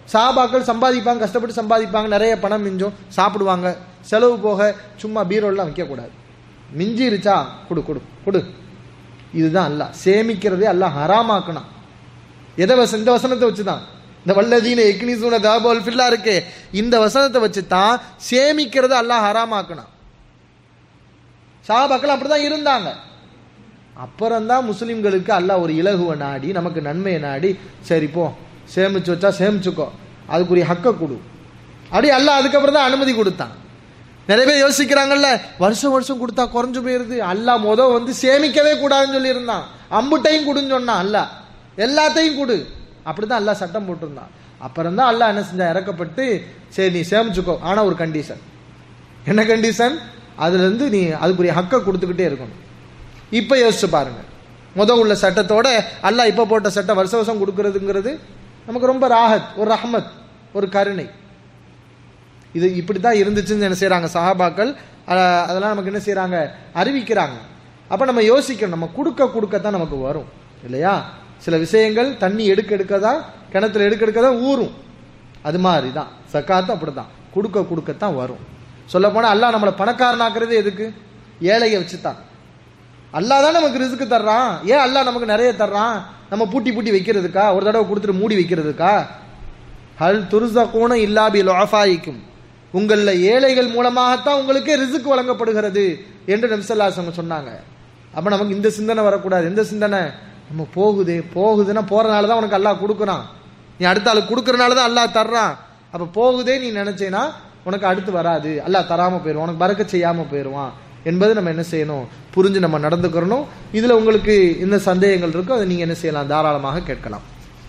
சாபாக்கள் சம்பாதிப்பாங்க கஷ்டப்பட்டு சம்பாதிப்பாங்க நிறைய பணம் மிஞ்சும் சாப்பிடுவாங்க செலவு போக சும்மா பீரோல்லாம் வைக்கக்கூடாது மிஞ்சிருச்சா கொடு கொடு கொடு இதுதான் அல்லாஹ் சேமிக்கிறதே அல்லாஹ் ஹராமாக்கணும் எதை வச இந்த வசனத்தை வச்சுதான் இந்த வல்லதீன எக்னிசூன தாபோல் ஃபில்லா இருக்கே இந்த வசனத்தை வச்சு தான் சேமிக்கிறத அல்லாஹ் ஹராமாக்கணும் சாபாக்கள் அப்படிதான் இருந்தாங்க அப்புறம்தான் முஸ்லிம்களுக்கு அல்லாஹ் ஒரு இலகுவை நாடி நமக்கு நன்மையை நாடி சரி போ சேமிச்சு வச்சா சேமிச்சுக்கோ அதுக்குரிய ஹக்க கொடு அப்படி அல்லாஹ் அதுக்கப்புறம் தான் அனுமதி கொடுத்தான் நிறைய பேர் யோசிக்கிறாங்கல்ல வருஷம் வருஷம் கொடுத்தா குறைஞ்சு போயிருது அல்லாஹ் முத வந்து சேமிக்கவே கூடாதுன்னு சொல்லியிருந்தான் அம்புட்டையும் கொடுன்னு சொன்னான் அல்லாஹ் எல்லாத்தையும் கொடு அப்படிதான் அல்லாஹ் சட்டம் போட்டிருந்தான் அப்புறம் தான் அல்லாஹ் என்ன செஞ்சா இறக்கப்பட்டு சரி நீ சேமிச்சுக்கோ ஆனா ஒரு கண்டிஷன் என்ன கண்டிஷன் அதுல இருந்து நீ அதுக்குரிய ஹக்க கொடுத்துக்கிட்டே இருக்கணும் இப்ப யோசிச்சு பாருங்க முத உள்ள சட்டத்தோட அல்லாஹ் இப்ப போட்ட சட்டம் வருஷ வருஷம் கொடுக்கறதுங்கிறது நமக்கு ரொம்ப ராஹத் ஒரு ரஹ்மத் ஒரு கருணை இது இப்படித்தான் இருந்துச்சுன்னு என்ன செய்றாங்க சஹாபாக்கள் அஹ், அதெல்லாம் நமக்கு என்ன செய்றாங்க அறிவிக்கிறாங்க அப்ப நம்ம யோசிக்கணும் நம்ம கொடுக்க கொடுக்கத்தான் நமக்கு வரும் இல்லையா சில விஷயங்கள் தண்ணி எடுக்க எடுக்கதான் கிணத்துல எடுக்க எடுக்கதான் ஊறும் அது மாதிரி தான் சக்காத்து அப்படிதான் கொடுக்க கொடுக்கத்தான் வரும் சொல்ல போனா அல்லாஹ் நம்மளை பணக்காரனாக்குறது எதுக்கு ஏழையை வச்சுதான் அல்லாஹ் தான் நமக்கு ரிஸ்க் தர்றான் ஏன் அல்லாஹ் நமக்கு நிறைய தர்றான் நம்ம பூட்டி பூட்டி வைக்கிறதுக்கா ஒரு தடவை கொடுத்துட்டு மூடி வைக்கிறதுக்கா ஹல் துருசகூன இல்லாபி லொஃபாயிக்கும் உங்கள ஏழைகள் மூலமாகத்தான் உங்களுக்கு ரிசுக்கு வழங்கப்படுகிறது என்று நம்சல்லாசங்க சொன்னாங்க அப்ப நமக்கு இந்த சிந்தனை வரக்கூடாது எந்த சிந்தனை நம்ம போகுது போகுதுன்னா போறனால தான் உனக்கு அல்லாஹ் கொடுக்குறான் நீ அடுத்த ஆளுக்கு கொடுக்கறனால தான் அல்லாஹ் தர்றான் அப்ப போகுதே நீ நினைச்சேனா உனக்கு அடுத்து வராது அல்லாஹ் தராம போயிடுவான் உனக்கு பறக்க செய்யாம போயிடுவான் என்பது நம்ம என்ன செய்யணும் புரிஞ்சு நம்ம நடந்துக்கிறணும் இதுல உங்களுக்கு என்ன சந்தேகங்கள் இருக்கோ அதை நீங்க என்ன செய்யலாம் தாராளமாக கேட்கலாம்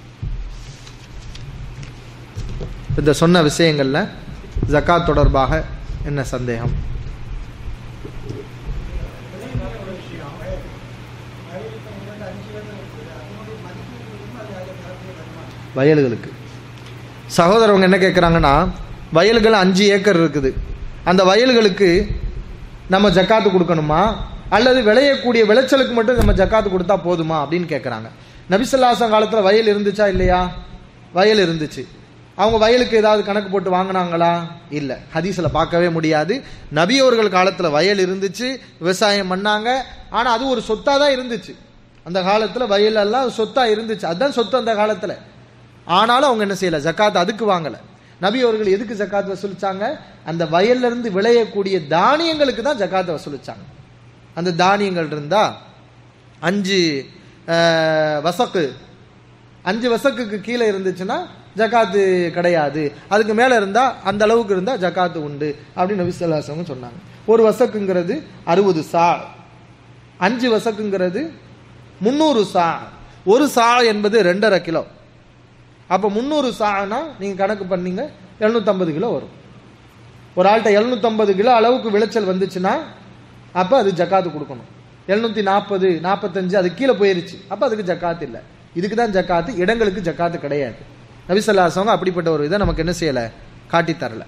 இந்த சொன்ன விஷயங்கள்ல ஜகாத் தொடர்பாக என்ன சந்தேகம் வயல்களுக்கு சகோதரவங்க என்ன கேட்குறாங்கன்னா வயல்கள் அஞ்சு ஏக்கர் இருக்குது அந்த வயல்களுக்கு நம்ம ஜக்காத்து கொடுக்கணுமா அல்லது விளையக்கூடிய விளைச்சலுக்கு மட்டும் நம்ம ஜக்காத்து கொடுத்தா போதுமா அப்படின்னு கேட்குறாங்க நபிசல்லாசம் காலத்தில் வயல் இருந்துச்சா இல்லையா வயல் இருந்துச்சு அவங்க வயலுக்கு ஏதாவது கணக்கு போட்டு வாங்கினாங்களா இல்லை ஹதீஸில் பார்க்கவே முடியாது நபியோர்கள் காலத்தில் வயல் இருந்துச்சு விவசாயம் பண்ணாங்க ஆனால் அது ஒரு சொத்தாக தான் இருந்துச்சு அந்த காலத்தில் வயலெல்லாம் சொத்தாக இருந்துச்சு அதுதான் சொத்து அந்த காலத்தில் ஆனாலும் அவங்க என்ன செய்யல ஜக்காத் அதுக்கு வாங்கல நபி அவர்கள் எதுக்கு ஜக்காத் வசூலிச்சாங்க அந்த வயல்ல இருந்து விளையக்கூடிய தானியங்களுக்கு தான் ஜக்காத் வசூலிச்சாங்க அந்த தானியங்கள் இருந்தா அஞ்சு அஹ், வசக்கு அஞ்சு வசக்குக்கு கீழே இருந்துச்சுன்னா ஜக்காத்து கிடையாது அதுக்கு மேல இருந்தா அந்த அளவுக்கு இருந்தா ஜக்காத்து உண்டு அப்படின்னு நபி ஸல்லல்லாஹு அலைஹி வஸல்லம் சொன்னாங்க ஒரு வசக்குங்கிறது அறுபது சா அஞ்சு வசக்குங்கிறது முந்நூறு சா ஒரு சா என்பது ரெண்டரை கிலோ அப்போ முந்நூறு சானா நீங்கள் கணக்கு பண்ணீங்க எழுநூத்தம்பது கிலோ வரும் ஒரு ஆள்கிட்ட எழுநூத்தம்பது கிலோ அளவுக்கு விளைச்சல் வந்துச்சுன்னா அப்போ அது ஜக்காத்து கொடுக்கணும் எழுநூத்தி நாற்பது நாற்பத்தஞ்சு அது கீழே போயிருச்சு அப்போ அதுக்கு ஜக்காத்து இல்லை இதுக்கு தான் ஜக்காத்து இடங்களுக்கு ஜக்காத்து கிடையாது நபிசல்லாசவங்க அப்படிப்பட்ட ஒரு இதை நமக்கு என்ன செய்யலை காட்டித் தரல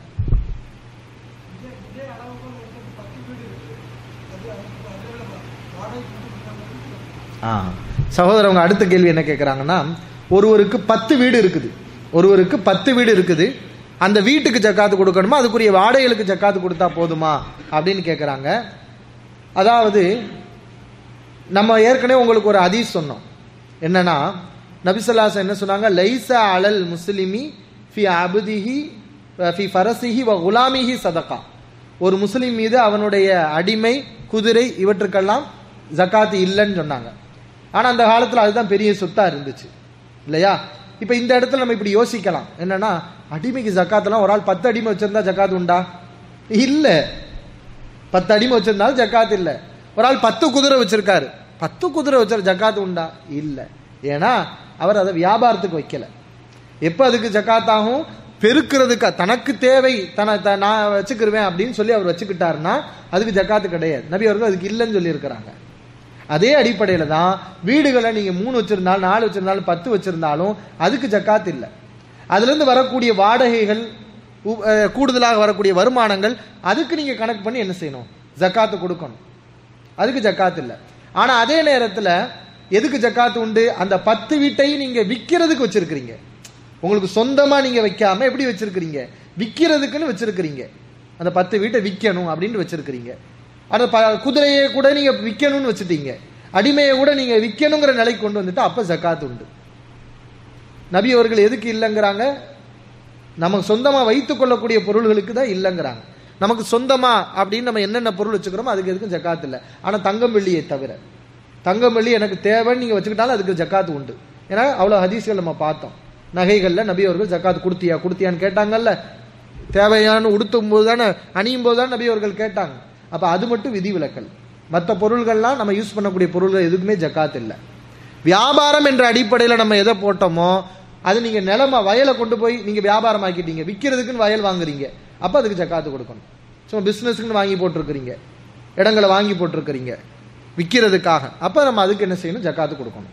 ஆ சகோதரவங்க அடுத்த கேள்வி என்ன கேட்குறாங்கன்னா ஒருவருக்கு பத்து வீடு இருக்குது ஒருவருக்கு பத்து வீடு இருக்குது அந்த வீட்டுக்கு ஜக்காத்து கொடுக்கணுமா அதுக்குரிய வாடகைகளுக்கு ஜக்காத்து கொடுத்தா போதுமா அப்படின்னு கேட்குறாங்க அதாவது நம்ம ஏற்கனவே உங்களுக்கு ஒரு ஹதீஸ் சொன்னோம் என்னன்னா நபிசல்லாஸ் என்ன சொன்னாங்க லைசா அலல் முஸ்லிமி ஃபி அபுதிஹி ஃபி ஃபரசிஹி வ குலாமிஹி சதகா ஒரு முஸ்லிம் மீது அவனுடைய அடிமை குதிரை இவற்றுக்கெல்லாம் ஜக்காத்து இல்லைன்னு சொன்னாங்க ஆனா அந்த காலத்துல அதுதான் பெரிய சொத்தா இருந்துச்சு இல்லையா இப்ப இந்த இடத்துல நம்ம இப்படி யோசிக்கலாம் என்னன்னா அடிமைக்கு ஜக்காத்தெல்லாம் ஒரு ஆள் பத்து அடிமை வச்சிருந்தா ஜக்காத் உண்டா இல்ல பத்து அடிமை வச்சிருந்தாலும் ஜக்காத் இல்ல ஒரு ஆள் பத்து குதிரை வச்சிருக்காரு பத்து குதிரை வச்சிருக்க ஜக்காத் உண்டா இல்ல ஏன்னா அவர் அதை வியாபாரத்துக்கு வைக்கல எப்ப அதுக்கு ஜக்காத் ஆகும் பெருக்கிறதுக்கு தனக்கு தேவை தன த- நான் வச்சுக்கிருவேன் அப்படின்னு சொல்லி அவர் வச்சுக்கிட்டாருன்னா அதுக்கு ஜக்காத்து கிடையாது நபி அவர்கள் அதுக்கு இல்லைன்னு சொல்லி இருக்கிறாங்க அதே அடிப்படையில தான் வீடுகளை நீங்க மூணு வச்சிருந்தாலும் நாலு வச்சிருந்தாலும் பத்து வச்சிருந்தாலும் அதுக்கு ஜக்காத் இல்லை அதுல இருந்து வரக்கூடிய வாடகைகள் உ- அஹ் கூடுதலாக வரக்கூடிய வருமானங்கள் அதுக்கு நீங்க கணக்கு பண்ணி என்ன செய்யணும் ஜக்காத்து கொடுக்கணும் அதுக்கு ஜக்காத் இல்லை ஆனா அதே நேரத்துல எதுக்கு ஜக்காத்து உண்டு அந்த பத்து வீட்டையும் நீங்க விற்கிறதுக்கு வச்சிருக்கிறீங்க உங்களுக்கு சொந்தமா நீங்க வைக்காம எப்படி வச்சிருக்கிறீங்க விக்கிறதுக்குன்னு வச்சிருக்கிறீங்க அந்த பத்து வீட்டை விற்கணும் அப்படின்னு வச்சிருக்கிறீங்க அந்த ப- குதிரையை கூட நீங்க விற்கணும்னு வச்சுட்டீங்க அடிமையை கூட நீங்க விற்கணுங்கிற நிலைக்கு கொண்டு வந்துட்டு அப்ப ஜக்காத் உண்டு நபி அவர்கள் எதுக்கு இல்லைங்கிறாங்க நமக்கு சொந்தமா வைத்துக் கொள்ளக்கூடிய பொருள்களுக்கு தான் இல்லைங்கிறாங்க நமக்கு சொந்தமா அப்படின்னு நம்ம என்னென்ன பொருள் வச்சுக்கிறோமோ அதுக்கு எதுக்கும் ஜக்காத் இல்லை ஆனா தங்கம் வெள்ளியை தவிர தங்கம் வெள்ளி எனக்கு தேவைன்னு நீங்க வச்சுக்கிட்டாலும் அதுக்கு ஜக்காத் உண்டு ஏன்னா அவ்வளவு ஹதீஸ்கள் நம்ம பார்த்தோம் நகைகள்ல நபி அவர்கள் ஜக்காத் கொடுத்தியா கொடுத்தியான்னு கேட்டாங்கல்ல தேவையான உடுத்தும் போது தானே அணியும் போது தானே நபி அவர்கள் கேட்டாங்க அப்ப அது மட்டும் விதிவிலக்கல் மற்ற பொருள்கள்லாம் நம்ம யூஸ் பண்ணக்கூடிய பொருள்கள் எதுக்குமே ஜக்காத் இல்லை வியாபாரம் என்ற அடிப்படையில் நம்ம எதை போட்டோமோ அது நீங்க நிலம வயலை கொண்டு போய் நீங்க வியாபாரம் ஆக்கிட்டீங்க விற்கிறதுக்குன்னு வயல் வாங்குறீங்க அப்ப அதுக்கு ஜக்காத்து கொடுக்கணும் சும்மா பிசினஸ்க்குன்னு வாங்கி போட்டிருக்கிறீங்க இடங்களை வாங்கி போட்டிருக்கிறீங்க விற்கிறதுக்காக அப்ப நம்ம அதுக்கு என்ன செய்யணும் ஜக்காத்து கொடுக்கணும்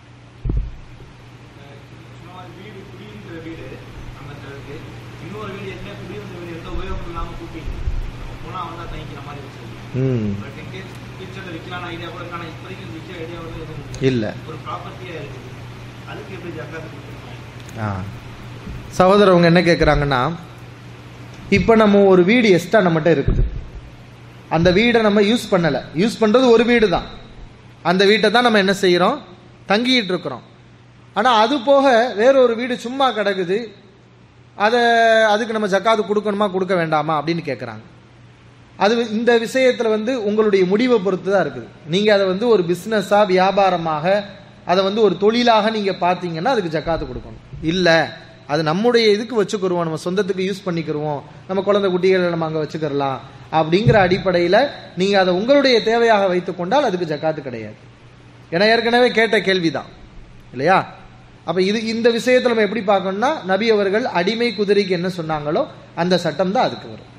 சும்மா வீடு குடியிருக்கிற வீடு நம்மகிட்ட இருக்கு இன்னொரு வீடு என்ன குடியிருந்த வீடு எந்த உபயோகம் இல்லாம கூட்டி நம்ம போனா வந்தா தங்கிக்கிற மாதிரி வச்சிருக்கு ம் பட் எங்கே ஃபியூச்சர்ல விற்கலாம் ஐடியா கூட இருக்கான இப்போதைக்கு விற்க ஐடியா வந்து எதுவும் இல்லை. இல்லை ஒரு ப்ராப்பர்ட்டியா இருக்குது அதுக்கு எப்படி ஜக்காத்து கொடுக்கணும் ஆ சகோதரர் அவங்க என்ன கேட்குறாங்கன்னா இப்போ நம்ம ஒரு வீடு எக்ஸ்ட்ரா நம்மகிட்ட இருக்குது அந்த வீடை நம்ம யூஸ் பண்ணலை யூஸ் பண்ணுறது ஒரு வீடு தான் அந்த வீட்டை தான் நம்ம என்ன செய்கிறோம் தங்கிட்டு இருக்கிறோம் ஆனால் அது போக வேற ஒரு வீடு சும்மா கிடக்குது அதை அதுக்கு நம்ம ஜக்காத்து கொடுக்கணுமா கொடுக்க வேண்டாமா அப்படின்னு கேட்குறாங்க அது இந்த விஷயத்துல வந்து உங்களுடைய முடிவை பொறுத்து தான் இருக்குது நீங்க அதை வந்து ஒரு பிசினஸா வியாபாரமாக அதை வந்து ஒரு தொழிலாக நீங்க பாத்தீங்கன்னா அதுக்கு ஜக்காத்து கொடுக்கணும் இல்ல அது நம்முடைய இதுக்கு வச்சுக்கிருவோம் நம்ம சொந்தத்துக்கு யூஸ் பண்ணிக்கிருவோம் நம்ம குழந்தை குட்டிகளை நம்ம அங்க வச்சுக்கிறலாம் அப்படிங்கிற அடிப்படையில நீங்க அதை உங்களுடைய தேவையாக வைத்துக் கொண்டால் அதுக்கு ஜக்காத்து கிடையாது ஏன்னா ஏற்கனவே கேட்ட கேள்விதான் இல்லையா அப்ப இது இந்த விஷயத்துல நம்ம எப்படி பார்க்கணும்னா நபி அவர்கள் அடிமை குதிரைக்கு என்ன சொன்னாங்களோ அந்த சட்டம் தான் அதுக்கு வரும்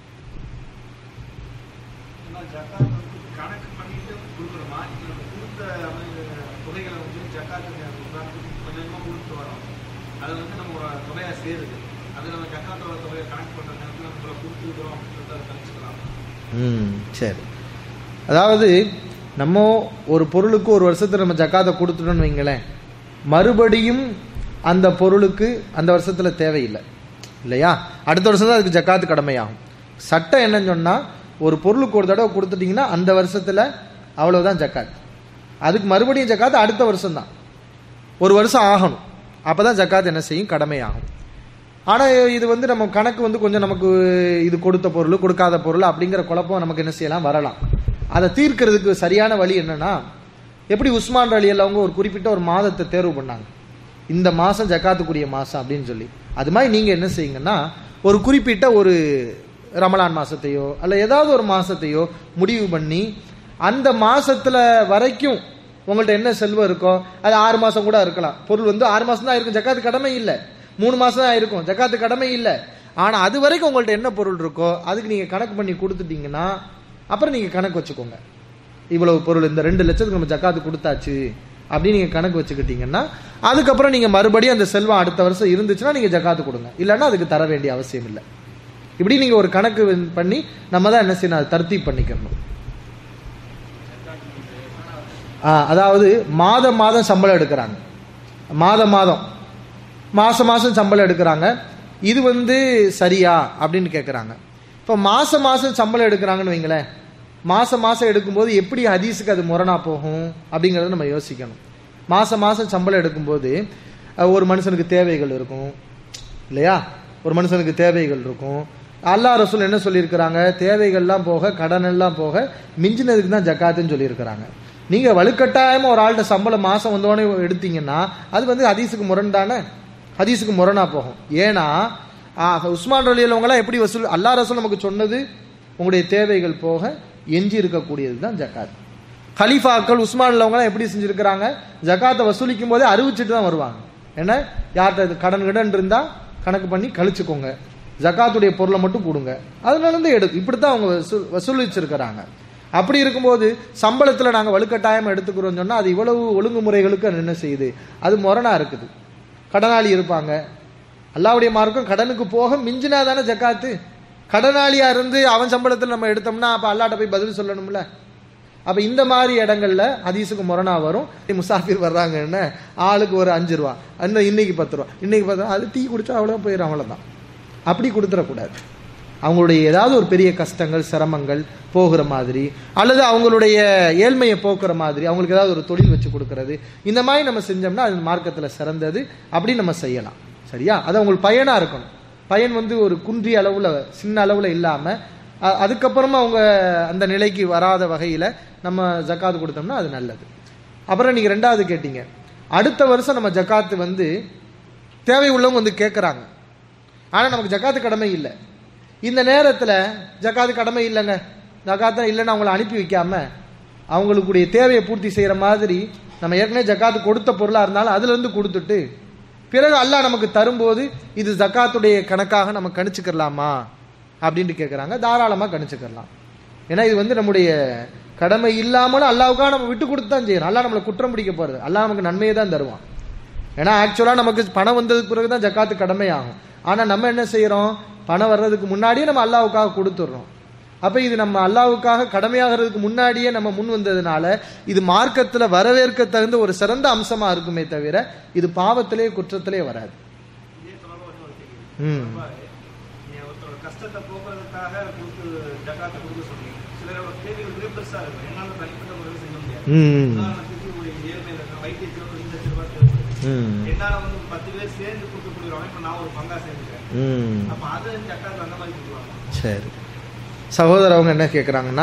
ஏன்னா ஜக்காத் வந்து கணக்கு பண்ணிட்டு கொடுக்கணுமா இல்லை நம்ம கொடுத்த அமைந்த தொகைகளை வந்து ஜக்காத்து உதாரணத்துக்கு கொஞ்சம் கொஞ்சமாக கொடுத்து வரோம் அது வந்து நம்ம ஒரு தொகையா சேருது அது நம்ம ஜக்காத்தோட தொகையை கணக்கு பண்ற நேரத்தில் நம்ம இவ்வளவு கொடுத்துருக்குறோம் அப்படின்னு சொல்லிட்டு அதை கணிச்சுக்கலாம் ம் சரி அதாவது நம்ம ஒரு பொருளுக்கு ஒரு வருஷத்துல நம்ம ஜக்காத்தை கொடுத்துட்டோம்னு வைங்களேன் மறுபடியும் அந்த பொருளுக்கு அந்த வருஷத்துல தேவையில்லை இல்லையா அடுத்த வருஷம் தான் அதுக்கு ஜக்காத்து கடமையாகும் சட்டம் என்னன்னு சொன்னா ஒரு பொருளுக்கு ஒரு தடவை கொடுத்துட்டீங்கன்னா அந்த வருஷத்துல அவ்வளவுதான் ஜக்காத் அதுக்கு மறுபடியும் ஜக்காத்து அடுத்த வருஷம் தான் ஒரு வருஷம் ஆகணும் அப்பதான் ஜக்காத் என்ன செய்யும் கடமையாகும் ஆனா இது வந்து நம்ம கணக்கு வந்து கொஞ்சம் நமக்கு இது கொடுத்த பொருள் கொடுக்காத பொருள் அப்படிங்கிற குழப்பம் நமக்கு என்ன செய்யலாம் வரலாம் அதை தீர்க்கிறதுக்கு சரியான வழி என்னன்னா எப்படி உஸ்மான் அலி அவங்க ஒரு குறிப்பிட்ட ஒரு மாதத்தை தேர்வு பண்ணாங்க இந்த மாசம் ஜக்காத்துக்குரிய மாசம் அப்படின்னு சொல்லி அது மாதிரி நீங்க என்ன செய்யுங்கன்னா ஒரு குறிப்பிட்ட ஒரு ரமலான் மாசத்தையோ அல்ல ஏதாவது ஒரு மாசத்தையோ முடிவு பண்ணி அந்த மாசத்துல வரைக்கும் உங்கள்ட்ட என்ன செல்வம் இருக்கோ அது ஆறு மாசம் கூட இருக்கலாம் பொருள் வந்து ஆறு மாசம் தான் இருக்கும் ஜக்காத்து கடமை இல்லை மூணு மாசம் தான் இருக்கும் ஜக்காத்து கடமை இல்லை ஆனா அது வரைக்கும் உங்கள்ட்ட என்ன பொருள் இருக்கோ அதுக்கு நீங்க கணக்கு பண்ணி கொடுத்துட்டீங்கன்னா அப்புறம் நீங்க கணக்கு வச்சுக்கோங்க இவ்வளவு பொருள் இந்த ரெண்டு லட்சத்துக்கு நம்ம ஜக்காத்து கொடுத்தாச்சு அப்படின்னு நீங்க கணக்கு வச்சுக்கிட்டீங்கன்னா அதுக்கப்புறம் நீங்க மறுபடியும் அந்த செல்வம் அடுத்த வருஷம் இருந்துச்சுன்னா நீங்க ஜக்காத்து கொடுங்க இல்லைன்னா அதுக்கு தர வேண்டிய அவசியம் இல்லை இப்படி நீங்க ஒரு கணக்கு பண்ணி நம்ம தான் என்ன செய்யணும் அதை தர்த்தீப் பண்ணிக்கணும் ஆ, அதாவது மாதம் மாதம் சம்பளம் எடுக்கிறாங்க மாதம் மாதம் மாசம் மாசம் சம்பளம் எடுக்கிறாங்க இது வந்து சரியா அப்படின்னு கேட்குறாங்க இப்போ மாசம் மாசம் சம்பளம் எடுக்கிறாங்கன்னு வைங்களேன் மாசம் மாசம் எடுக்கும்போது எப்படி ஹதீஸுக்கு அது முரணா போகும் அப்படிங்கறத நம்ம யோசிக்கணும் மாசம் மாசம் சம்பளம் எடுக்கும்போது அஹ், ஒரு மனுஷனுக்கு தேவைகள் இருக்கும் இல்லையா ஒரு மனுஷனுக்கு தேவைகள் இருக்கும் அல்லாஹ் ரசூல் என்ன சொல்லியிருக்கிறாங்க தேவைகள்லாம் போக கடன் எல்லாம் போக மிஞ்சினதுக்கு தான் ஜக்காத்துன்னு சொல்லியிருக்கிறாங்க நீங்க வலுக்கட்டாயமா ஒரு ஆள்கிட்ட சம்பளம் மாசம் வந்தோடனே எடுத்தீங்கன்னா அது வந்து ஹதீஸுக்கு முரண் தானே ஹதீஸுக்கு முரணா போகும் ஏன்னா ஆ, உஸ்மான் அலியவங்களாம் எப்படி வசூல் அல்லா ரசூல் நமக்கு சொன்னது உங்களுடைய தேவைகள் போக எஞ்சி இருக்கக்கூடியது தான் ஜக்காத் கலீஃபாக்கள் உஸ்மான் உள்ளவங்களாம் எப்படி செஞ்சிருக்கிறாங்க ஜக்காத்தை வசூலிக்கும் போதே அறிவிச்சிட்டு தான் வருவாங்க என்ன யார்கிட்ட இது கடன் கடன் இருந்தா கணக்கு பண்ணி கழிச்சுக்கோங்க ஜக்காத்துடைய பொருளை மட்டும் கொடுங்க அதனால இருந்து எடு இப்படித்தான் அவங்க வசூல் வசூலிச்சிருக்கிறாங்க அப்படி இருக்கும்போது சம்பளத்துல நாங்க வலுக்கட்டாயம் எடுத்துக்கிறோம் சொன்னா அது இவ்வளவு ஒழுங்குமுறைகளுக்கு அது என்ன செய்யுது அது முரணா இருக்குது கடனாளி இருப்பாங்க அல்லாவுடைய மார்க்கம் கடனுக்கு போக மிஞ்சினா தானே ஜக்காத்து கடனாளியா இருந்து அவன் சம்பளத்தில் நம்ம எடுத்தோம்னா அப்ப அல்லாட்ட போய் பதில் சொல்லணும்ல அப்ப இந்த மாதிரி இடங்கள்ல ஹதீஸுக்கு முரணா வரும் முசாஃபிர் வர்றாங்கன்னா ஆளுக்கு ஒரு அஞ்சு ரூபா இன்னும் இன்னைக்கு பத்து ரூபா இன்னைக்கு பத்து ரூபா அது டீ குடிச்சா அவ்வளோ போயிடும் அவ்வளவுதான் அப்படி கொடுத்துடக்கூடாது அவங்களுடைய ஏதாவது ஒரு பெரிய கஷ்டங்கள் சிரமங்கள் போகிற மாதிரி அல்லது அவங்களுடைய ஏழ்மையை போக்குற மாதிரி அவங்களுக்கு ஏதாவது ஒரு தொழில் வச்சு கொடுக்கறது இந்த மாதிரி நம்ம செஞ்சோம்னா அது மார்க்கத்தில் சிறந்தது அப்படி நம்ம செய்யலாம் சரியா அது அவங்களுக்கு பயனாக இருக்கணும் பயன் வந்து ஒரு குன்றிய அளவில் சின்ன அளவில் இல்லாமல் அதுக்கப்புறமா அவங்க அந்த நிலைக்கு வராத வகையில் நம்ம ஜக்காத்து கொடுத்தோம்னா அது நல்லது அப்புறம் நீங்கள் ரெண்டாவது கேட்டீங்க அடுத்த வருஷம் நம்ம ஜக்காத்து வந்து தேவை உள்ளவங்க வந்து கேட்குறாங்க ஆனால் நமக்கு ஜக்காத்து கடமை இல்லை இந்த நேரத்தில் ஜக்காத்து கடமை இல்லைங்க ஜக்காத்து இல்லைன்னு அவங்கள அனுப்பி வைக்காம அவங்களுக்குடைய தேவையை பூர்த்தி செய்கிற மாதிரி நம்ம ஏற்கனவே ஜக்காத்து கொடுத்த பொருளாக இருந்தாலும் அதுலேருந்து கொடுத்துட்டு பிறகு அல்லாஹ் நமக்கு தரும்போது இது ஜக்காத்துடைய கணக்காக நம்ம கணிச்சுக்கலாமா அப்படின்ட்டு கேட்குறாங்க தாராளமாக கணிச்சுக்கலாம் ஏன்னா இது வந்து நம்முடைய கடமை இல்லாமலும் அல்லாவுக்காக நம்ம விட்டு கொடுத்து தான் செய்யணும் அல்லாஹ் நம்மளை குற்றம் பிடிக்க போகிறது அல்லாஹ் நமக்கு நன்மையை தான் தருவான் ஏன்னா ஆக்சுவலாக நமக்கு பணம் வந்ததுக்கு பிறகு தான் ஜக்காத்து கடமையாகும் ஆனால் நம்ம என்ன செய்கிறோம் பணம் வர்றதுக்கு முன்னாடியே நம்ம அல்லாவுக்காக கொடுத்துட்றோம் அப்போ இது நம்ம அல்லாவுக்காக கடமையாகிறதுக்கு முன்னாடியே நம்ம முன் வந்ததுனால இது மார்க்கத்தில் வரவேற்க தகுந்த ஒரு சிறந்த அம்சமாக இருக்குமே தவிர இது பாவத்திலே குற்றத்திலே வராது இதே தொடர்பாக இன்னொரு கேள்வி. ம் நீங்க ஒருத்தரோட கஷ்டத்தை போக்குறதுக்காக கொடுத்து ஜக்காத்தை கொடுக்க சொன்னீங்க சிலரோட தேவைகள் மிக பெருசா இருக்கும் என்னால தனிப்பட்ட முறையில் செய்ய முடியாது ம் உதாரணத்துக்கு ஒரு ஏழ்மையில இருக்க வைத்தியத்தில் ஒரு ரெண்டு லட்சம் ரூபாய் தேவைப்படுது ம் என்னால வந்து பத்து பேர் சேர்ந்து கொடுக்கக்கூடிய ஒரு அமைப்பு நான் ஒரு பங்கா சேர்ந்துக்கிறேன் ம் அப்ப அதை ஜக்காத்து அந்த மாதிரி கொடுக்கலாம் சரி சகோதரர் அவங்க என்ன கேட்குறாங்கன்னா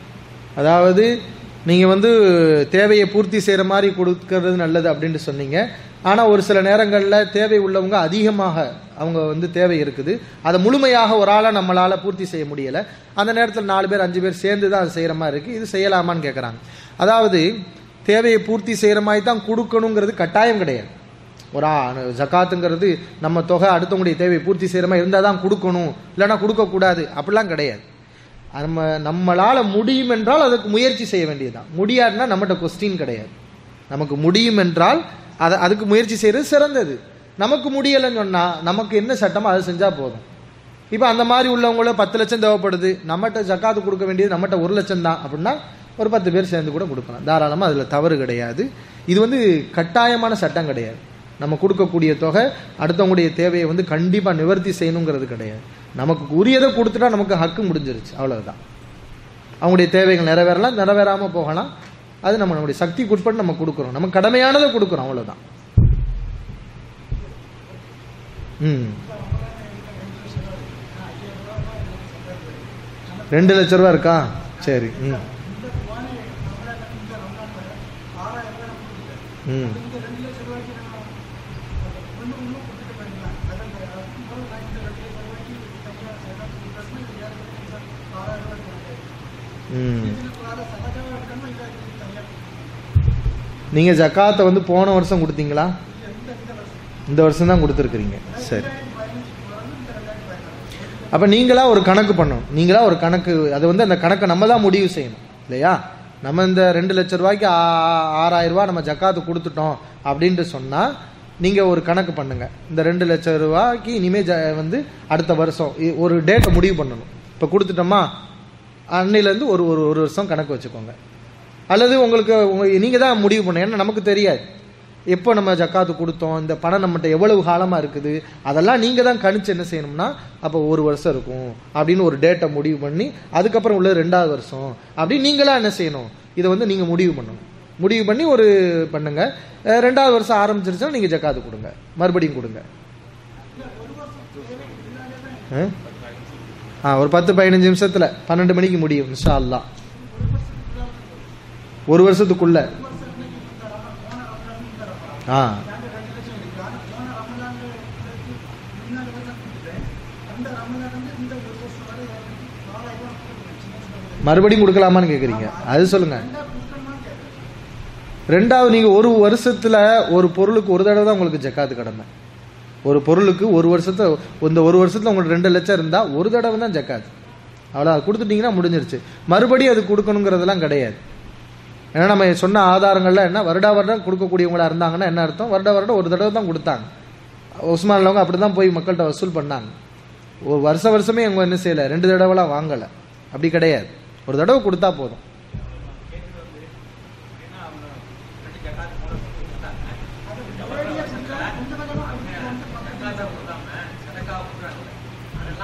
அதாவது நீங்கள் வந்து தேவையை பூர்த்தி செய்கிற மாதிரி கொடுக்கறது நல்லது அப்படின்ட்டு சொன்னீங்க ஆனால் ஒரு சில நேரங்களில் தேவை உள்ளவங்க அதிகமாக அவங்க வந்து தேவை இருக்குது அதை முழுமையாக ஒரு ஆளாக நம்மளால் பூர்த்தி செய்ய முடியலை அந்த நேரத்தில் நாலு பேர் அஞ்சு பேர் சேர்ந்து தான் அது செய்கிற மாதிரி இருக்குது இது செய்யலாமான்னு கேட்குறாங்க அதாவது தேவையை பூர்த்தி செய்கிற மாதிரி தான் கொடுக்கணுங்கிறது கட்டாயம் கிடையாது ஒரு ஆ- ஜக்காத்துங்கிறது நம்ம தொகை அடுத்தவங்களுடைய தேவையை பூர்த்தி செய்கிற மாதிரி இருந்தால் தான் கொடுக்கணும் இல்லைன்னா கொடுக்கக்கூடாது அப்படிலாம் கிடையாது நம்ம நம்மளால் முடியும் என்றால் அதுக்கு முயற்சி செய்ய வேண்டியதுதான் முடியாதுன்னா நம்மகிட்ட கொஸ்டின் கிடையாது நமக்கு முடியும் என்றால் அதை அதுக்கு முயற்சி செய்கிறது சிறந்தது நமக்கு முடியலைன்னு சொன்னால் நமக்கு என்ன சட்டமோ அதை செஞ்சால் போதும் இப்போ அந்த மாதிரி உள்ளவங்கள பத்து லட்சம் தேவைப்படுது நம்மகிட்ட ஜக்காத்து கொடுக்க வேண்டியது நம்மகிட்ட ஒரு லட்சம் தான் அப்படின்னா ஒரு பத்து பேர் சேர்ந்து கூட கொடுக்கலாம் தாராளமாக அதில் தவறு கிடையாது இது வந்து கட்டாயமான சட்டம் கிடையாது நம்ம கொடுக்கக்கூடிய தொகை அடுத்தவங்களுடைய தேவையை வந்து கண்டிப்பாக நிவர்த்தி செய்யணுங்கிறது கிடையாது நமக்கு உரியதை கொடுத்துட்டா நமக்கு ஹக்கு முடிஞ்சிருச்சு அவ்வளவுதான் அவங்களுடைய தேவைகள் நிறைவேறலாம் நிறைவேறாமல் போகலாம் அது நம்ம நம்முடைய சக்திக்கு உட்பட்டு நம்ம கொடுக்குறோம் நம்ம கடமையானதை கொடுக்குறோம் அவ்வளவுதான் ம் ரெண்டு லட்ச ரூபா இருக்கா சரி ம் ம் ம் நீங்கள் ஜக்காத்தை வந்து போன வருஷம் கொடுத்தீங்களா இந்த வருஷம் தான் கொடுத்துருக்குறீங்க சரி அப்போ நீங்களா ஒரு கணக்கு பண்ணணும் நீங்களா ஒரு கணக்கு அது வந்து அந்த கணக்கை நம்ம தான் முடிவு செய்யணும் இல்லையா நம்ம இந்த ரெண்டு லட்ச ரூபாய்க்கு ஆ- ஆறாயிரம் ரூபாய் நம்ம ஜக்காத்து கொடுத்துட்டோம் அப்படின்ட்டு சொன்னால் நீங்கள் ஒரு கணக்கு பண்ணுங்க இந்த ரெண்டு லட்ச ரூபாய்க்கு இனிமேல் ஜ வந்து அடுத்த வருஷம் இ- ஒரு டேட்டை முடிவு பண்ணணும் இப்போ கொடுத்துட்டோமா அன்னையிலேருந்து ஒரு ஒரு ஒரு வருஷம் கணக்கு வச்சுக்கோங்க அல்லது உங்களுக்கு உங்க நீங்கள் தான் முடிவு பண்ணணும் ஏன்னா நமக்கு தெரியாது எப்போ நம்ம ஜக்காத்து கொடுத்தோம் இந்த பணம் நம்மகிட்ட எவ்வளவு காலமாக இருக்குது அதெல்லாம் நீங்கள் தான் கணிச்சு என்ன செய்யணும்னா அப்போ ஒரு வருஷம் இருக்கும் அப்படின்னு ஒரு டேட்டை முடிவு பண்ணி அதுக்கப்புறம் உள்ள ரெண்டாவது வருஷம் அப்படின்னு நீங்களா என்ன செய்யணும் இதை வந்து நீங்கள் முடிவு பண்ணணும் முடிவு பண்ணி ஒரு பண்ணுங்க அஹ் ரெண்டாவது வருஷம் ஆரம்பிச்சிருச்சுன்னா நீங்கள் ஜக்காத்து கொடுங்க மறுபடியும் கொடுங்க ஆ? ஆ ஒரு பத்து பதினஞ்சு நிமிஷத்துல பன்னெண்டு மணிக்கு முடியும் இன்ஷா அல்லாஹ் ஒரு வருஷத்துக்குள்ள ஆ மறுபடியும் கொடுக்கலாமான்னு கேக்குறீங்க அது சொல்லுங்க ரெண்டாவது நீங்க ஒரு வருஷத்துல ஒரு பொருளுக்கு ஒரு தடவை தான் உங்களுக்கு ஜக்காத்து கடமை ஒரு பொருளுக்கு ஒரு வருஷத்துல இந்த ஒரு வருஷத்துல உங்களுக்கு ரெண்டு லட்சம் இருந்தா ஒரு தடவை தான் ஜக்காத்து அவ்வளோ அது கொடுத்துட்டீங்கன்னா முடிஞ்சிருச்சு மறுபடியும் அது கொடுக்கணுங்கிறதெல்லாம் கிடையாது ஏன்னா நம்ம சொன்ன ஆதாரங்கள்ல என்ன வருடா வருடம் கொடுக்கக்கூடியவங்களா இருந்தாங்கன்னா என்ன அர்த்தம் வருட வருடம் ஒரு தடவை தான் கொடுத்தாங்க உஸ்மான் அவங்க அப்படி தான் போய் மக்கள்கிட்ட வசூல் பண்ணாங்க ஒரு வருஷ வருஷமே அவங்க என்ன செய்யலை ரெண்டு தடவைலாம் வாங்கலை அப்படி கிடையாது ஒரு தடவை கொடுத்தா போதும்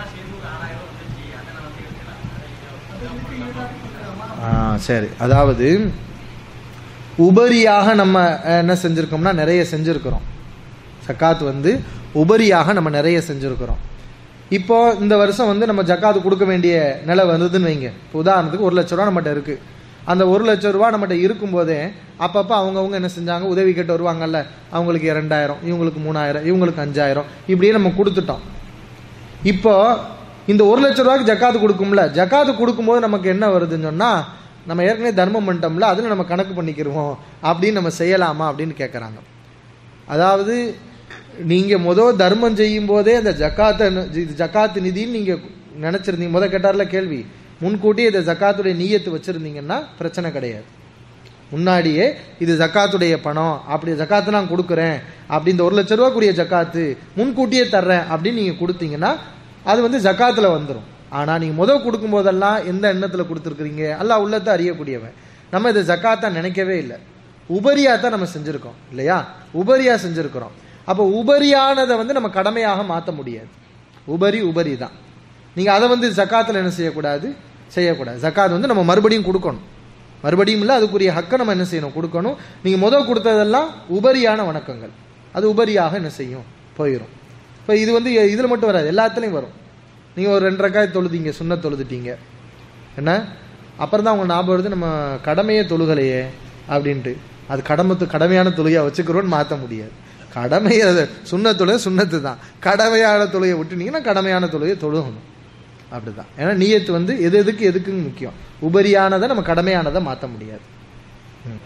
ஆ சரி அதாவது உபரியாக நம்ம அஹ், என்ன செஞ்சிருக்கோம்னா நிறைய செஞ்சிருக்கிறோம் ஜக்காத் வந்து உபரியாக நம்ம நிறைய செஞ்சிருக்கிறோம் இப்போ இந்த வருஷம் வந்து நம்ம ஜக்காத்து கொடுக்க வேண்டிய நிலை வந்ததுன்னு வைங்க இப்போ உதாரணத்துக்கு ஒரு லட்ச ரூபா நம்மகிட்ட இருக்கு அந்த ஒரு லட்ச ரூபா நம்மகிட்ட இருக்கும்போதே அப்பப்போ அவங்கவுங்க என்ன செஞ்சாங்க உதவி கேட்டு வருவாங்கல்ல அவங்களுக்கு இரண்டாயிரம் இவங்களுக்கு மூணாயிரம் இவங்களுக்கு அஞ்சாயிரம் இப்படியே நம்ம கொடுத்துட்டோம் இப்போ இந்த ஒரு லட்ச ரூபாய்க்கு ஜக்காத்து கொடுக்கும்ல ஜக்காத்து கொடுக்கும்போது நமக்கு என்ன வருதுன்னு சொன்னா நம்ம ஏற்கனவே தர்மம் பண்ணிட்டோம்ல அதில் நம்ம கணக்கு பண்ணிக்கிருவோம் அப்படின்னு நம்ம செய்யலாமா அப்படின்னு கேட்குறாங்க அதாவது நீங்க முதல் தர்மம் செய்யும் போதே அந்த ஜக்காத்தை இது ஜக்காத்து நிதின்னு நீங்க நினைச்சிருந்தீங்க முத கேட்டார்ல கேள்வி முன்கூட்டியே இந்த ஜக்காத்துடைய நீயத்து வச்சிருந்தீங்கன்னா பிரச்சனை கிடையாது முன்னாடியே இது ஜக்காத்துடைய பணம் அப்படி ஜக்காத்து நான் கொடுக்குறேன் அப்படி இந்த ஒரு லட்ச ரூபாக்குரிய ஜக்காத்து முன்கூட்டியே தர்றேன் அப்படின்னு நீங்க கொடுத்தீங்கன்னா அது வந்து ஜக்காத்துல வந்துடும் ஆனா நீங்க முதல் கொடுக்கும் போதெல்லாம் எந்த எண்ணத்துல கொடுத்துருக்கீங்க அல்லாஹ் உள்ளத்தை அறியக்கூடியவன் நம்ம இதை ஜக்காத்தா நினைக்கவே இல்லை உபரியா தான் நம்ம செஞ்சிருக்கோம் இல்லையா உபரியா செஞ்சிருக்கிறோம் அப்போ உபரியானதை வந்து நம்ம கடமையாக மாற்ற முடியாது உபரி உபரி தான் நீங்க அதை வந்து ஜக்காத்துல என்ன செய்யக்கூடாது செய்யக்கூடாது ஜக்காத் வந்து நம்ம மறுபடியும் கொடுக்கணும் மறுபடியும் இல்லை அதுக்குரிய ஹக்கை நம்ம என்ன செய்யணும் கொடுக்கணும் நீங்க முதல் கொடுத்ததெல்லாம் உபரியான வணக்கங்கள் அது உபரியாக என்ன செய்யும் போயிடும் இப்போ இது வந்து இதுல மட்டும் வராது எல்லாத்துலயும் வரும் நீங்க ஒரு ரெண்டு ரக்காய் தொழுதீங்க சுண்ண தொழுதுட்டீங்க என்ன அப்புறம் தான் அவங்க ஞாபகம் வருது நம்ம கடமையே தொழுகலையே அப்படின்ட்டு அது கடமத்து கடமையான தொழுகையா வச்சுக்கிறோன்னு மாற்ற முடியாது கடமையை அது சுண்ண தொழுகை சுண்ணத்து தான் கடமையான தொழுகையை விட்டுனீங்கன்னா கடமையான தொழுகையை தொழுகணும் அப்படிதான் ஏன்னா நீயத்து வந்து எது எதுக்கு எதுக்குன்னு முக்கியம் உபரியானதை நம்ம கடமையானதை மாற்ற முடியாது ம்.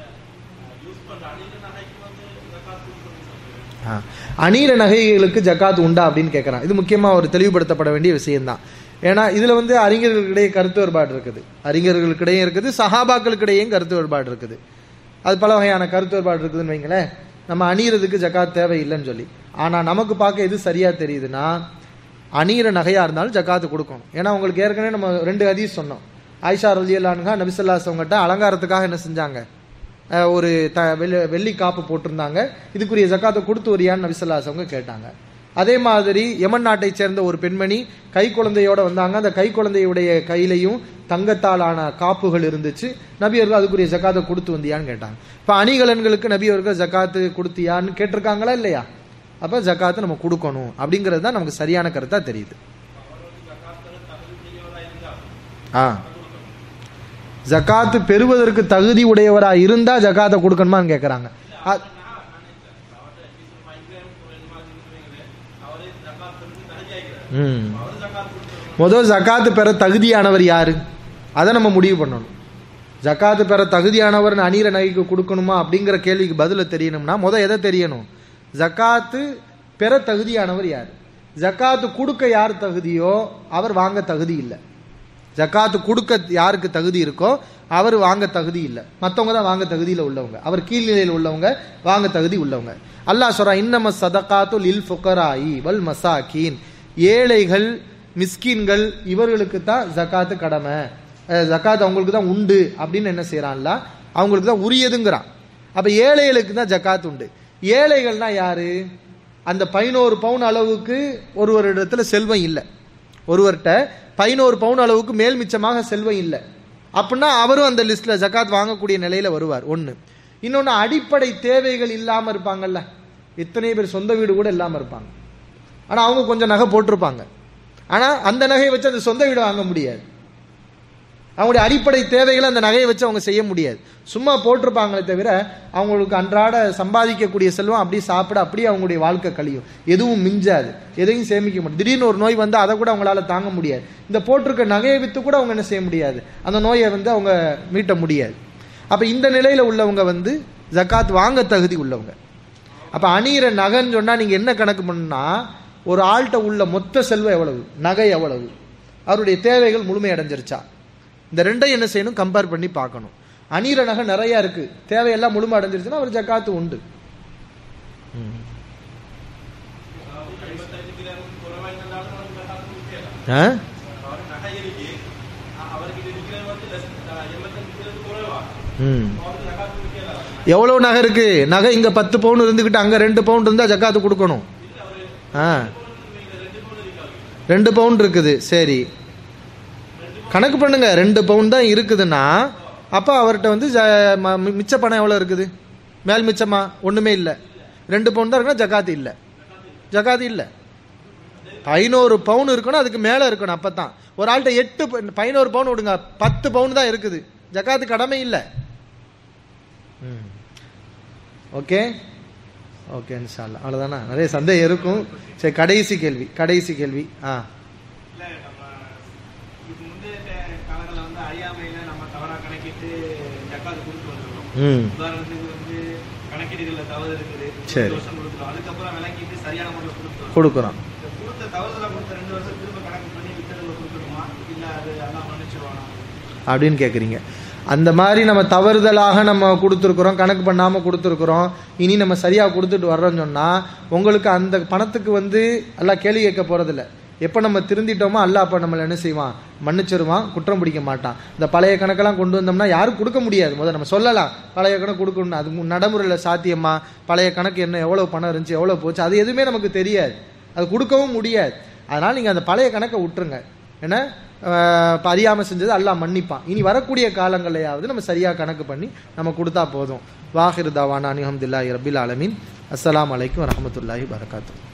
ஆ. அநீர நகைகளுக்கு ஜக்காத் உண்டா அப்படின்னு கேட்கறான் இது முக்கியமா ஒரு தெளிவுபடுத்தப்பட வேண்டிய விஷயம்தான் ஏன்னா இதுல வந்து அறிஞர்களுக்கிடையே கருத்து வேறுபாடு இருக்குது அறிஞர்களுக்கிடையே இருக்குது சஹாபாக்களுக்கிடையும் கருத்து வேறுபாடு இருக்குது அது பல வகையான கருத்து வேறுபாடு இருக்குதுன்னு வைங்களேன் நம்ம அணியறதுக்கு ஜக்காத் தேவையில்லைன்னு சொல்லி ஆனா நமக்கு பார்க்க எது சரியா தெரியுதுன்னா அணியிற நகையா இருந்தாலும் ஜக்காத்து கொடுக்கணும் ஏன்னா உங்களுக்கு ஏற்கனவே நம்ம ரெண்டு ஹதீஸ் சொன்னோம் ஆயிஷா ரலியல்லானுகா நபிசல்லாஸ் அவங்ககிட்ட அலங்காரத்துக்காக என்ன செஞ்சாங்க அஹ் ஒரு த வெள்ளி வெள்ளி காப்பு போட்டிருந்தாங்க இதுக்குரிய ஜக்காத்தை கொடுத்து வரியான்னு நபிசல்லாஸ் அவங்க கேட்டாங்க அதே மாதிரி யமன் நாட்டை சேர்ந்த ஒரு பெண்மணி கை குழந்தையோட வந்தாங்க அந்த கை குழந்தையுடைய கையிலையும் தங்கத்தாலான காப்புகள் இருந்துச்சு நபி அவர்கள் அதுக்குரிய ஜக்காத்தை கொடுத்து வந்தியான்னு கேட்டாங்க இப்ப அணிகலன்களுக்கு நபி அவர்கள் ஜக்காத்து கொடுத்தியான்னு கேட்டிருக்காங்களா இல்லையா அப்ப ஜக்காத்து நம்ம கொடுக்கணும் அப்படிங்கிறது தான் நமக்கு சரியான கருத்தா தெரியுது ஆ ஜக்காத்து பெறுவதற்கு தகுதி உடையவரா இருந்தா ஜக்காத்தை கொடுக்கணுமான்னு கேக்குறாங்க அ- ம். முதல் ஜக்காத்து பெற தகுதியானவர் யாரு அதை நம்ம முடிவு பண்ணணும் ஜக்காத்து பெற தகுதியானவர் அநீர நகைக்கு கொடுக்கணுமா அப்படிங்கிற கேள்விக்கு பதில தெரியணும்னா முத எதை தெரியணும் ஜக்காத்து பெற தகுதியானவர் யார் ஜக்காத்து கொடுக்க யார் தகுதியோ அவர் வாங்க தகுதி இல்லை ஜக்காத்து கொடுக்க யாருக்கு தகுதி இருக்கோ அவர் வாங்க தகுதி இல்லை மற்றவங்க தான் வாங்க தகுதியில் உள்ளவங்க அவர் கீழ்நிலையில் உள்ளவங்க வாங்க தகுதி உள்ளவங்க அல்லாஹ் சொல்றா இன்னம சதகாத்து லில் ஃபுகராயி வல் மசாக்கீன் ஏழைகள் மிஸ்கின்கள் இவர்களுக்கு தான் ஜக்காத்து கடமை அஹ் ஜக்காத் அவங்களுக்கு தான் உண்டு அப்படின்னு என்ன செய்யறான்ல அவங்களுக்கு தான் உரியதுங்கிறான் அப்ப ஏழைகளுக்கு தான் ஜக்காத் உண்டு ஏழைகள்னா யாரு அந்த பதினோரு பவுன் அளவுக்கு ஒருவரிடத்துல செல்வம் இல்லை ஒருவர்கிட்ட பதினோரு பவுன் அளவுக்கு மேல் மிச்சமாக செல்வம் இல்லை அப்படின்னா அவரும் அந்த லிஸ்ட்ல ஜக்காத் வாங்கக்கூடிய நிலையில வருவார் ஒண்ணு இன்னொன்னு அடிப்படை தேவைகள் இல்லாம இருப்பாங்கல்ல எத்தனை பேர் சொந்த வீடு கூட இல்லாம இருப்பாங்க ஆனா அவங்க கொஞ்சம் நகை போட்டிருப்பாங்க ஆனா அந்த நகையை வச்சு அந்த சொந்த வீடு வாங்க முடியாது அவங்களுடைய அடிப்படை தேவைகளை அந்த நகையை வச்சு அவங்க செய்ய முடியாது சும்மா போட்டிருப்பாங்களே தவிர அவங்களுக்கு அன்றாட சம்பாதிக்கக்கூடிய செல்வம் அப்படியே சாப்பிட அப்படியே அவங்களுடைய வாழ்க்கை கழியும் எதுவும் மிஞ்சாது எதையும் சேமிக்க முடியும் திடீர்னு ஒரு நோய் வந்து அதை கூட அவங்களால தாங்க முடியாது இந்த போட்டிருக்க நகையை வித்து கூட அவங்க என்ன செய்ய முடியாது அந்த நோயை வந்து அவங்க மீட்ட முடியாது அப்ப இந்த நிலையில உள்ளவங்க வந்து ஜக்காத் வாங்க தகுதி உள்ளவங்க அப்ப அணியிற நகைன்னு சொன்னா நீங்க என்ன கணக்கு பண்ணா ஒரு ஆள்கிட்ட உள்ள மொத்த செல்வம் எவ்வளவு நகை எவ்வளவு அவருடைய தேவைகள் முழுமை அடைஞ்சிருச்சா இந்த ரெண்டையும் என்ன செய்யணும் கம்பேர் பண்ணி பார்க்கணும் அணியிற நகை நிறைய இருக்கு தேவையெல்லாம் முழுமை அடைஞ்சிருச்சுன்னா அவர் ஜக்காத்து உண்டு ஆ? ம். எவ்வளவு நகை இருக்கு நகை இங்க பத்து பவுன் இருந்துகிட்டு அங்க ரெண்டு பவுன் இருந்தா ஜக்காத்து கொடுக்கணும் ஆ ரெண்டு பவுன் இருக்குது சரி கணக்கு பண்ணுங்க ரெண்டு பவுன் தான் இருக்குதுன்னா அப்போ அவர்கிட்ட வந்து ஜ- ம- மி- மிச்ச பணம் எவ்வளோ இருக்குது மேல் மிச்சமா ஒன்றுமே இல்லை ரெண்டு பவுன் தான் இருக்குன்னா ஜகாத்து இல்லை ஜகாத்து இல்லை பதினோரு பவுன் இருக்கணும் அதுக்கு மேலே இருக்கணும் அப்போ தான் ஒரு ஆள்கிட்ட எட்டு ப- பதினோரு பவுன் விடுங்க பத்து பவுன் தான் இருக்குது ஜகாத்து கடமை இல்லை ம். ஓகே ஓகே இன்ஷால்லா அவ்வளோதானா நிறைய சந்தேகம் இருக்கும் சரி கடைசி கேள்வி கடைசி கேள்வி ஆ இல்ல நம்ம இதுக்கு முந்தைய காலங்களில் வந்து அறியாமையில நம்ம தவறா கணக்கிட்டு ஜக்காத்து கொடுத்து வந்துருக்கோம் ம் உதாரணத்துக்கு வந்து கணக்கீடுகள்ல தவறு இருக்குது சரி. ரெண்டு வருஷம் கொடுத்துரும் அதுக்கப்புறம் விளக்கிட்டு சரியான முறையில் கொடுத்துரும் கொடுக்குறோம் இந்த கொடுத்த தவறுதலா கொடுத்த ரெண்டு வருஷம் திரும்ப கணக்கு பண்ணி வித்தரில் கொடுக்கணுமா இல்ல அது எல்லாம் மன்னிச்சிருவானா அப்படின்னு கேட்குறீங்க அந்த மாதிரி நம்ம தவறுதலாக நம்ம கொடுத்துருக்குறோம் கணக்கு பண்ணாமல் கொடுத்துருக்குறோம் இனி நம்ம சரியாக கொடுத்துட்டு வர்றோம்னு சொன்னால் உங்களுக்கு அந்த பணத்துக்கு வந்து எல்லாம் கேள்வி கேட்க போகிறதில்ல எப்போ நம்ம திருந்திட்டோமோ அல்லாஹ் அப்போ நம்மளை என்ன செய்வான் மன்னிச்சிருவான் குற்றம் பிடிக்க மாட்டான் இந்த பழைய கணக்கெல்லாம் கொண்டு வந்தோம்னா யாரும் கொடுக்க முடியாது முதல்ல நம்ம சொல்லலாம் பழைய கணக்கு கொடுக்கணும் அது மு- நடைமுறையில் சாத்தியமா பழைய கணக்கு என்ன எவ்வளோ பணம் இருந்துச்சு எவ்வளோ போச்சு அது எதுவுமே நமக்கு தெரியாது அது கொடுக்கவும் முடியாது அதனால் நீங்கள் அந்த பழைய கணக்கை விட்டுருங்க ஏன்னா இப்போ அறியாமல் செஞ்சது அல்லாஹ் மன்னிப்பான் இனி வரக்கூடிய காலங்களையாவது நம்ம சரியாக கணக்கு பண்ணி நம்ம கொடுத்தா போதும் வாஹிர் தவானா அனிஹம்துல்லாஹி ரபில் ஆலமீன் அஸ்ஸலாமு அலைக்கும் வரஹ்மத்துல்லாஹி வரகாத்து